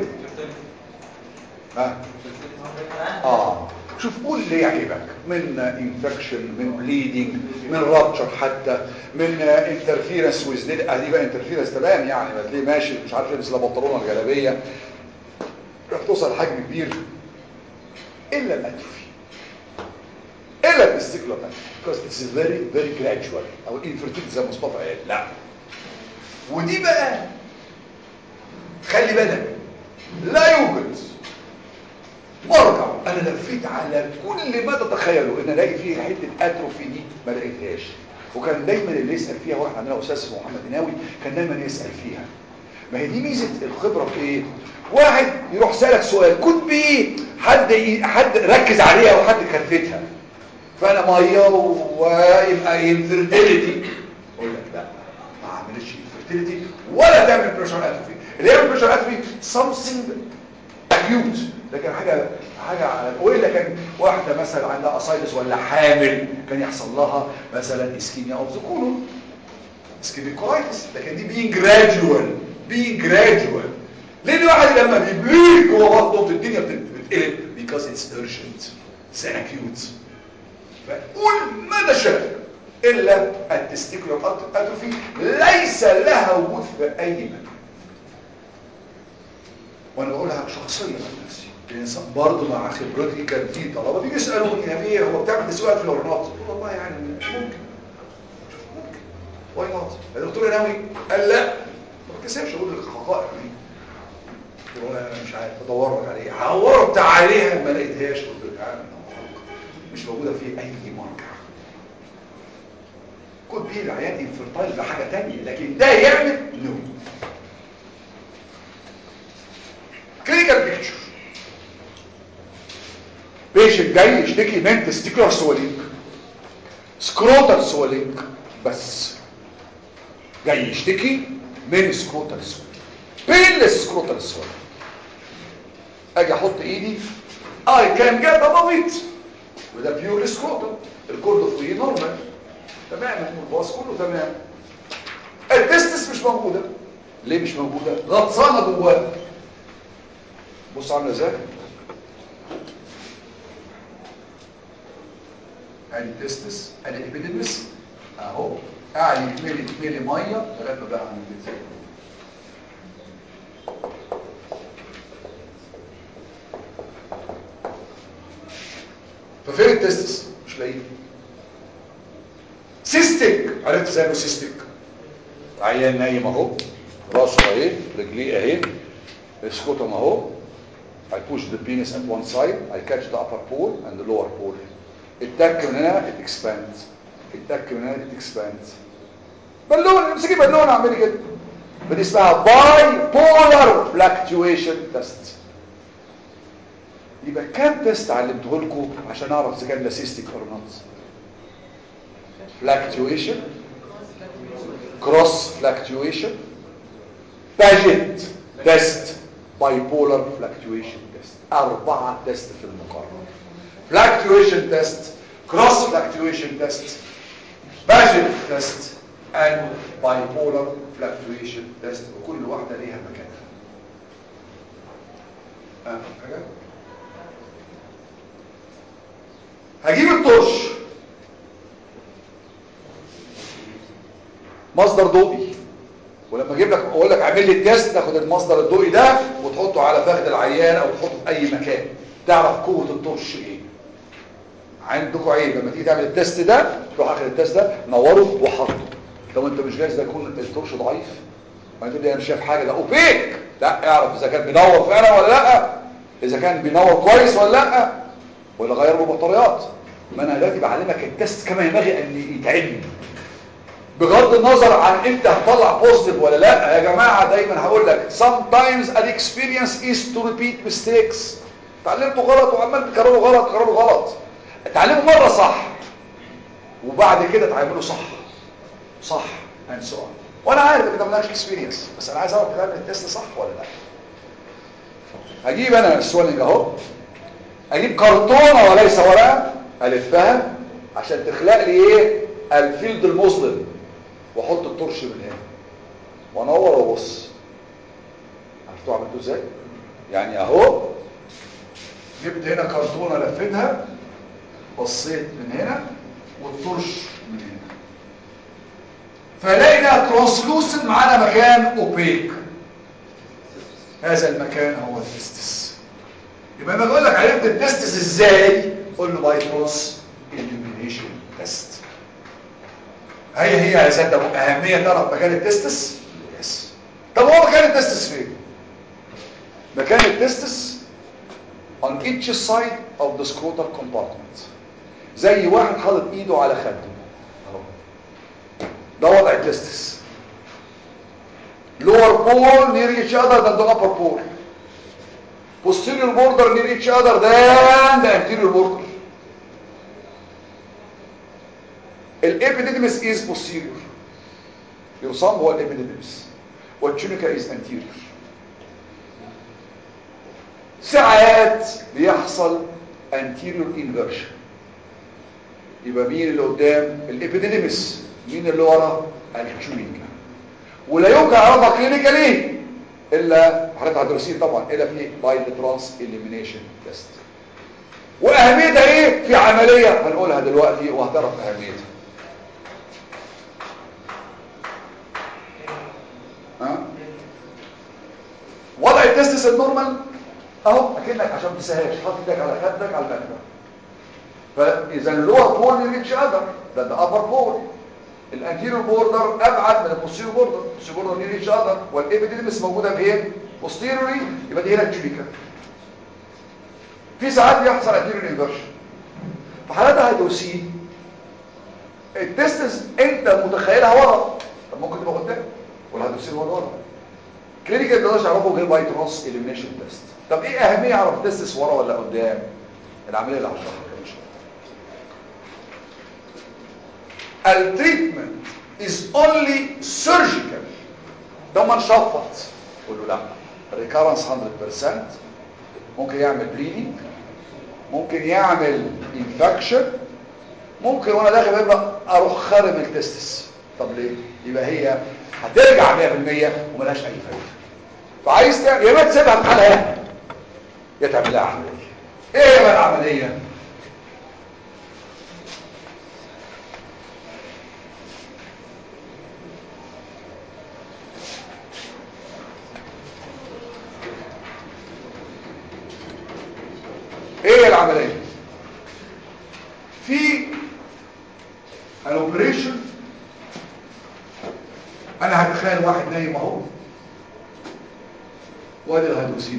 ها اه شوف قول اللي يعجبك من انفكشن من بليدنج من رابتشر حتى من انترفيرنس ويز دي بقى انترفيرنس تمام يعني ما تلاقيه ماشي مش عارف يلبس لا بنطلون ولا جلابيه راح توصل لحجم كبير الا الاتروفي الا التستيكولار because it's very very gradual او infertility زي مصطفى قال لا ودي بقى خلي بالك لا يوجد مرجع انا لفيت على كل ما تتخيلوا ان الاقي فيه حته اتروفي دي ما لقيتهاش وكان دايما اللي يسال فيها واحد عندنا استاذ اسمه محمد ناوي كان دايما يسال فيها ما هي دي ميزه الخبره في ايه واحد يروح سالك سؤال كنت بيه حد حد ركز عليها وحد كرفتها فانا ميه ويبقى انفيرتيليتي اقول لك لا ما عملتش انفيرتيليتي ولا تعمل بريشر اتروفي اللي هي بريشر اتروفي something acute لكن حاجه حاجه والا كان واحده مثلا عندها اسايلس ولا حامل كان يحصل لها مثلا اسكيميا اوف ذا كولون اسكيميك كولايتس لكن دي بين جراديوال بين جراديوال ليه الواحد لما بيبليك جوه بطنه الدنيا بتتقلب because it's urgent it's an acute فقول ما تشاء الا التستيكولار اتروفي ليس لها وجود في اي مكان وانا بقولها شخصيا عن نفسي الانسان برضه مع خبرتي كان في طلبه بيجي يسالوني يا ايه هو بتعمل تسويق في الورنات والله يعني ممكن ممكن واي نوت الدكتور ناوي قال لا ما بتكسبش اقول الحقائق دي قلت له انا مش عارف ادور عليه دورت عليها ما لقيتهاش قلت له يا عم مش موجوده في اي مرجع كنت بيه العيان انفرتايل بحاجه تانية لكن ده يعمل نو كلينيكال بيكتشر بيشنت جاي يشتكي من تستيكولار سوالينج سكروتال سوالينج بس جاي يشتكي من سكروتال سوالينج بينلس سكروتال سوالينج اجي احط ايدي اي كان جيت اباف ات وده بيور سكروتال الكورد فوقيه نورمال تمام والباص كله تمام التستس مش موجوده ليه مش موجوده غطسانه جواه بص عامله ازاي ادي تستس ادي ابيديمس اهو قاعد يتملي يتملي ميه لغايه ما بقى عامل كده ففين التستس مش لاقيه سيستيك عرفت ازاي انه سيستيك عيان نايم اهو راسه اهي رجليه اهي السكوتم اهو I push the penis at one side I catch the upper pole and the lower pole التك من هنا it expands التك من هنا it expands بالون امسكي بالون اعملي كده بدي اسمها باي بولار فلاكتويشن تيست يبقى كام تيست علمته لكم عشان اعرف اذا كان لاسيستيك اور نوت fluctuation cross fluctuation Paget test bipolar fluctuation test أربعة تيست في المقارنة fluctuation test cross fluctuation test Paget test and bipolar fluctuation test وكل واحدة ليها مكانها أهم حاجة هجيب الطرش مصدر ضوئي ولما اجيب لك اقول لك اعمل لي التيست تاخد المصدر الضوئي ده وتحطه على فخذ العيان او تحطه في اي مكان تعرف قوه الطرش ايه عندكم عيب لما تيجي تعمل التيست ده تروح اخد التيست ده نوره وحطه لو انت مش جاهز ده يكون الطرش ضعيف ما تقول لي انا مش شايف حاجه ده اوبيك لا اعرف اذا كان بينور فعلا ولا لا اذا كان بينور كويس ولا لا ولا غير له بطاريات ما انا دلوقتي بعلمك التيست كما ينبغي ان يتعلم بغض النظر عن انت هتطلع بوزيتيف ولا لا يا جماعه دايما هقول لك sometimes an experience is to repeat mistakes اتعلمته غلط وعمال تكرره غلط تكرره غلط اتعلمه مره صح وبعد كده تعمله صح صح and so on وانا عارف انك ما عندكش اكسبيرينس بس انا عايز اعرف تعمل التست صح ولا لا هجيب انا السوالنج اهو اجيب كرتونه وليس ورقه الفها عشان تخلق لي ايه الفيلد المظلم واحط الطرش من هنا وانور وابص عرفتوا عملتوا ازاي يعني اهو جبت هنا كرتونه لفتها بصيت من هنا والطرش من هنا فلاقي ده ترانسلوسن معانا مكان اوبيك هذا المكان هو التستس يبقى انا بقول لك عرفت التستس ازاي قول له باي ترانس illumination تيست هي هي يا سيادة أهمية تعرف مكان التستس يس طب هو مكان التستس فين مكان التستس on each side of the scrotal compartment زي واحد حاطط ايده على خده اهو ده وضع التستس lower pole near each other than the upper pole posterior border near each other than the anterior border الابيديدمس is posterior يرسم هو الابيديدمس والتونيكا is anterior ساعات بيحصل anterior inversion يبقى مين اللي قدام الابيديدمس مين اللي ورا التونيكا ولا يمكن اعرفها كلينيكالي الا حضرتك هتدرسيه طبعا الا في باي ترانس اليمينيشن تيست واهميتها ايه في عمليه هنقولها دلوقتي وهتعرف اهميتها ها وضع التستس النورمال اهو اكنك عشان ما تسهلش حاطط ايدك على خدك على المكبه فاذا اللور بول ريتش اذر ده ده ابر بول الانتيريور بوردر ابعد من البوستيريور بوردر البوستيريور بوردر ريتش اذر والابيديدمس موجوده فين بوستيريوري يبقى دي هنا التشبيكه في ساعات بيحصل انتيريور انفيرشن في حالاتها هيدوسي التستس انت متخيلها ورا طب ممكن تبقى قدام ولا هتوصيل ورا ورا كلينيكال ما تقدرش تعرفه غير باي ترانس اليمينيشن تيست طب ايه اهميه اعرف تستس ورا ولا قدام العمليه اللي هشرحها كده ان شاء الله التريتمنت is only surgical ده ما نشفط قول له لا ريكارنس 100% ممكن يعمل بليدنج ممكن يعمل انفكشن ممكن وانا داخل بيبقى اروح خارم التستس طب ليه يبقى هي هترجع 100% وملهاش اي فايده فعايز تعمل يا ما تسيبها في حالها يا تعمل لها عمليه ايه هي بقى العمليه ايه العمليه في الاوبريشن انا هتخيل واحد نايم اهو وادي الهيدروسين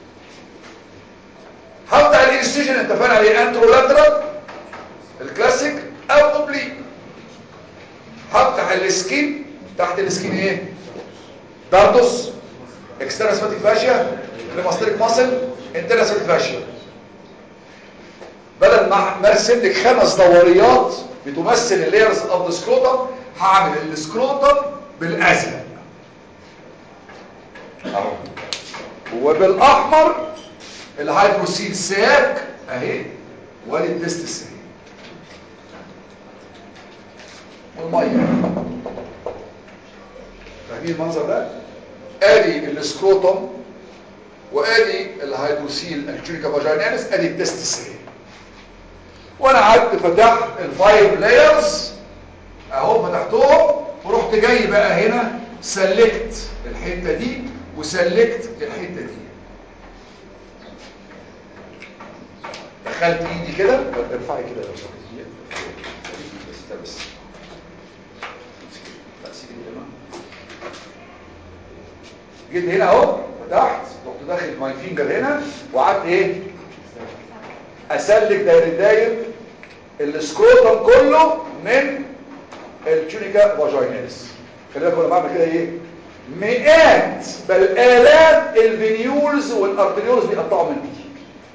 اهو هبدا الانستيشن اتفقنا عليه انترولاترال الكلاسيك او اوبليك هفتح السكين تحت السكين ايه داردوس اكسترنال سماتيك فاشيا كريماستريك ماسل انترنال سماتيك فاشيا بدل ما ما ارسم لك خمس دوريات بتمثل اللايرز اوف ذا سكروتم هعمل السكروتم بالازرق اهو وبالاحمر الهيدروسيل ساك اهي وادي التستس اهي والميه فاهمين المنظر ده ادي السكروتم وادي الهيدروسيل الكتريكا فاجيناليس ادي التستس اهي وانا قعدت فتحت الفايف لايرز اهو فتحتهم ورحت جاي بقى هنا سلكت الحته دي وسلكت الحته دي دخلت ايدي كده ارفعي كده لو سمحتي بس ده بس لا سيبي كده جيت هنا اهو فتحت رحت داخل ماي فينجر هنا وقعدت ايه اسلك داير داير السكروتم كله من التونيكا فاجيناليس خلي بالك وانا بعمل كده ايه مئات بل الاف الفينيولز والارتريولز بيقطعوا من ايدي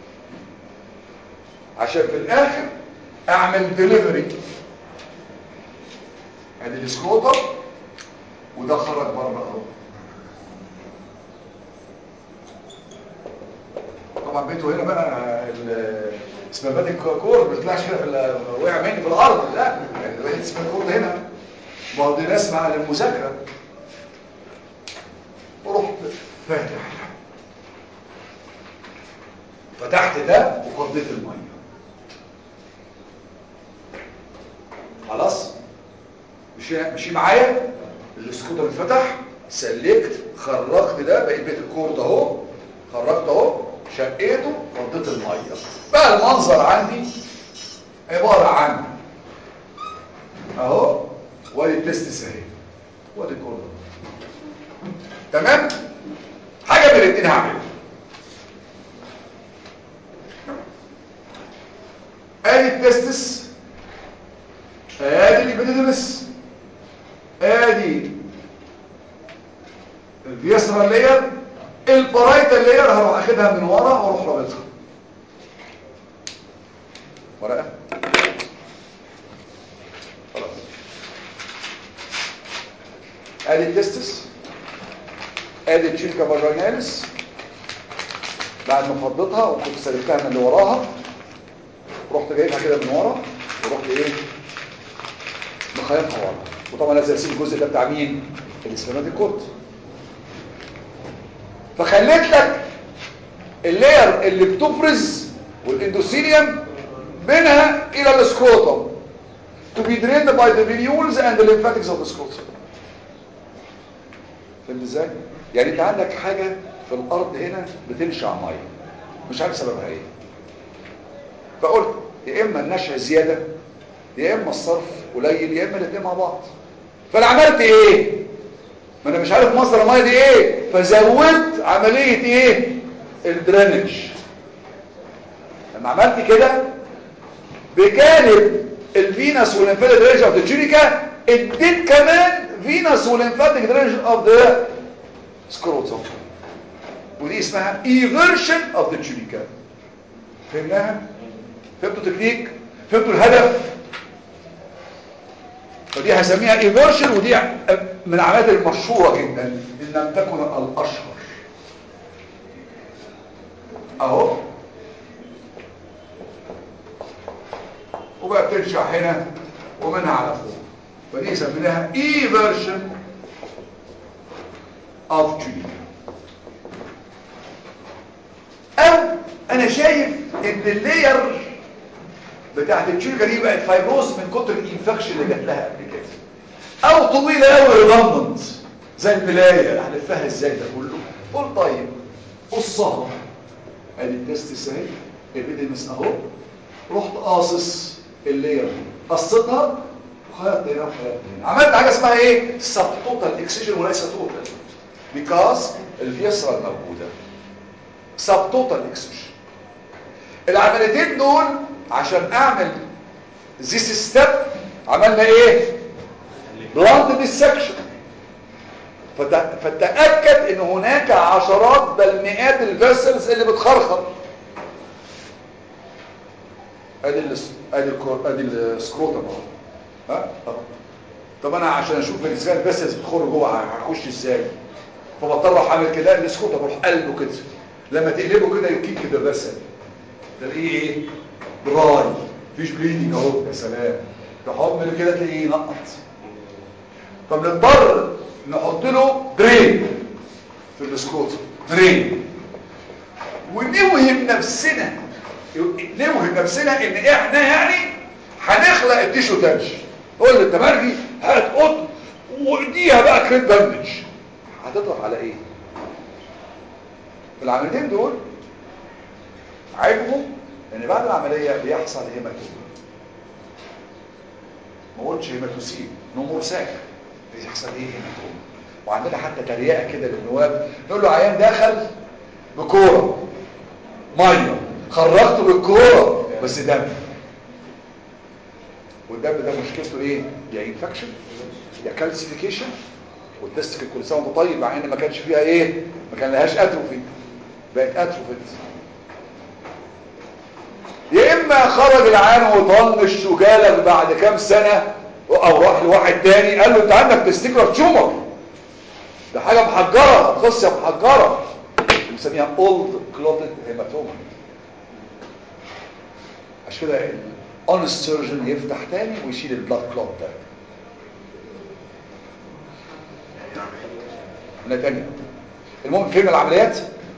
عشان في الاخر اعمل ديليفري ادي السكروتم وده خرج بره اهو طبعا بيته هنا بقى السباباتيك كورد ما بيطلعش كده في ال- وقع مني في الارض لا يعني بقيت السباباتيك كورد هنا برضه ناس مع المذاكره ورحت فاتح فتحت ده وقضيت الميه خلاص مشي مشي معايا السكوتر اتفتح سلكت خرجت ده بقيت بيت الكورد اهو خرجت اهو شقيته فضيت الميه بقى المنظر عندي عباره عن اهو وادي التستس اهي وادي الكورد تمام حاجه من الاثنين هعملها ادي التستس ادي الابيديدمس ادي الفيسرال لاير البرايتال لاير هروح اخدها من ورا واروح رابطها ورقه خلاص ادي التستس ادي التشيلكا فاجيناليس بعد ما فضيتها وكنت سلكتها من اللي وراها رحت جايبها كده من ورا ورحت ايه مخيطها ورا وطبعا لازم اسيب الجزء ده بتاع مين الاسلامات الكورت فخليت لك اللاير اللي بتفرز والاندوثيليوم منها الى السكروتم to be drained by the venules and the lymphatics of the scrotum فهمت ازاي يعني انت عندك حاجه في الارض هنا بتنشع ميه مش عارف سببها ايه فقلت يا اما النشع زياده يا اما الصرف قليل يا اما الاثنين مع بعض فانا عملت ايه ما انا مش عارف مصدر الميه دي ايه فزودت عمليه ايه الدرينج لما عملت كده بجانب الفينس والليمفاتيك درينج اوف ذا تونيكا اديت كمان فينس والليمفاتيك درينج اوف ذا سكروتوم ودي اسمها ايفرشن اوف ذا تونيكا فهمناها فهمتوا تكنيك فهمتوا الهدف فدي هسميها ايفرشن ودي من العمليات المشهوره جدا ان لم تكن الاشهر اهو وبقى بتنشع هنا ومنها على فوق فدي سميناها ايفرشن اوف جي او انا شايف ان اللير بتاعت التشيكا دي بقت فايبروز من كتر الانفكشن اللي جات لها قبل كده او طويله قوي ريدندنت زي البلايه هنلفها ازاي ده كله قول طيب قصها ادي التست اهي الابيديمس اهو رحت قاصص اللير دي قصتها وخيطت هنا وخيطت هنا عملت حاجه اسمها ايه سب توتال اكسجن وليس توتال بيكاز الفيسرا موجوده سب توتال اكسجن العمليتين دول عشان اعمل ذيس ستيب عملنا ايه بلاند ديسكشن فتأكد ان هناك عشرات بل مئات الفيسلز اللي بتخرخر ادي الس- ادي الكور ادي السكروتم اهو ها اهو طب انا عشان اشوف الاسكان الفيسلز بتخر جوه هخش ازاي فبضطر اروح اعمل كده السكروتم اروح قلبه كده لما تقلبه كده يكيك كده فيسل تلاقيه ايه دراي مفيش بليدنج اهو يا سلام تحمل كده تلاقيه نقط فبنضطر نحط له درين في السكروت درين ونوهم نفسنا نوهم نفسنا ان احنا يعني هنخلق التيشو تانش قول للتمرجي هات قطن واديها بقى كريت باندج هتضغط على ايه العمليتين دول عيبهم ان بعد العمليه بيحصل هيماتوما ما قلتش هيماتوسيل نمور ساك بيحصل ايه هيماتوما وعندنا حتى تريقه كده للنواب نقول له عيان دخل بكوره ميه خرجته بالكوره بس دم والدم ده مشكلته ايه يا انفكشن يا كالسيفيكيشن والتستيكل كل سنه وانت طيب مع ان ما كانش فيها ايه ما كان لهاش اتروفي بقت اتروفيت يا اما خرج العيان وطنش وجالك بعد كام سنه او راح لواحد تاني قال له انت عندك تستيكولار تيومر ده حاجه محجره خصيه محجره بنسميها اولد كلوتد هيماتوما عشان كده الاونست سيرجن يفتح تاني ويشيل البلاد كلوت ده عمليه تانية المهم فين العمليات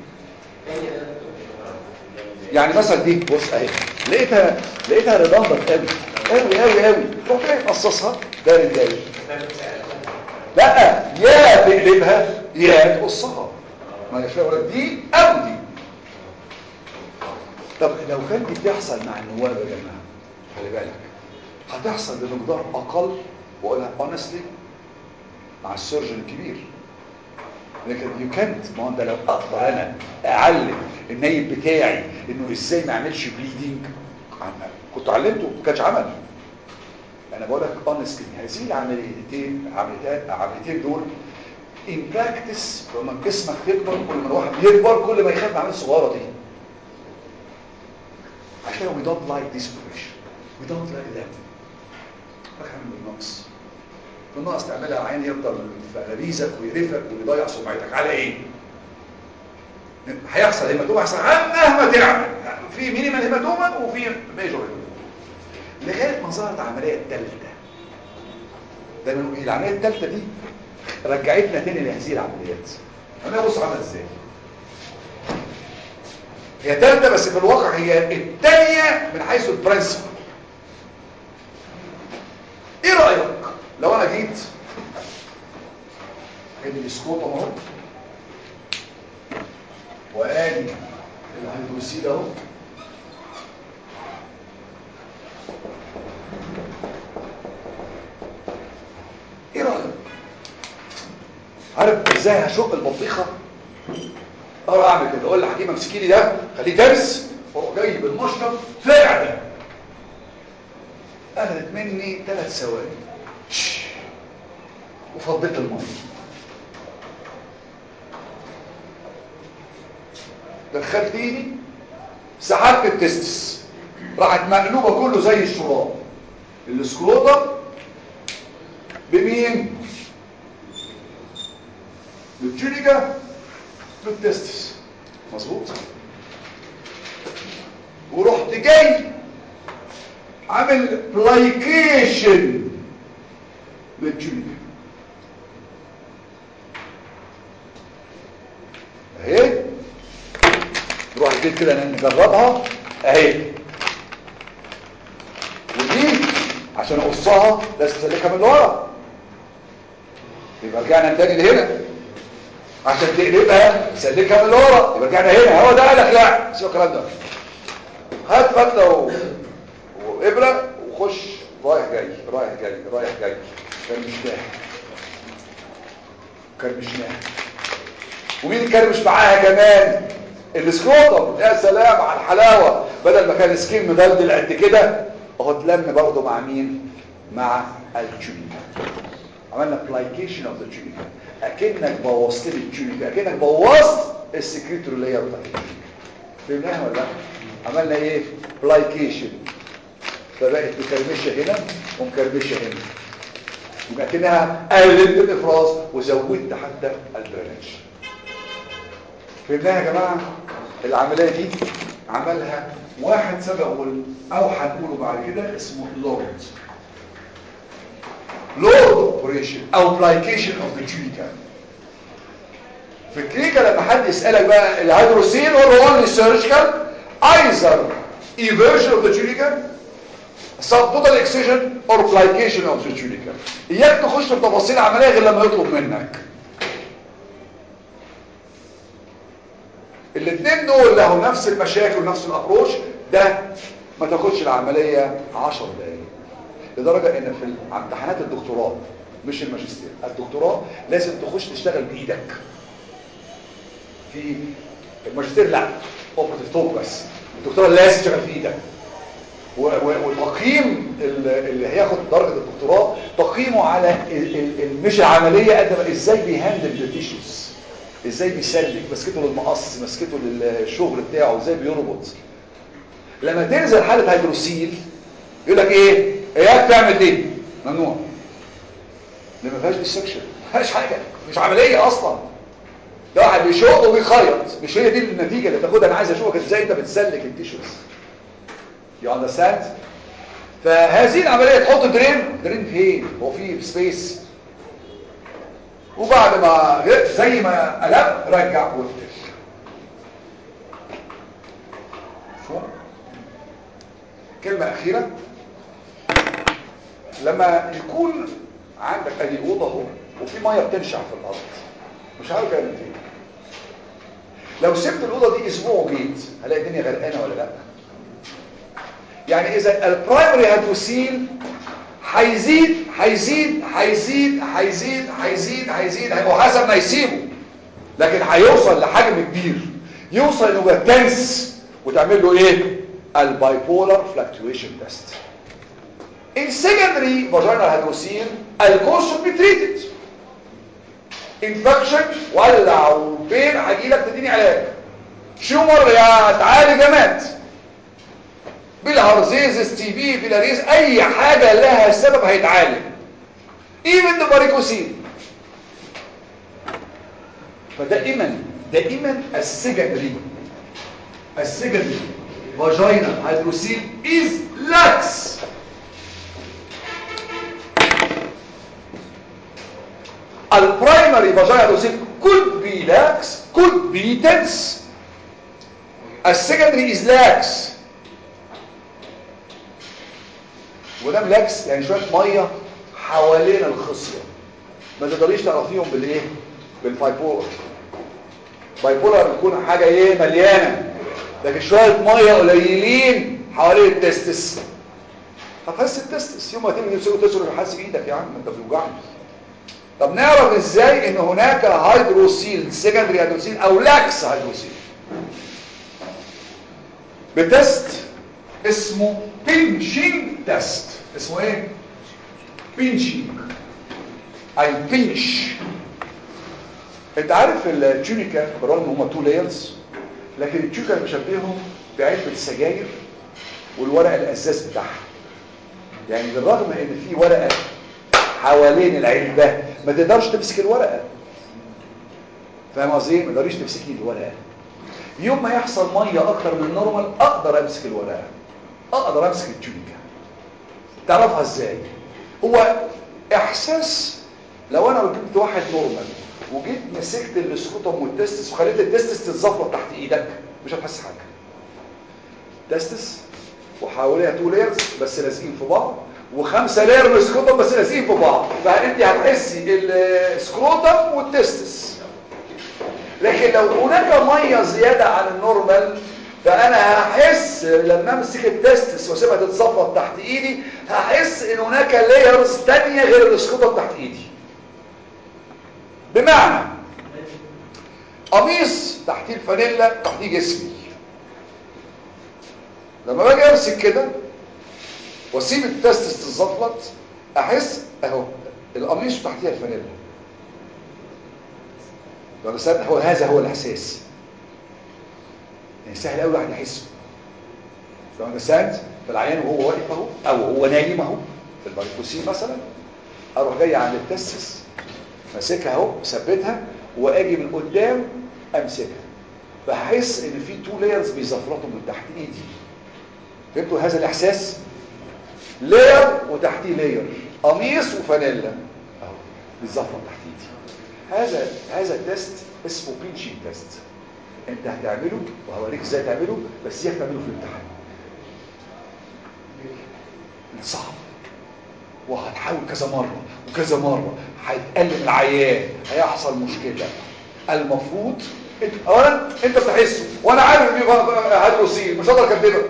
يعني مثلا دي بص اهي لقيتها لقيتها ريدندنت قوي قوي قوي قوي رحت جاي مقصصها داري داري لا يا تقلبها يا تقصها ما انا فاهم ولا دي او دي طب لو كان دي بتحصل مع النواب يا جماعه خلي بالك هتحصل بمقدار اقل واقولها اونستلي مع السيرجن الكبير لكن يو كانت ما هو انت لو اقدر انا اعلم النايب بتاعي انه ازاي ما اعملش بليدنج كنت علمته ما كانش عمل انا بقول لك اونستلي هذه العمليتين عمليتين عمليتين دول ان براكتس لما جسمك يكبر كل ما الواحد بيكبر كل ما يخاف من العمليه الصغيره دي عشان we don't like this operation we don't like that فاكر من النقص بالنقص تعملها عين يفضل في غريزك ويرفك ويضيع سمعتك على ايه هيحصل هيماتوما هيحصل مهما تعمل في مينيمال هيماتوما وفي ميجور هيماتوما لغايه ما ظهرت العمليه الثالثه ده من العمليه الثالثه دي رجعتنا تاني لهذه العمليات انا بص عمل ازاي هي ثالثه بس في الواقع هي الثانيه من حيث البرنسبل ايه رايك لو انا جيت ادي السكوت اهو وادي الهيدروسيل اهو ايه رايك عارف ازاي هشق البطيخه اروح اعمل كده اقول لحكيم امسكي لي ده خليه دارس واروح جاي بالمشرب فاقع ده اخذت مني ثلاث ثواني وفضيت الميه دخلت ايدي سحبت التستس راحت مقلوبه كله زي الشراب السكروتم بمين بالتونيكا بالتستس مظبوط ورحت جاي عامل بلايكيشن للتونيكا اهي نروح جيت كده نجربها اهي ودي عشان اقصها لازم تسلكها من ورا يبقى رجعنا تاني لهنا عشان تقلبها سلكها من ورا يبقى رجعنا هنا هو ده قالك لا سيبك الكلام ده هات فتله و... وابره وخش رايح جاي رايح جاي رايح جاي كرمشناها كرمشناها ومين كرمش معاها كمان السكروتم يا سلام على الحلاوه بدل ما كان سكين مدلدل قد كده اهو اتلم برضه مع مين مع التونيكا عملنا بلايكيشن اوف ذا تونيكا اكنك بوظت لي التونيكا اكنك بوظت السكريتور لاير بتاع التونيكا فهمناها ولا لا عملنا ايه بلايكيشن فبقت مكرمشه هنا ومكرمشه هنا يبقى كأنها قللت الافراز وزودت حتى الدرينج فهمناها يا جماعه العمليه دي عملها واحد سبق وال- او هنقوله بعد كده اسمه لورد لورد اوبريشن او بلايكيشن اوف ذا تونيكا في الكلينيكا لما حد يسالك بقى الهيدروسين هو اونلي سيرجيكال ايزر ايفيرجن اوف ذا تونيكا سبتوتال اكسجن اور بلايكيشن اوف ذا تونيكا اياك تخش في تفاصيل عمليه غير لما يطلب منك الاثنين دول له نفس المشاكل ونفس الابروش ده ما تاخدش العمليه 10 دقايق لدرجه ان في امتحانات الدكتوراه مش الماجستير الدكتوراه لازم تخش تشتغل بايدك في الماجستير لا اوبرتيف توك بس الدكتوراه لازم تشتغل في ايدك و- و- وتقييم ال- اللي هياخد درجه الدكتوراه تقييمه على ال- ال- ال- مش العمليه قد ما ازاي بيهندل ذا تيشوز ازاي بيسلك مسكته للمقص مسكته للشغل بتاعه ازاي بيربط لما تنزل حاله هيدروسيل يقول لك ايه اياك تعمل دي ممنوع لما فيهاش ديسكشن ما فيهاش حاجه مش عمليه اصلا ده واحد بيشق وبيخيط مش هي دي النتيجه اللي تاخدها انا عايز اشوفك ازاي انت بتسلك التيشوز يو اندرستاند فهذه العمليه تحط درين درين فين هو في سبيس وبعد ما زي ما قلب رجع وافتح مفهوم كلمه اخيره لما يكون عندك ادي اوضه اهو وفي ميه بتنشع في الارض مش عارف تعمل ايه لو سبت الاوضه دي اسبوع وجيت هلاقي الدنيا غرقانه ولا لا يعني اذا البرايمري هيدروسيل هيزيد هيزيد هيزيد هيزيد هيزيد هيزيد هيبقى حسب ما يسيبه لكن هيوصل لحجم كبير يوصل انه يبقى تنس وتعمل له ايه البايبولار فلكتويشن تيست In secondary vaginal hydrocele, الكورس should be treated. Infection ولع وبين هجيلك تديني علاج. شومر يا تعالج مات. بالهرزيزس تي بي فيلاريز اي حاجة لها سبب هيتعالج. Even the varicocele. فدائما دائما السكندري السكندري vaginal hydrocele is lax. البرايمري فاجينا دوسين could be lax could be tense السكندري is lax ودام لاكس يعني شويه ميه حوالين الخصيه ما تقدريش تعرفيهم بالايه بالبايبولر بايبولر بتكون حاجه ايه مليانه لكن شويه ميه قليلين حوالين التستس هتحس التستس يوم ما تيجي تسوي تسوي حاسس بايدك يا عم انت بتوجعني طب نعرف ازاي ان هناك هيدروسيل سكندري هيدروسيل او لاكس هيدروسيل بتست اسمه بينشينج تيست اسمه ايه بينشينج اي بينش انت عارف التونيكا بالرغم ان هم تو لايرز لكن التونيكا بشبههم بعلبه سجاير والورقه الاساس بتاعها يعني بالرغم ان في ورقه حوالين العلبه ما تقدرش تمسك الورقه فاهم قصدي إيه؟ ما تقدريش تمسكي الورقه يوم ما يحصل ميه اكتر من النورمال اقدر امسك الورقه اقدر امسك التيونيكا تعرفها ازاي هو احساس لو انا جبت واحد نورمال وجيت مسكت الاسكوتوم والتستس وخليت التستس تتظبط تحت ايدك مش هتحس حاجه تستس وحواليها تو لايرز بس لازقين في بعض وخمسه لاير من الاسكروتم بس لازقين في بعض فانت هتحسي السكروتم والتستس لكن لو هناك ميه زياده عن النورمال فانا هحس لما امسك التستس واسيبها تتظبط تحت ايدي هحس ان هناك لايرز تانية غير الاسكروتم تحت ايدي بمعنى قميص تحتيه الفانيلا تحتيه جسمي لما باجي امسك كده واسيب التستس تتظبط احس اهو القميص وتحتيها الفانيلا ده هو هذا هو الاحساس يعني سهل قوي الواحد يحسه لو انا ساند فالعيان وهو واقف اهو او هو نايم اهو في الباريكوسين مثلا اروح جاي عند التستس ماسكها اهو ثبتها واجي من قدام امسكها فهحس ان في تو لايرز بيزفرطوا من تحت ايدي فهمتوا هذا الاحساس لاير وتحتيه لاير قميص وفانيلا اهو بيزفرط تحت ايدي هذا هذا التست اسمه بينشينج تيست انت هتعمله وهوريك ازاي تعمله بس اياك تعمله في الامتحان صعب وهتحاول كذا مرة وكذا مرة هيتألم العيان هيحصل مشكلة المفروض انت اولا انت بتحسه وانا عارف ان هيدروسين مش هقدر اكدبك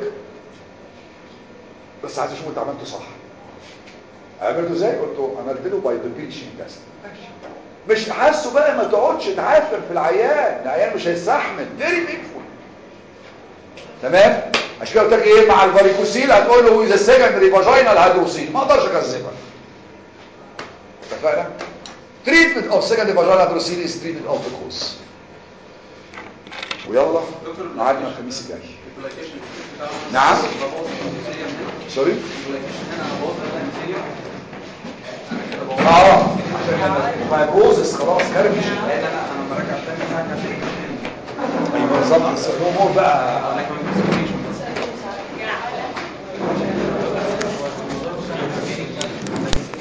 بس عايز اشوف انت عملته صح عملته ازاي قلت له عملت له باي ذا بيتشنج تيست مش حاسه بقى ما تقعدش تعافر في العيان العيان مش هيستحمل فيري بينفول تمام عشان كده قلت لك ايه مع الفاريكوسيل هتقول له اذا سكندري فاجينال هيدروسين ما اقدرش اكذبك اتفقنا treatment of secondary vaginal hydrocele is treatment of the cause ويلا ميعادنا الخميس الجاي البلايكيشن بتاعه نعم. ببوظ الانسيليوم هنا. سوري البلايكيشن هنا انا ببوظ الانسيليوم انا كده ببوظ اه عشان فايبروزس خلاص خارج لان انا انا لما راجع تاني ساعه هتلاقي ايوه بالظبط بس الامور بقى انا كمان